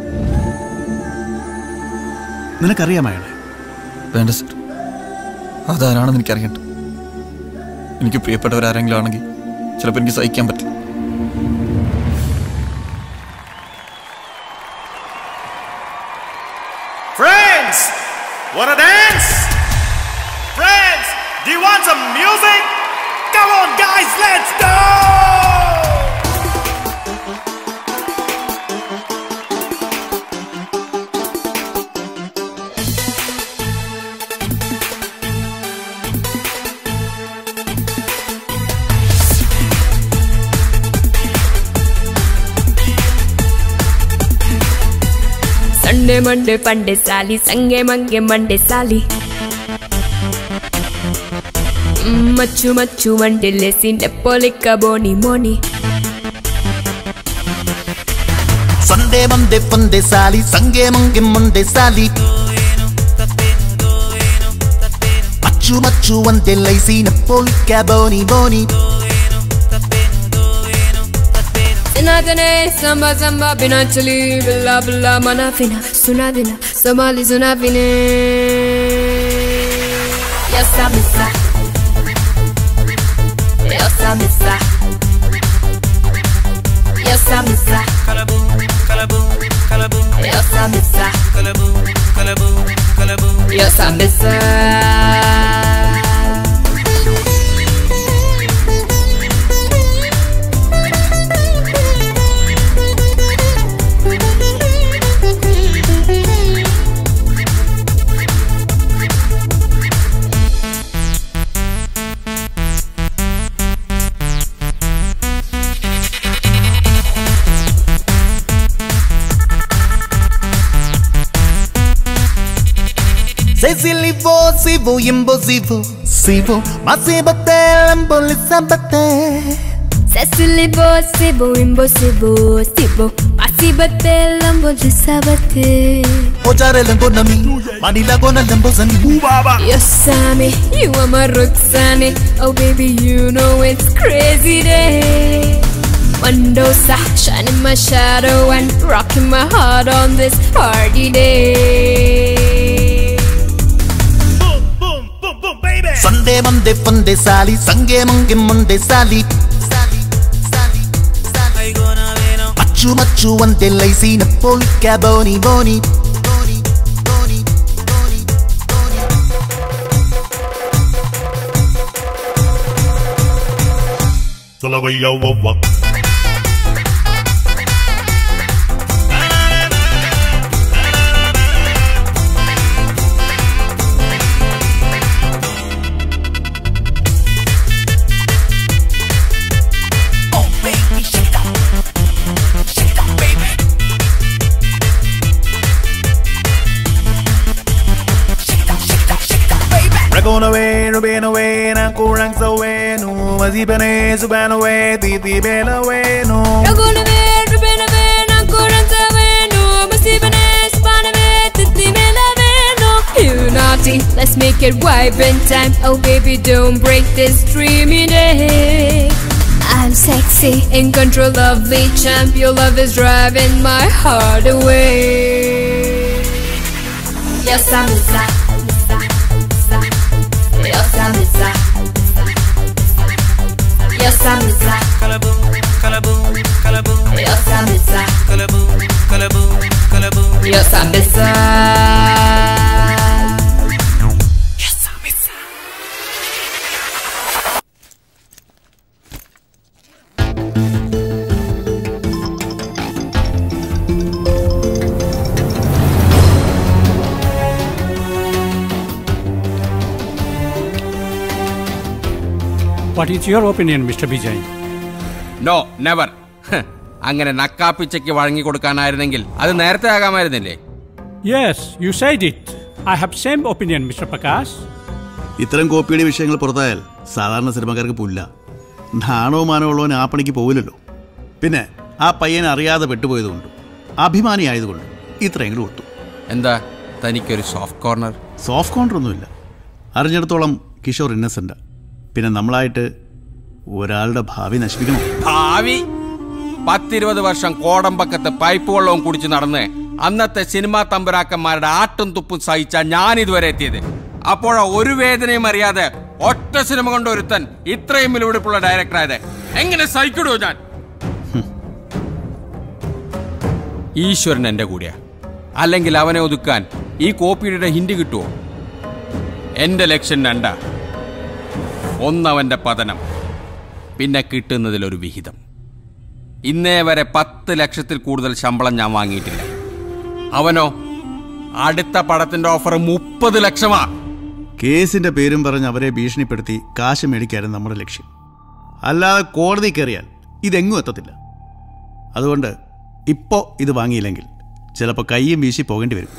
നിനക്കറിയാം അയാളെ വേണ്ട സർ അതാരാണെന്ന് എനിക്കറിയണ്ട എനിക്ക് പ്രിയപ്പെട്ടവരാരെങ്കിലും ആണെങ്കിൽ ചിലപ്പോൾ എനിക്ക് സഹിക്കാൻ പറ്റില്ല Friends, wanna dance? Friends, do you want some music? Come on, guys, let's go! ಸಂಡೆ ಮಂಡೆ ಪಂಡೆ ಸಾಲಿ ಸಂಗೆ ಮಂಗೆ ಮಂಡೆ ಸಾಲಿ ಮ್, ಮಚ್ಚು ಮಚ್ಚು ಮಂಡೆಲೆಸಿ ನೆಪ್ಪೊಲಿಕ್ಕ ಬೋನಿ ಮೋನಿ ಸಂಡೆ ಮಂದೆ ಪಂದೆ ಸಾಲಿ ಸಂಗೆ ಮಂಗೆ ಮುಂದೆ ಸಾಲಿ ಮಚ್ಚು ಮಚ್ಚು ಒಂದೆ ಲೈಸಿ ನಪ್ಪೋಲಿಕ್ಕ ಬೋನಿ ಬೋನಿ Sinadene, samba samba binachali, billa billa manafina, sunadina, somali sunafine. Yes, I miss her. Yes, I miss her. Yes, I miss her. Yes, I miss her. Yes, I miss her. Sesilivo, sivo, imposivo, sivo, ma si battelembo, lisabate. Cecily Bo, Sibo, Imbo, Sibo, Sibo, Masibate lambo jisabate Ojare lembo nami, Manila gona lembo zani. Yes, Sammy, you are my Roxanne. Oh, baby, you know it's crazy day. Mendoza, shining my shadow and rocking my heart on this party day. Sunday, Monday, Funday, Sally, Sunday, Monday, Monday, Sally. Machu, machu, ante lazy, Napolica, boni, boni. Ragona way, Rubena way, Nakurang sa way, no, Mazipane, Subana way, Titi Bella way, no. Ragona ve, rubena ve, nakuranta ve, no, masibane, spana ve, titi mela ve, no. You naughty, let's make it vibrant time. Oh baby, don't break this dreamy day. I'm sexy, in control, lovely champ. Your love is driving my heart away. Yes, I'm inside. Yes, I'm inside. Yes, I'm inside. Yes, I'm inside. Yes, I'm inside. What is your opinion, Mr. Vijay? No never അങ്ങനെ നക്കാപ്പിച്ചയ്ക്ക് വഴങ്ങി കൊടുക്കാനായിരുന്നെങ്കിൽ അത് നേരത്തെ ആകാമായിരുന്നില്ലേ Yes, you said it. I have same opinion, Mr. Prakash. ഇത്തരം കോപ്പിയുടെ വിഷയങ്ങൾ പുറത്തായാൽ സാധാരണ സിനിമക്കാർക്ക് പുല്ല നാണോ മാനോ ഉള്ളവൻ ആ പണിക്ക് പോവില്ലല്ലോ പിന്നെ ആ പയ്യനെ അറിയാതെ പെട്ടുപോയതുകൊണ്ട് അഭിമാനി ആയതുകൊണ്ട് ഇത്രയെങ്കിലും ഒത്തു എന്താ തനിക്കൊരു സോഫ്റ്റ് കോർണർ സോഫ്റ്റ് കോർണർ ഒന്നുമില്ല അറിഞ്ഞിടത്തോളം കിഷോർ ഇന്നസെൻ്റ് പിന്നെ നമ്മളായിട്ട് ഒരാളുടെ ഭാവി നശിപ്പിക്കണം ഭാവി പത്തിരുപത് വർഷം കോടമ്പക്കത്ത് പൈപ്പ് വെള്ളവും കുടിച്ച് നടന്ന് അന്നത്തെ സിനിമാ തമ്പുരാക്കന്മാരുടെ ആട്ടും തുപ്പും സഹിച്ച ഞാൻ ഇതുവരെ എത്തിയത് അപ്പോഴാ ഒരു വേദനയും അറിയാതെ ഒറ്റ സിനിമ കൊണ്ട് ഒരുത്തൻ ഇത്രയും വിലപിടിപ്പുള്ള ഡയറക്ടറായത് എങ്ങനെ സഹിക്കിടൂ ഞാൻ ഈശ്വരൻ എന്റെ കൂടെയാ അല്ലെങ്കിൽ അവനെ ഒതുക്കാൻ ഈ കോപ്പിയുടെ ഹിന്റ് കിട്ടുമോ എന്റെ ലക്ഷ്യം രണ്ടാ ഒന്നവന്റെ പതനം പിന്നെ കിട്ടുന്നതിലൊരു വിഹിതം ഇന്നേ വരെ പത്ത് ലക്ഷത്തിൽ കൂടുതൽ ശമ്പളം ഞാൻ വാങ്ങിയിട്ടില്ല അവനോ അടുത്ത പടത്തിന്റെ ഓഫർ മുപ്പത് ലക്ഷമാ കേസിന്റെ പേരും പറഞ്ഞ് അവരെ ഭീഷണിപ്പെടുത്തി കാശ് മേടിക്കാനും നമ്മുടെ ലക്ഷ്യം അല്ലാതെ കോടതി കയറിയാൽ ഇതെങ്ങും എത്തത്തില്ല അതുകൊണ്ട് ഇപ്പോൾ ഇത് വാങ്ങിയില്ലെങ്കിൽ ചിലപ്പോൾ കയ്യും വീശി പോകേണ്ടി വരും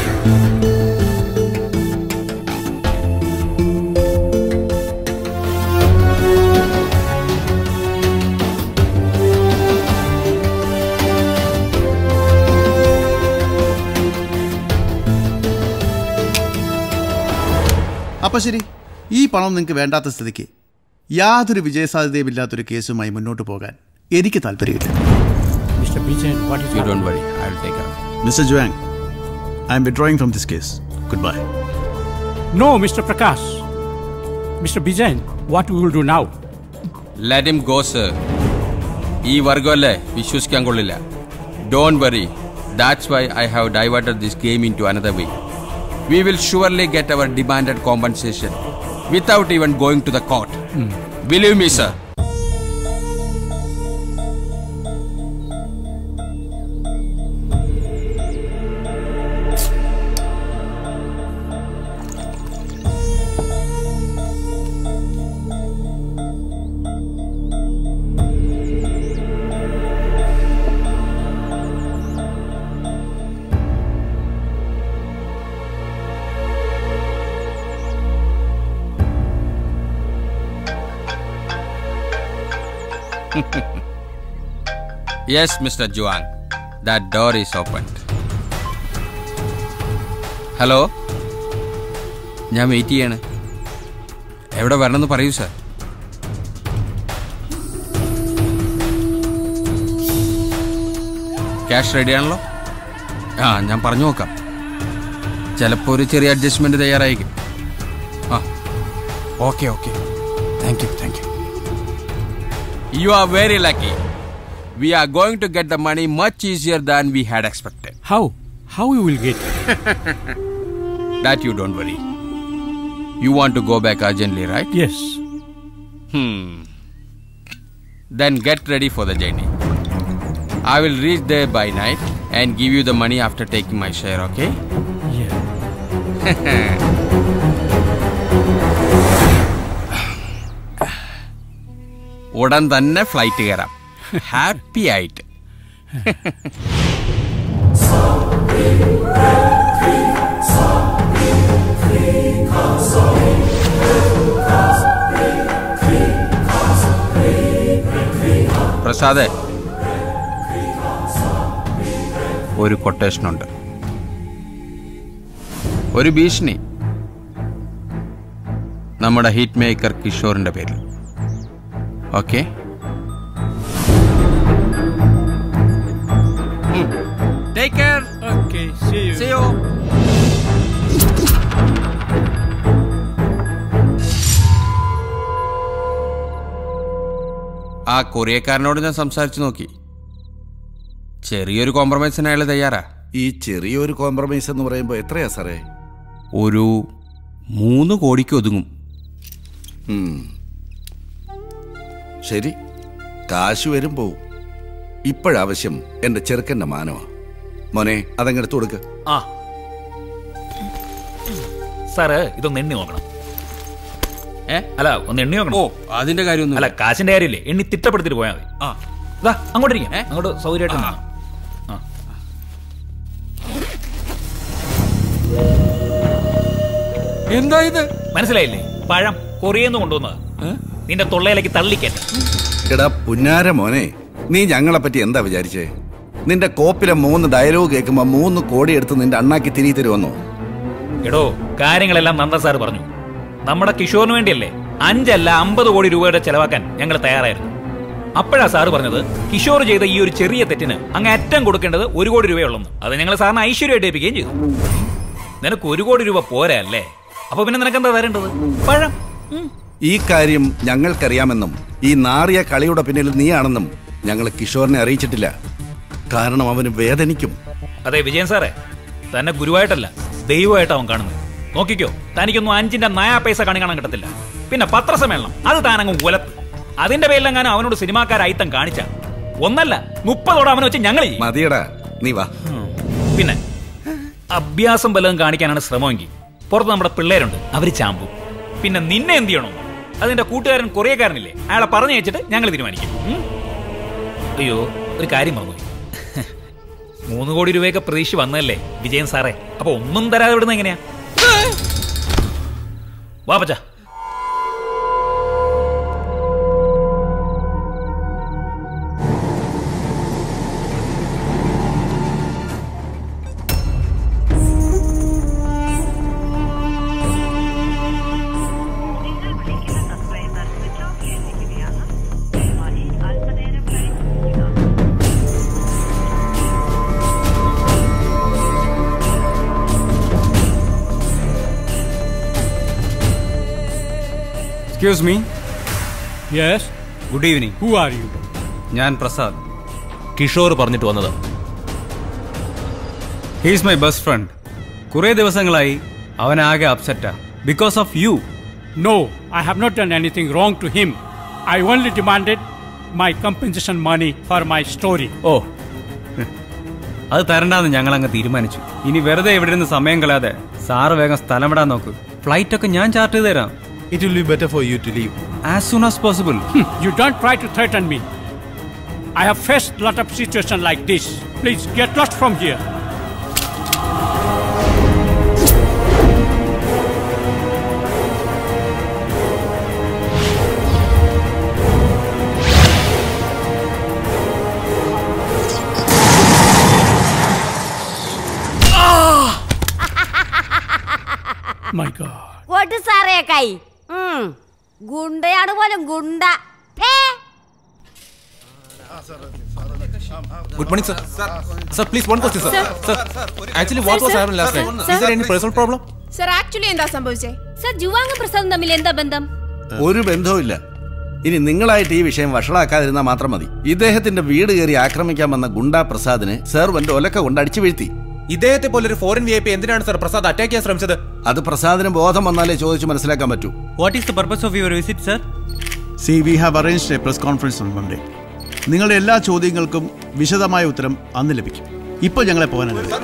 അപ്പൊ ശരി ഈ പണം നിങ്ങൾക്ക് വേണ്ടാത്ത സ്ഥിതിക്ക് യാതൊരു വിജയസാധ്യതയുമില്ലാത്തൊരു കേസുമായി മുന്നോട്ട് പോകാൻ എനിക്ക് താല്പര്യമില്ല Mr. Vijay, what is You your don't worry, I will take care of mister Juang I am withdrawing from this case good bye No, Mr. Prakash. Mr. Vijay, what we will do now? Let him go sir ഈ വർഗമല്ലേ വിശ്വസിക്കാൻ കൊള്ളില്ല don't worry that's why I have diverted this game into another way we will surely get our demanded compensation without even going to the court believe me sir yes mister Juang that door is open hello ഞാൻ wait ചെയ്യാണ് എവിടെ വരണമെന്ന് പറയൂ sir cash റെഡിയാണല്ലോ ആ ഞാൻ പറഞ്ഞു നോക്കാം ചിലപ്പോൾ ഒരു ചെറിയ അഡ്ജസ്റ്റ്മെന്റ് തയ്യാറായിരിക്കും ആ okay okay thank you thank you you are very lucky we are going to get the money much easier than we had expected How? How you will get? That you don't worry. You want to go back urgently, right? Yes. Hmm. Then get ready for the journey. I will reach there by night and give you the money after taking my share, okay? Yeah. ഉടൻ തന്നെ flight കയറാം happy ആയിട്ട് പ്രസാദേ ഒരു കൊട്ടേഷനുണ്ട് ഒരു ഭീഷണി നമ്മുടെ hit maker കിഷോറിന്റെ പേരിൽ okay take care Okay, see you. See you. ആ കൊറിയക്കാരനോട് ഞാൻ സംസാരിച്ചു നോക്കി ചെറിയൊരു കോംപ്രമൈസിന് അയാൾ തയ്യാറാ ഈ ചെറിയൊരു കോംപ്രമൈസ് എന്ന് പറയുമ്പോൾ എത്രയാ സാറേ ഒരു മൂന്ന് കോടിക്ക് ഒതുങ്ങും ഉം. ശരി കാശ് വരും പോവും ഇപ്പോഴാവശ്യം എന്റെ ചെറുക്കന്റെ മാനമാ മോനെ അതങ്ങെടുത്ത് കൊടുക്ക് ആ സാറ് ഇതൊന്ന് എണ്ണി നോക്കണം ഏ അല്ല ഒന്ന് എണ്ണി നോക്കണം ഓ അതിന്റെ കാര്യം അല്ല കാശിന്റെ കാര്യമില്ലേ എണ്ണി തിട്ടപ്പെടുത്തിട്ട് പോയാൽ മതി ആ ഇതാ അങ്ങോട്ടിരിക്കാം അങ്ങോട്ട് സൗകര്യമായിട്ട് നിന്നോ. ആ. എന്താ ഇത് മനസ്സിലായില്ലേ പഴം കൊറിയെന്ന് കൊണ്ടുവന്നത് നിന്റെ തൊള്ളയിലേക്ക് തള്ളിക്കട്ടെ എടാ പുന്നാര മോനെ നീ ഞങ്ങളെ പറ്റി എന്താ വിചാരിച്ചേ നിന്റെ കോപ്പിലെ മൂന്ന് ഡയലോഗ് കേൾക്കുമ്പോ മൂന്ന് കോടി എടുത്ത് നിന്റെ അണ്ണാക്കി തിരികെ തരുമെന്നോ എടോ കാര്യങ്ങളെല്ലാം നന്ദ സാർ പറഞ്ഞു നമ്മുടെ കിഷോറിന് വേണ്ടിയല്ലേ അഞ്ചല്ല അമ്പത് കോടി രൂപയുടെ ചെലവാക്കാൻ ഞങ്ങൾ തയ്യാറായിരുന്നു അപ്പോഴാ സാറ് പറഞ്ഞത് കിഷോർ ചെയ്ത ഈ ഒരു ചെറിയ തെറ്റിന് അങ്ങ് അറ്റം കൊടുക്കേണ്ടത് ഒരു കോടി രൂപയുള്ളൂ അത് ഞങ്ങൾ സാറിന് ഐശ്വര്യമായിട്ട് ഏൽപ്പിക്കുകയും ചെയ്തു നിനക്ക് ഒരു കോടി രൂപ പോരാ അല്ലേ അപ്പൊ പിന്നെ നിനക്ക് എന്താ തരേണ്ടത് പഴം ഈ കാര്യം ഞങ്ങൾക്കറിയാമെന്നും ഈ നാറിയ കളിയുടെ പിന്നിൽ നീയാണെന്നും ഞങ്ങൾ കിഷോറിനെ അറിയിച്ചിട്ടില്ല കാരണം അവന് വേദനിക്കും അതെ വിജയൻ സാറേ തന്നെ ഗുരുവായിട്ടല്ല ദൈവമായിട്ട് അവൻ കാണുന്നത് നോക്കിക്കോ തനിക്കൊന്നും അഞ്ചിന്റെ നയാ പൈസ കണി കാണാൻ കിട്ടത്തില്ല പിന്നെ പത്രസമ്മേളനം അത് താനങ്ങ് ഉലത്ത് അതിന്റെ പേരിലെങ്ങാനും അവനോട് സിനിമാക്കാരയിത്തം കാണിച്ച ഒന്നല്ല മുപ്പതോടെ അവനെ വെച്ച് ഞങ്ങൾ ചെയ്യും മതിയടാ നീ വാ പിന്നെ അഭ്യാസം വല്ലതും കാണിക്കാനാണ് ശ്രമമെങ്കിൽ പുറത്ത് നമ്മുടെ പിള്ളേരുണ്ട് അവര് ചാമ്പു പിന്നെ നിന്നെ എന്ത് ചെയ്യണോ അതിന്റെ കൂട്ടുകാരൻ കൊറിയക്കാരനില്ലേ അയാളെ പറഞ്ഞു വെച്ചിട്ട് ഞങ്ങൾ തീരുമാനിക്കും ഉം? അയ്യോ ഒരു കാര്യം മറന്നു മൂന്ന് കോടി രൂപയൊക്കെ പ്രതീക്ഷ വന്നതല്ലേ വിജയൻ സാറേ അപ്പൊ ഒന്നും തരാതെ വിടുന്ന എങ്ങനെയാ വാ പച്ച excuse me yes good evening who are you ഞാൻ പ്രസാദ് കിഷോർ പറഞ്ഞിട്ട് വന്നത് ഹീസ് മൈ ബെസ്റ്റ് ഫ്രണ്ട് കുറേ ദിവസങ്ങളായി അവനാകെ അപ്സെറ്റാ because of you No, I have not done anything wrong to him. I only demanded my compensation money for my story. ഓ അത് തരണ്ടാന്ന് ഞങ്ങൾ അങ്ങ് തീരുമാനിച്ചു ഇനി വെറുതെ ഇവിടെ നിന്ന് സമയം കളയാതെ സാറ് വേഗം സ്ഥലം വിടാൻ നോക്ക് ഫ്ലൈറ്റ് ഒക്കെ ഞാൻ ചാർട്ട് ചെയ്ത് തരാം it will be better for you to leave as soon as possible You don't try to threaten me. I have faced a lot of situations like this. Please get lost from here. My God. കൊടു സാറേ കൈ ഉം. ഗുണ്ടയാണ് പോലും ഗുണ്ട ഫേ. Good morning, sir. Sir, please, one question, sir. Sir, actually, what was happened last night? Is there any personal problem? Sir actually എന്താ സംഭവിച്ചേ sir Zhuang പ്രസാദും തമ്മിൽ എന്താ ബന്ധം ഒരു ബന്ധവുമില്ല ഇനി നിങ്ങളായിട്ട് ഈ വിഷയം വഷളാക്കാതിരുന്നാൽ മാത്രം മതി ഇദ്ദേഹത്തിന്റെ വീട് കയറി ആക്രമിക്കാൻ വന്ന ഗുണ്ടാ പ്രസാദിനെ സെർവന്റ് ഒലക്ക കൊണ്ട് അടിച്ചു വീഴ്ത്തി ഇദ്ദേഹത്തെ പോലെ ഒരു ഫോറിൻ വി ഐ പി എന്തിനാണ് സർ പ്രസാദ് അറ്റാക്ക് ചെയ്യാൻ ശ്രമിച്ചത് അത് പ്രസാദിന് ബോധം വന്നാലേ ചോദിച്ചു മനസ്സിലാക്കാൻ പറ്റൂ what is the purpose of your visit sir see we have arranged a press conference on Monday നിങ്ങളുടെ എല്ലാ ചോദ്യങ്ങൾക്കും വിശദമായ ഉത്തരം അന്ന് ലഭിക്കും ഇപ്പോൾ ഞങ്ങളെ പോകാൻ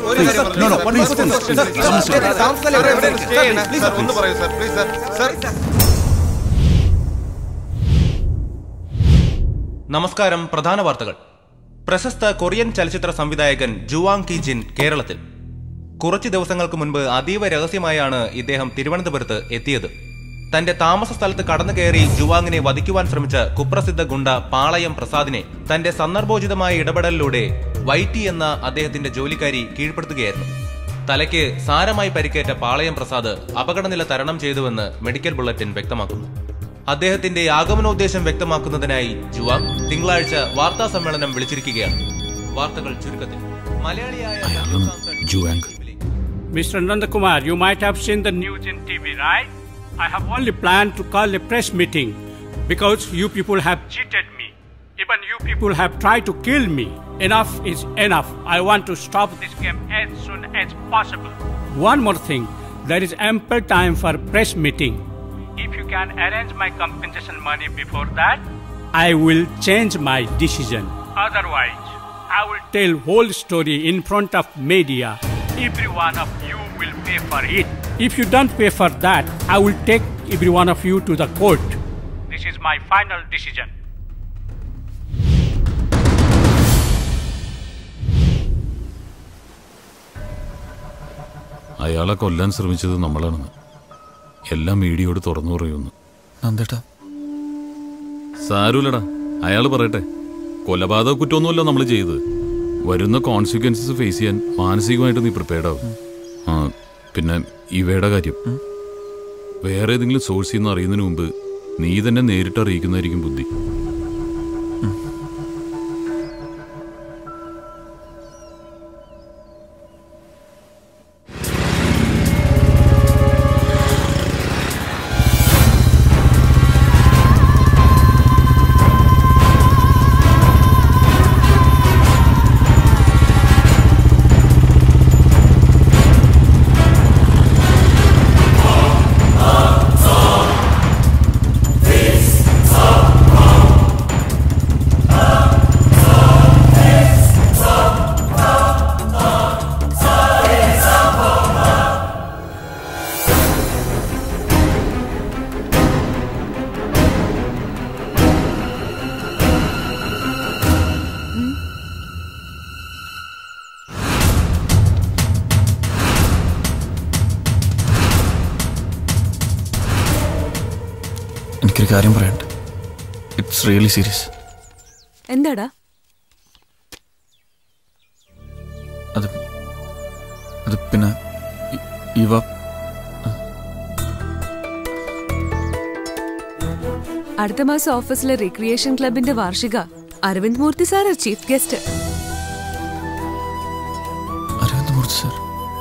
നമസ്കാരം പ്രധാന വാർത്തകൾ പ്രശസ്ത കൊറിയൻ ചലച്ചിത്ര സംവിധായകൻ ജുവാങ് കി ജിൻ കേരളത്തിൽ കുറച്ചു ദിവസങ്ങൾക്ക് മുൻപ് അതീവ രഹസ്യമായാണ് ഇദ്ദേഹം തിരുവനന്തപുരത്ത് എത്തിയത് തന്റെ താമസ സ്ഥലത്ത് കടന്നു കയറി ജുവാങ്ങിനെ വധിക്കുവാൻ ശ്രമിച്ച കുപ്രസിദ്ധ ഗുണ്ട പാളയം പ്രസാദിനെ തന്റെ സന്ദർഭോചിതമായ ഇടപെടലിലൂടെ വൈറ്റി എന്ന അദ്ദേഹത്തിന്റെ ജോലിക്കാരി കീഴ്പ്പെടുത്തുകയായിരുന്നു തലയ്ക്ക് സാരമായി പരിക്കേറ്റ പാളയം പ്രസാദ് അപകടനില തരണം ചെയ്തുവെന്ന് മെഡിക്കൽ ബുള്ളറ്റിൻ വ്യക്തമാക്കുന്നു അദ്ദേഹത്തിന്റെ ആഗമനോദ്ദേശം വ്യക്തമാക്കുന്നതിനായി ജുവാങ് തിങ്കളാഴ്ച വാർത്താ സമ്മേളനം വിളിച്ചിരിക്കുകയാണ് വാർത്തകൾ ചുരുക്കത്തിൽ മലയാളിയായ Juang Mr. Nandakumar, you might have seen the news in TV, right? I have only planned to call a press meeting because you people have cheated me. Even you people have tried to kill me. Enough is enough. I want to stop this game as soon as possible. One more thing there is ample time for press meeting. If you can arrange my compensation money before that, I will change my decision. Otherwise, I will tell whole story in front of media. Every one of you will pay for it. If you don't pay for that, I will take every one of you to the court. This is my final decision. അയാളെ കൊല്ലാൻ ശ്രമിച്ചത് നമ്മളാണെന്ന് എല്ലാം മീഡിയയോട് തുറന്നു പറയുന്നു നന്ദേട്ടാ സാരൂലടാ അയാൾ പറയട്ടെ കൊലപാതക കുറ്റമൊന്നുമല്ല നമ്മൾ ചെയ്തത് വരുന്ന കോൺസിക്വൻസസ് ഫേസ് ചെയ്യാൻ മാനസികമായിട്ട് നീ പ്രിപ്പയർഡ് ആവും ആ പിന്നെ ഇവയുടെ കാര്യം വേറെ ഏതെങ്കിലും സോഴ്സിൽ നിന്ന് അറിയുന്നതിന് മുമ്പ് നീ തന്നെ നേരിട്ട് അറിയിക്കുന്നതായിരിക്കും ബുദ്ധി എനിക്കൊരു കാര്യം പറയണ്ട ഇറ്റ്സ് റിയലി സീരിയസ് എന്താടാ അത് അത് പിന്നെ ഇ- ഇവ അടുത്ത മാസം ഓഫീസിലെ റിക്രിയേഷൻ ക്ലബിന്റെ വാർഷിക Aravind Murthy sir chief guest Aravind Murthy sir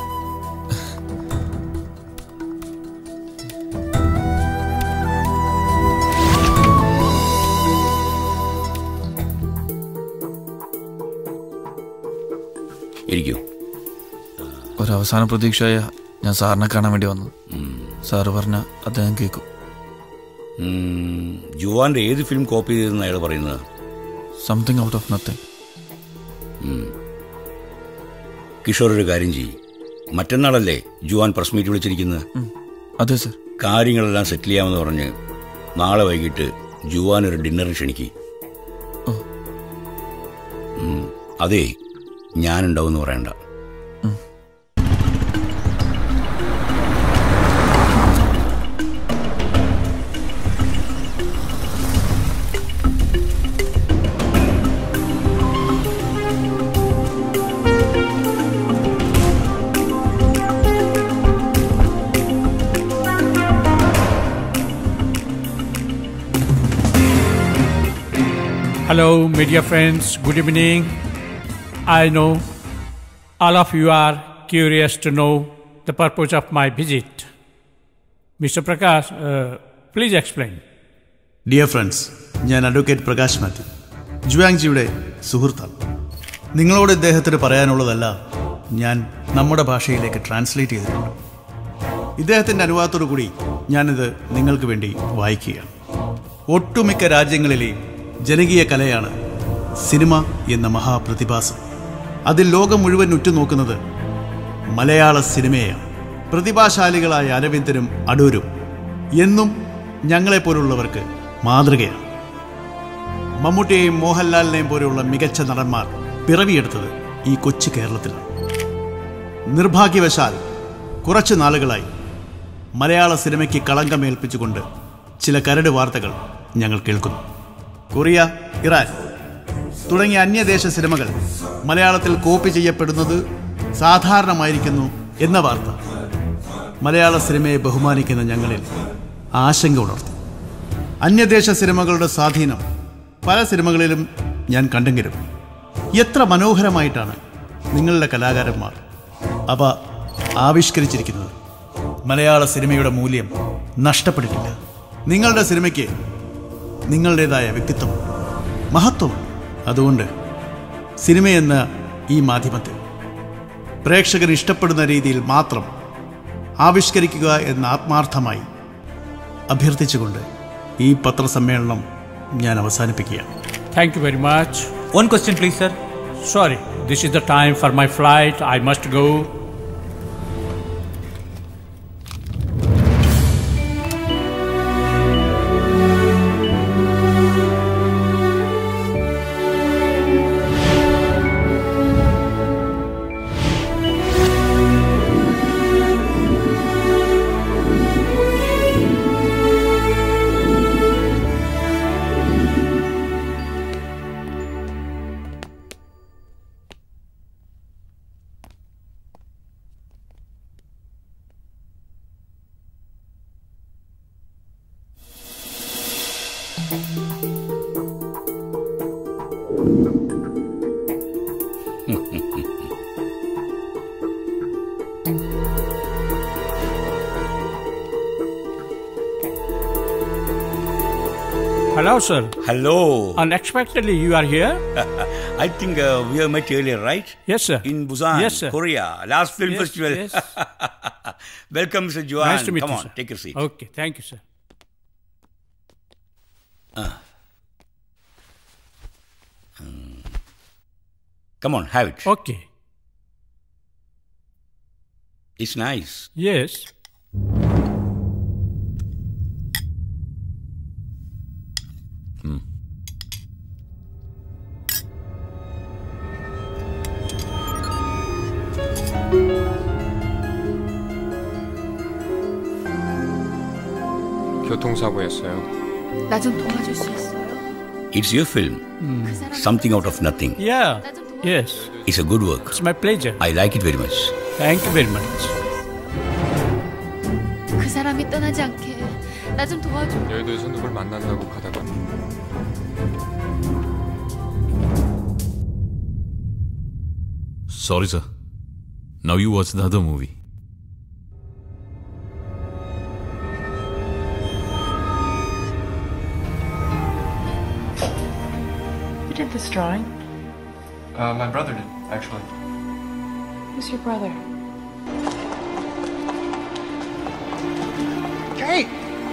ഇരിക്കൂ ഒരവസാന പ്രതീക്ഷയായ ഞാൻ സാറിനെ കാണാൻ വേണ്ടി വന്നു സാറ് പറഞ്ഞ അദ്ദേഹം കേൾക്കും ഉം, ജുവാന്റെ ഏത് ഫിലിം കോപ്പി ചെയ്തെന്ന് അയാൾ പറയുന്നത് സംതിങ് ഔട്ട് ഓഫ് നത്തിങ് ഉം. കിഷോർ ഒരു കാര്യം ചെയ്യും മറ്റന്നാളല്ലേ ജുവാൻ പ്രസ് മീറ്റ് വിളിച്ചിരിക്കുന്നത് അതെ സർ കാര്യങ്ങളെല്ലാം സെറ്റിൽ ചെയ്യാമെന്ന് പറഞ്ഞ് നാളെ വൈകിട്ട് ജുവാൻ ഒരു ഡിന്നറിന് ക്ഷണിക്ക് ഉം. അതെ ഞാനുണ്ടാവുമെന്ന് പറയണ്ട Hello, media friends. Good evening. I know all of you are curious to know the purpose of my visit. Mr. Prakash, uh, please explain. Dear friends ഞാൻ അഡ്വക്കേറ്റ് പ്രകാശ് മാത്യു ജുവാങ്ജിയുടെ സുഹൃത്താണ് നിങ്ങളോട് ഇദ്ദേഹത്തിന് പറയാനുള്ളതല്ല ഞാൻ നമ്മുടെ ഭാഷയിലേക്ക് ട്രാൻസ്ലേറ്റ് ചെയ്തിട്ടുണ്ട് ഇദ്ദേഹത്തിൻ്റെ അനുവാദത്തോടു കൂടി ഞാനിത് നിങ്ങൾക്ക് വേണ്ടി വായിക്കുകയാണ് ഒട്ടുമിക്ക രാജ്യങ്ങളിലെയും ജനകീയ കലയാണ് സിനിമ എന്ന മഹാപ്രതിഭാസം അതിൽ ലോകം മുഴുവൻ ഉറ്റുനോക്കുന്നത് മലയാള സിനിമയെയാണ് പ്രതിഭാശാലികളായ അരവിന്ദനും അടൂരും എന്നും ഞങ്ങളെപ്പോലുള്ളവർക്ക് മാതൃകയാണ് മമ്മൂട്ടിയെയും മോഹൻലാലിനെയും പോലെയുള്ള മികച്ച നടന്മാർ പിറവിയെടുത്തത് ഈ കൊച്ചു കേരളത്തിലാണ് നിർഭാഗ്യവശാൽ കുറച്ചു നാളുകളായി മലയാള സിനിമയ്ക്ക് കളങ്കമേൽപ്പിച്ചുകൊണ്ട് ചില കരട് വാർത്തകൾ ഞങ്ങൾ കേൾക്കുന്നു കൊറിയ ഇറാൻ തുടങ്ങിയ അന്യദേശ സിനിമകൾ മലയാളത്തിൽ കോപ്പി ചെയ്യപ്പെടുന്നത് സാധാരണമായിരിക്കുന്നു എന്ന വാർത്ത മലയാള സിനിമയെ ബഹുമാനിക്കുന്ന ഞങ്ങളിൽ ആശങ്ക ഉണർത്തി അന്യദേശ സിനിമകളുടെ സ്വാധീനം പല സിനിമകളിലും ഞാൻ കണ്ടെങ്കിലും എത്ര മനോഹരമായിട്ടാണ് നിങ്ങളുടെ കലാകാരന്മാർ അവ ആവിഷ്കരിച്ചിരിക്കുന്നത് മലയാള സിനിമയുടെ മൂല്യം നഷ്ടപ്പെട്ടിട്ടില്ല നിങ്ങളുടെ സിനിമയ്ക്ക് നിങ്ങളുടേതായ വ്യക്തിത്വം മഹത്വം അതുകൊണ്ട് സിനിമയെന്ന ഈ മാധ്യമത്തെ പ്രേക്ഷകർ ഇഷ്ടപ്പെടുന്ന രീതിയിൽ മാത്രം ആവിഷ്കരിക്കുക എന്ന ആത്മാർത്ഥമായി അഭ്യർത്ഥിച്ചുകൊണ്ട് ഈ പത്രസമ്മേളനം ഞാൻ അവസാനിപ്പിക്കുകയാണ് Thank you very much. One question, please, sir. Sorry, this is the time for my flight. I must go. Hello, sir. Hello. Unexpectedly, you are here? I think uh, we have met earlier, right? Yes, sir. In Busan, Yes, sir. Korea, last film Yes, festival. yes. Welcome, Mr. Johan. Nice to meet Come you, on, sir. take your seat. Okay, thank you, sir. Ah. Hmm. Come on, have it. Okay. It's nice. Yes. 교통사고였어요. 나 좀 도와줄 수 있어요? It's your film. Something out of nothing. Yeah. Yes. It's a good work. It's my pleasure. I like it very much. Thank you very much. 그 사람이 떠나지 않게 나 좀 도와줘. 여의도에서 누굴 만난다고 가다가 Sorry, sir. Now you watch the other movie. You did this drawing? uh, my brother did actually. Who's your brother? Kate!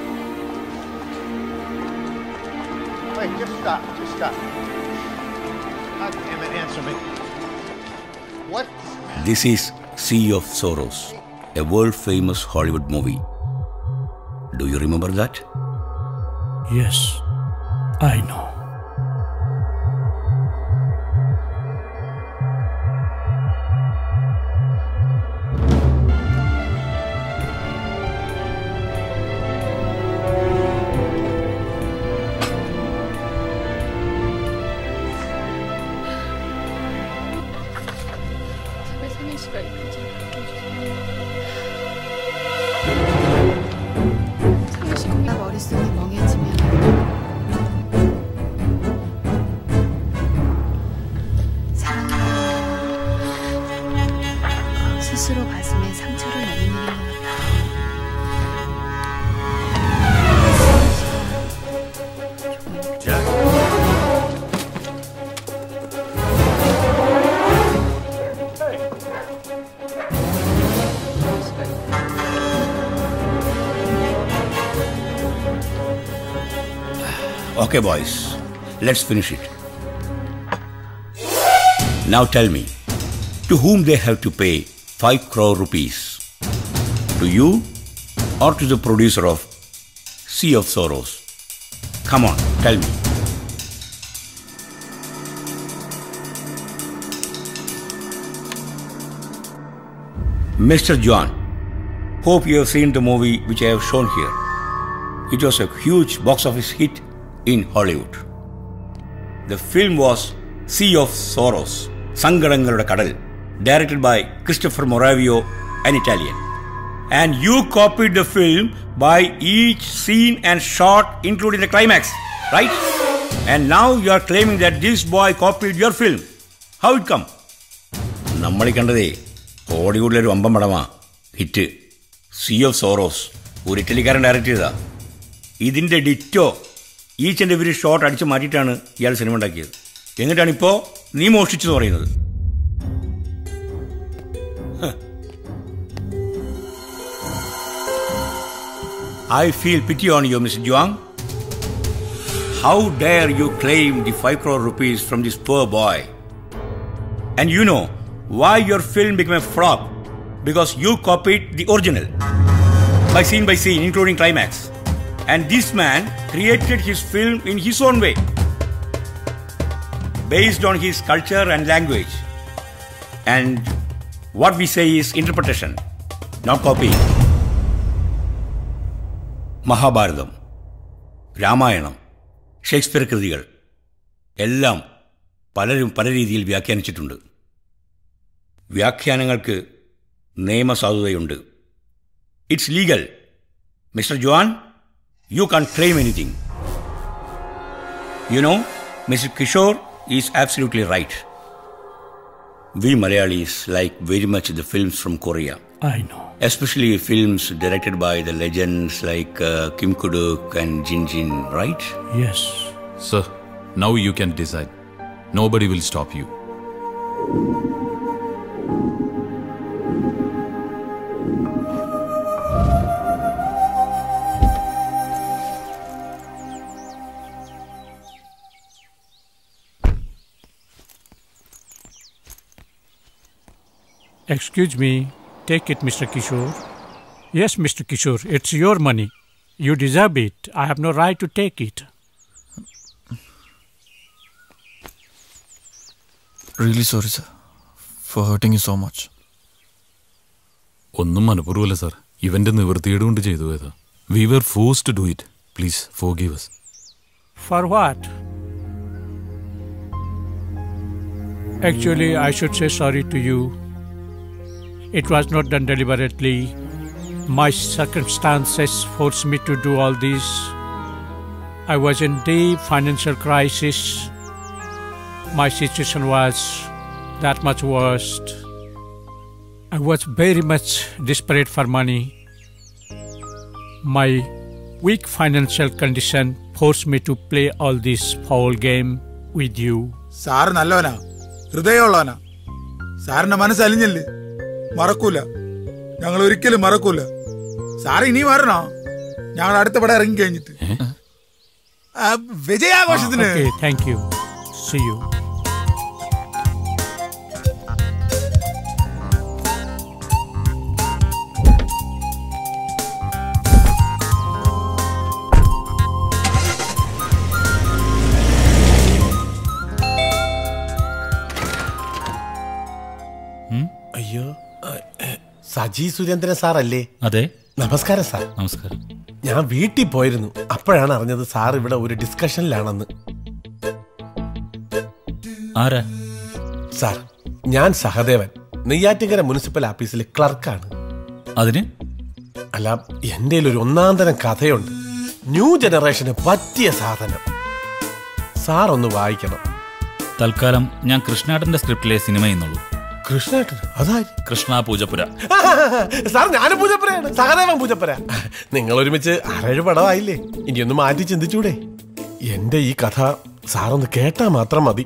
Wait, just stop. Just stop. God damn it, answer me. What? This is Sea of Sorrows, a world famous Hollywood movie. Do you remember that? Yes, I know. 제발 상현 씨가 이 편지를 바꿔주세요. 상현 씨가 머릿속이 멍해지면 스스로 가슴에 상처를 내는 일인 것 같아요. Okay, boys, let's finish it. Now tell me, to whom they have to pay 5 crore rupees? To you or to the producer of Sea of Sorrows? Come on, tell me. Mr. John, hope you have seen the movie which I have shown here. It was a huge box office hit in Hollywood. The film was Sea of Sorrows, Sangadangalude Kadal, directed by Christopher Moravio, an Italian. And you copied the film by each scene and shot, including the climax, right? And now you are claiming that this boy copied your film. How it come? നമ്മൾ ഈ കണ്ടതേ ഹോളിവുഡിലൊരു വമ്പം പടമാ hit sea of sorrows ഒരു ഇറ്റലിക്കാരൻ direct ചെയ്താ ഇതിന്റെ ditto each and every shot അടിച്ച് മാറ്റിയിട്ടാണ് ഇയാൾ സിനിമ ഉണ്ടാക്കിയത് എന്നിട്ടാണ് ഇപ്പോൾ നീ മോഷ്ടിച്ചെന്ന് പറയുന്നത് I feel pity on you, Mr. Juang. How dare you claim the 5 crore rupees from this poor boy? And you know why your film became a flop? Because you copied the original. By scene by scene, including climax. And this man created his film in his own way. Based on his culture and language. And what we say is interpretation, not copying. Mahabharatam Ramayanam Shakespeare കൃതികൾ എല്ലാം പലരും പല രീതിയിൽ വ്യാഖ്യാനിച്ചിട്ടുണ്ട് വ്യാഖ്യാനങ്ങൾക്ക് നിയമസാധുതയുണ്ട് it's legal mister John you can claim anything you know mister Kishore is absolutely right we Malayalees like very much the films from Korea I know. especially films directed by the legends like uh, Kim Kuduk and Jin Jin, right? Yes. Sir, now you can decide. Nobody will stop you. Excuse me. Take it, Mr. Kishore. Yes, Mr. Kishore, it's your money. You deserve it. I have no right to take it. Really sorry sir for hurting you so much ഒന്നും മനഃപൂർവ്വമല്ല sir ഇവന്റെ നിവൃത്തിയേട് കൊണ്ട് ചെയ്തു പോയതാ we were forced to do it please forgive us For what? Actually, I should say sorry to you. It was not done deliberately. My circumstances forced me to do all this. I was in deep financial crisis. My situation was that much worse. I was very much desperate for money. My weak financial condition forced me to play all this foul game with you. Sir നല്ലവനാ ഹൃദയമുള്ളവനാ സാറിന്റെ മനസ്സ് അലിഞ്ഞല്ലേ മറക്കൂല ഞങ്ങൾ ഒരിക്കലും മറക്കൂല sir ഇനി വരണോ ഞങ്ങൾ അടുത്ത പടം ഇറങ്ങി കഴിഞ്ഞിട്ട് ആ, വിജയാഘോഷത്തിന് Okay, thank you. See you. അയ്യോ സജി സുരേന്ദ്രൻ സാറല്ലേ അതെ നമസ്കാരം സാർ നമസ്കാരം ഞാൻ വീട്ടിൽ പോയിരുന്നു അപ്പോഴാണ് അറിഞ്ഞത് സാർ ഇവിടെ ഒരു ഡിസ്കഷനിലാണെന്ന് ആരാ സാർ ഞാൻ സഹദേവൻ നെയ്യാറ്റിങ്കര മുനിസിപ്പൽ ഓഫീസിലെ ക്ലർക്കാണ് അതിന് അല്ല എൻ്റെ ഒരു ഒന്നാം തരം കഥയുണ്ട് ന്യൂ ജനറേഷന് പറ്റിയ സാധനം സാർ ഒന്ന് വായിക്കണം തൽക്കാലം ഞാൻ കൃഷ്ണാടന്റെ സ്ക്രിപ്റ്റിലെ സിനിമ എന്നുള്ളൂ കൃഷ്ണേട്ടൻ അതായി കൃഷ്ണ പൂജപ്പുര സാർ ഞാനും പൂജപ്പുരയാണ് സഹദേവൻ പൂജപ്പുര നിങ്ങൾ ഒരുമിച്ച് ആറേഴ് പടമായില്ലേ ഇനിയൊന്ന് മാറ്റി ചിന്തിച്ചൂടെ എന്റെ ഈ കഥ സാറൊന്ന് കേട്ടാ മാത്രം മതി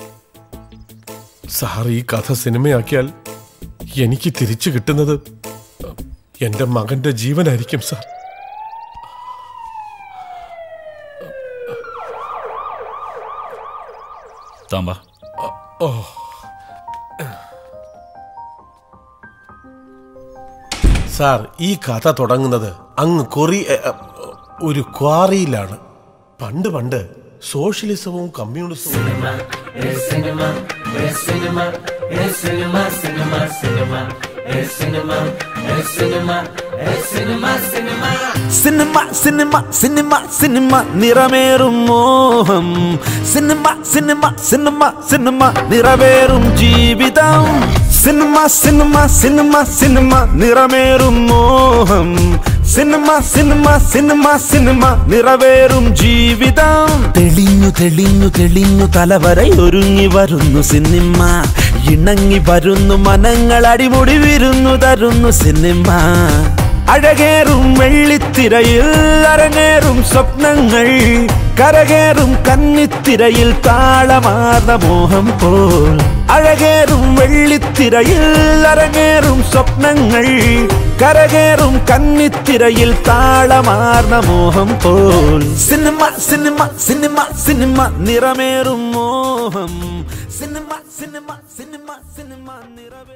സാർ ഈ കഥ സിനിമയാക്കിയാൽ എനിക്ക് തിരിച്ചു കിട്ടുന്നത് എന്റെ മകന്റെ ജീവനായിരിക്കും സാർ താമ്പ ഓ സാർ ഈ കഥ തുടങ്ങുന്നത് അങ്ങ് കൊറി എ, എ, ഒരു ക്വാറിയിലാണ് പണ്ട് പണ്ട് സോഷ്യലിസവും കമ്മ്യൂണിസവും സിനിമ സിനിമ സിനിമ സിനിമ നിറമേറും മോഹം സിനിമ സിനിമ സിനിമ സിനിമ നിറവേറും ജീവിതം സിനിമ സിനിമ സിനിമ സിനിമ നിറമേറും മോഹം സിനിമ സിനിമ സിനിമ സിനിമ നിറവേറും ജീവിതം തെളിഞ്ഞു തെളിഞ്ഞു തെളിഞ്ഞു തലവരയൊരുങ്ങി വരുന്നു സിനിമ ഇണങ്ങി വരുന്നു മനങ്ങൾ അടിമുടി വിരുന്നു തരുന്നു സിനിമ അഴകേറും വെള്ളിത്തിരയിൽ അരങ്ങേറും സ്വപ്നങ്ങൾ കരകേറും കന്നിത്തിരയിൽ താളമാർന്ന മോഹം പോൽ അഴകേറും വെള്ളിത്തിരയിൽ അരങ്ങേറും സ്വപ്നങ്ങൾ കരകേറും കന്നിത്തിരയിൽ താളമാർന്ന മോഹം പോൽ സിനിമ സിനിമ സിനിമ സിനിമ നിറമേറും മോഹം സിനിമ സിനിമ സിനിമ സിനിമ നിറവേ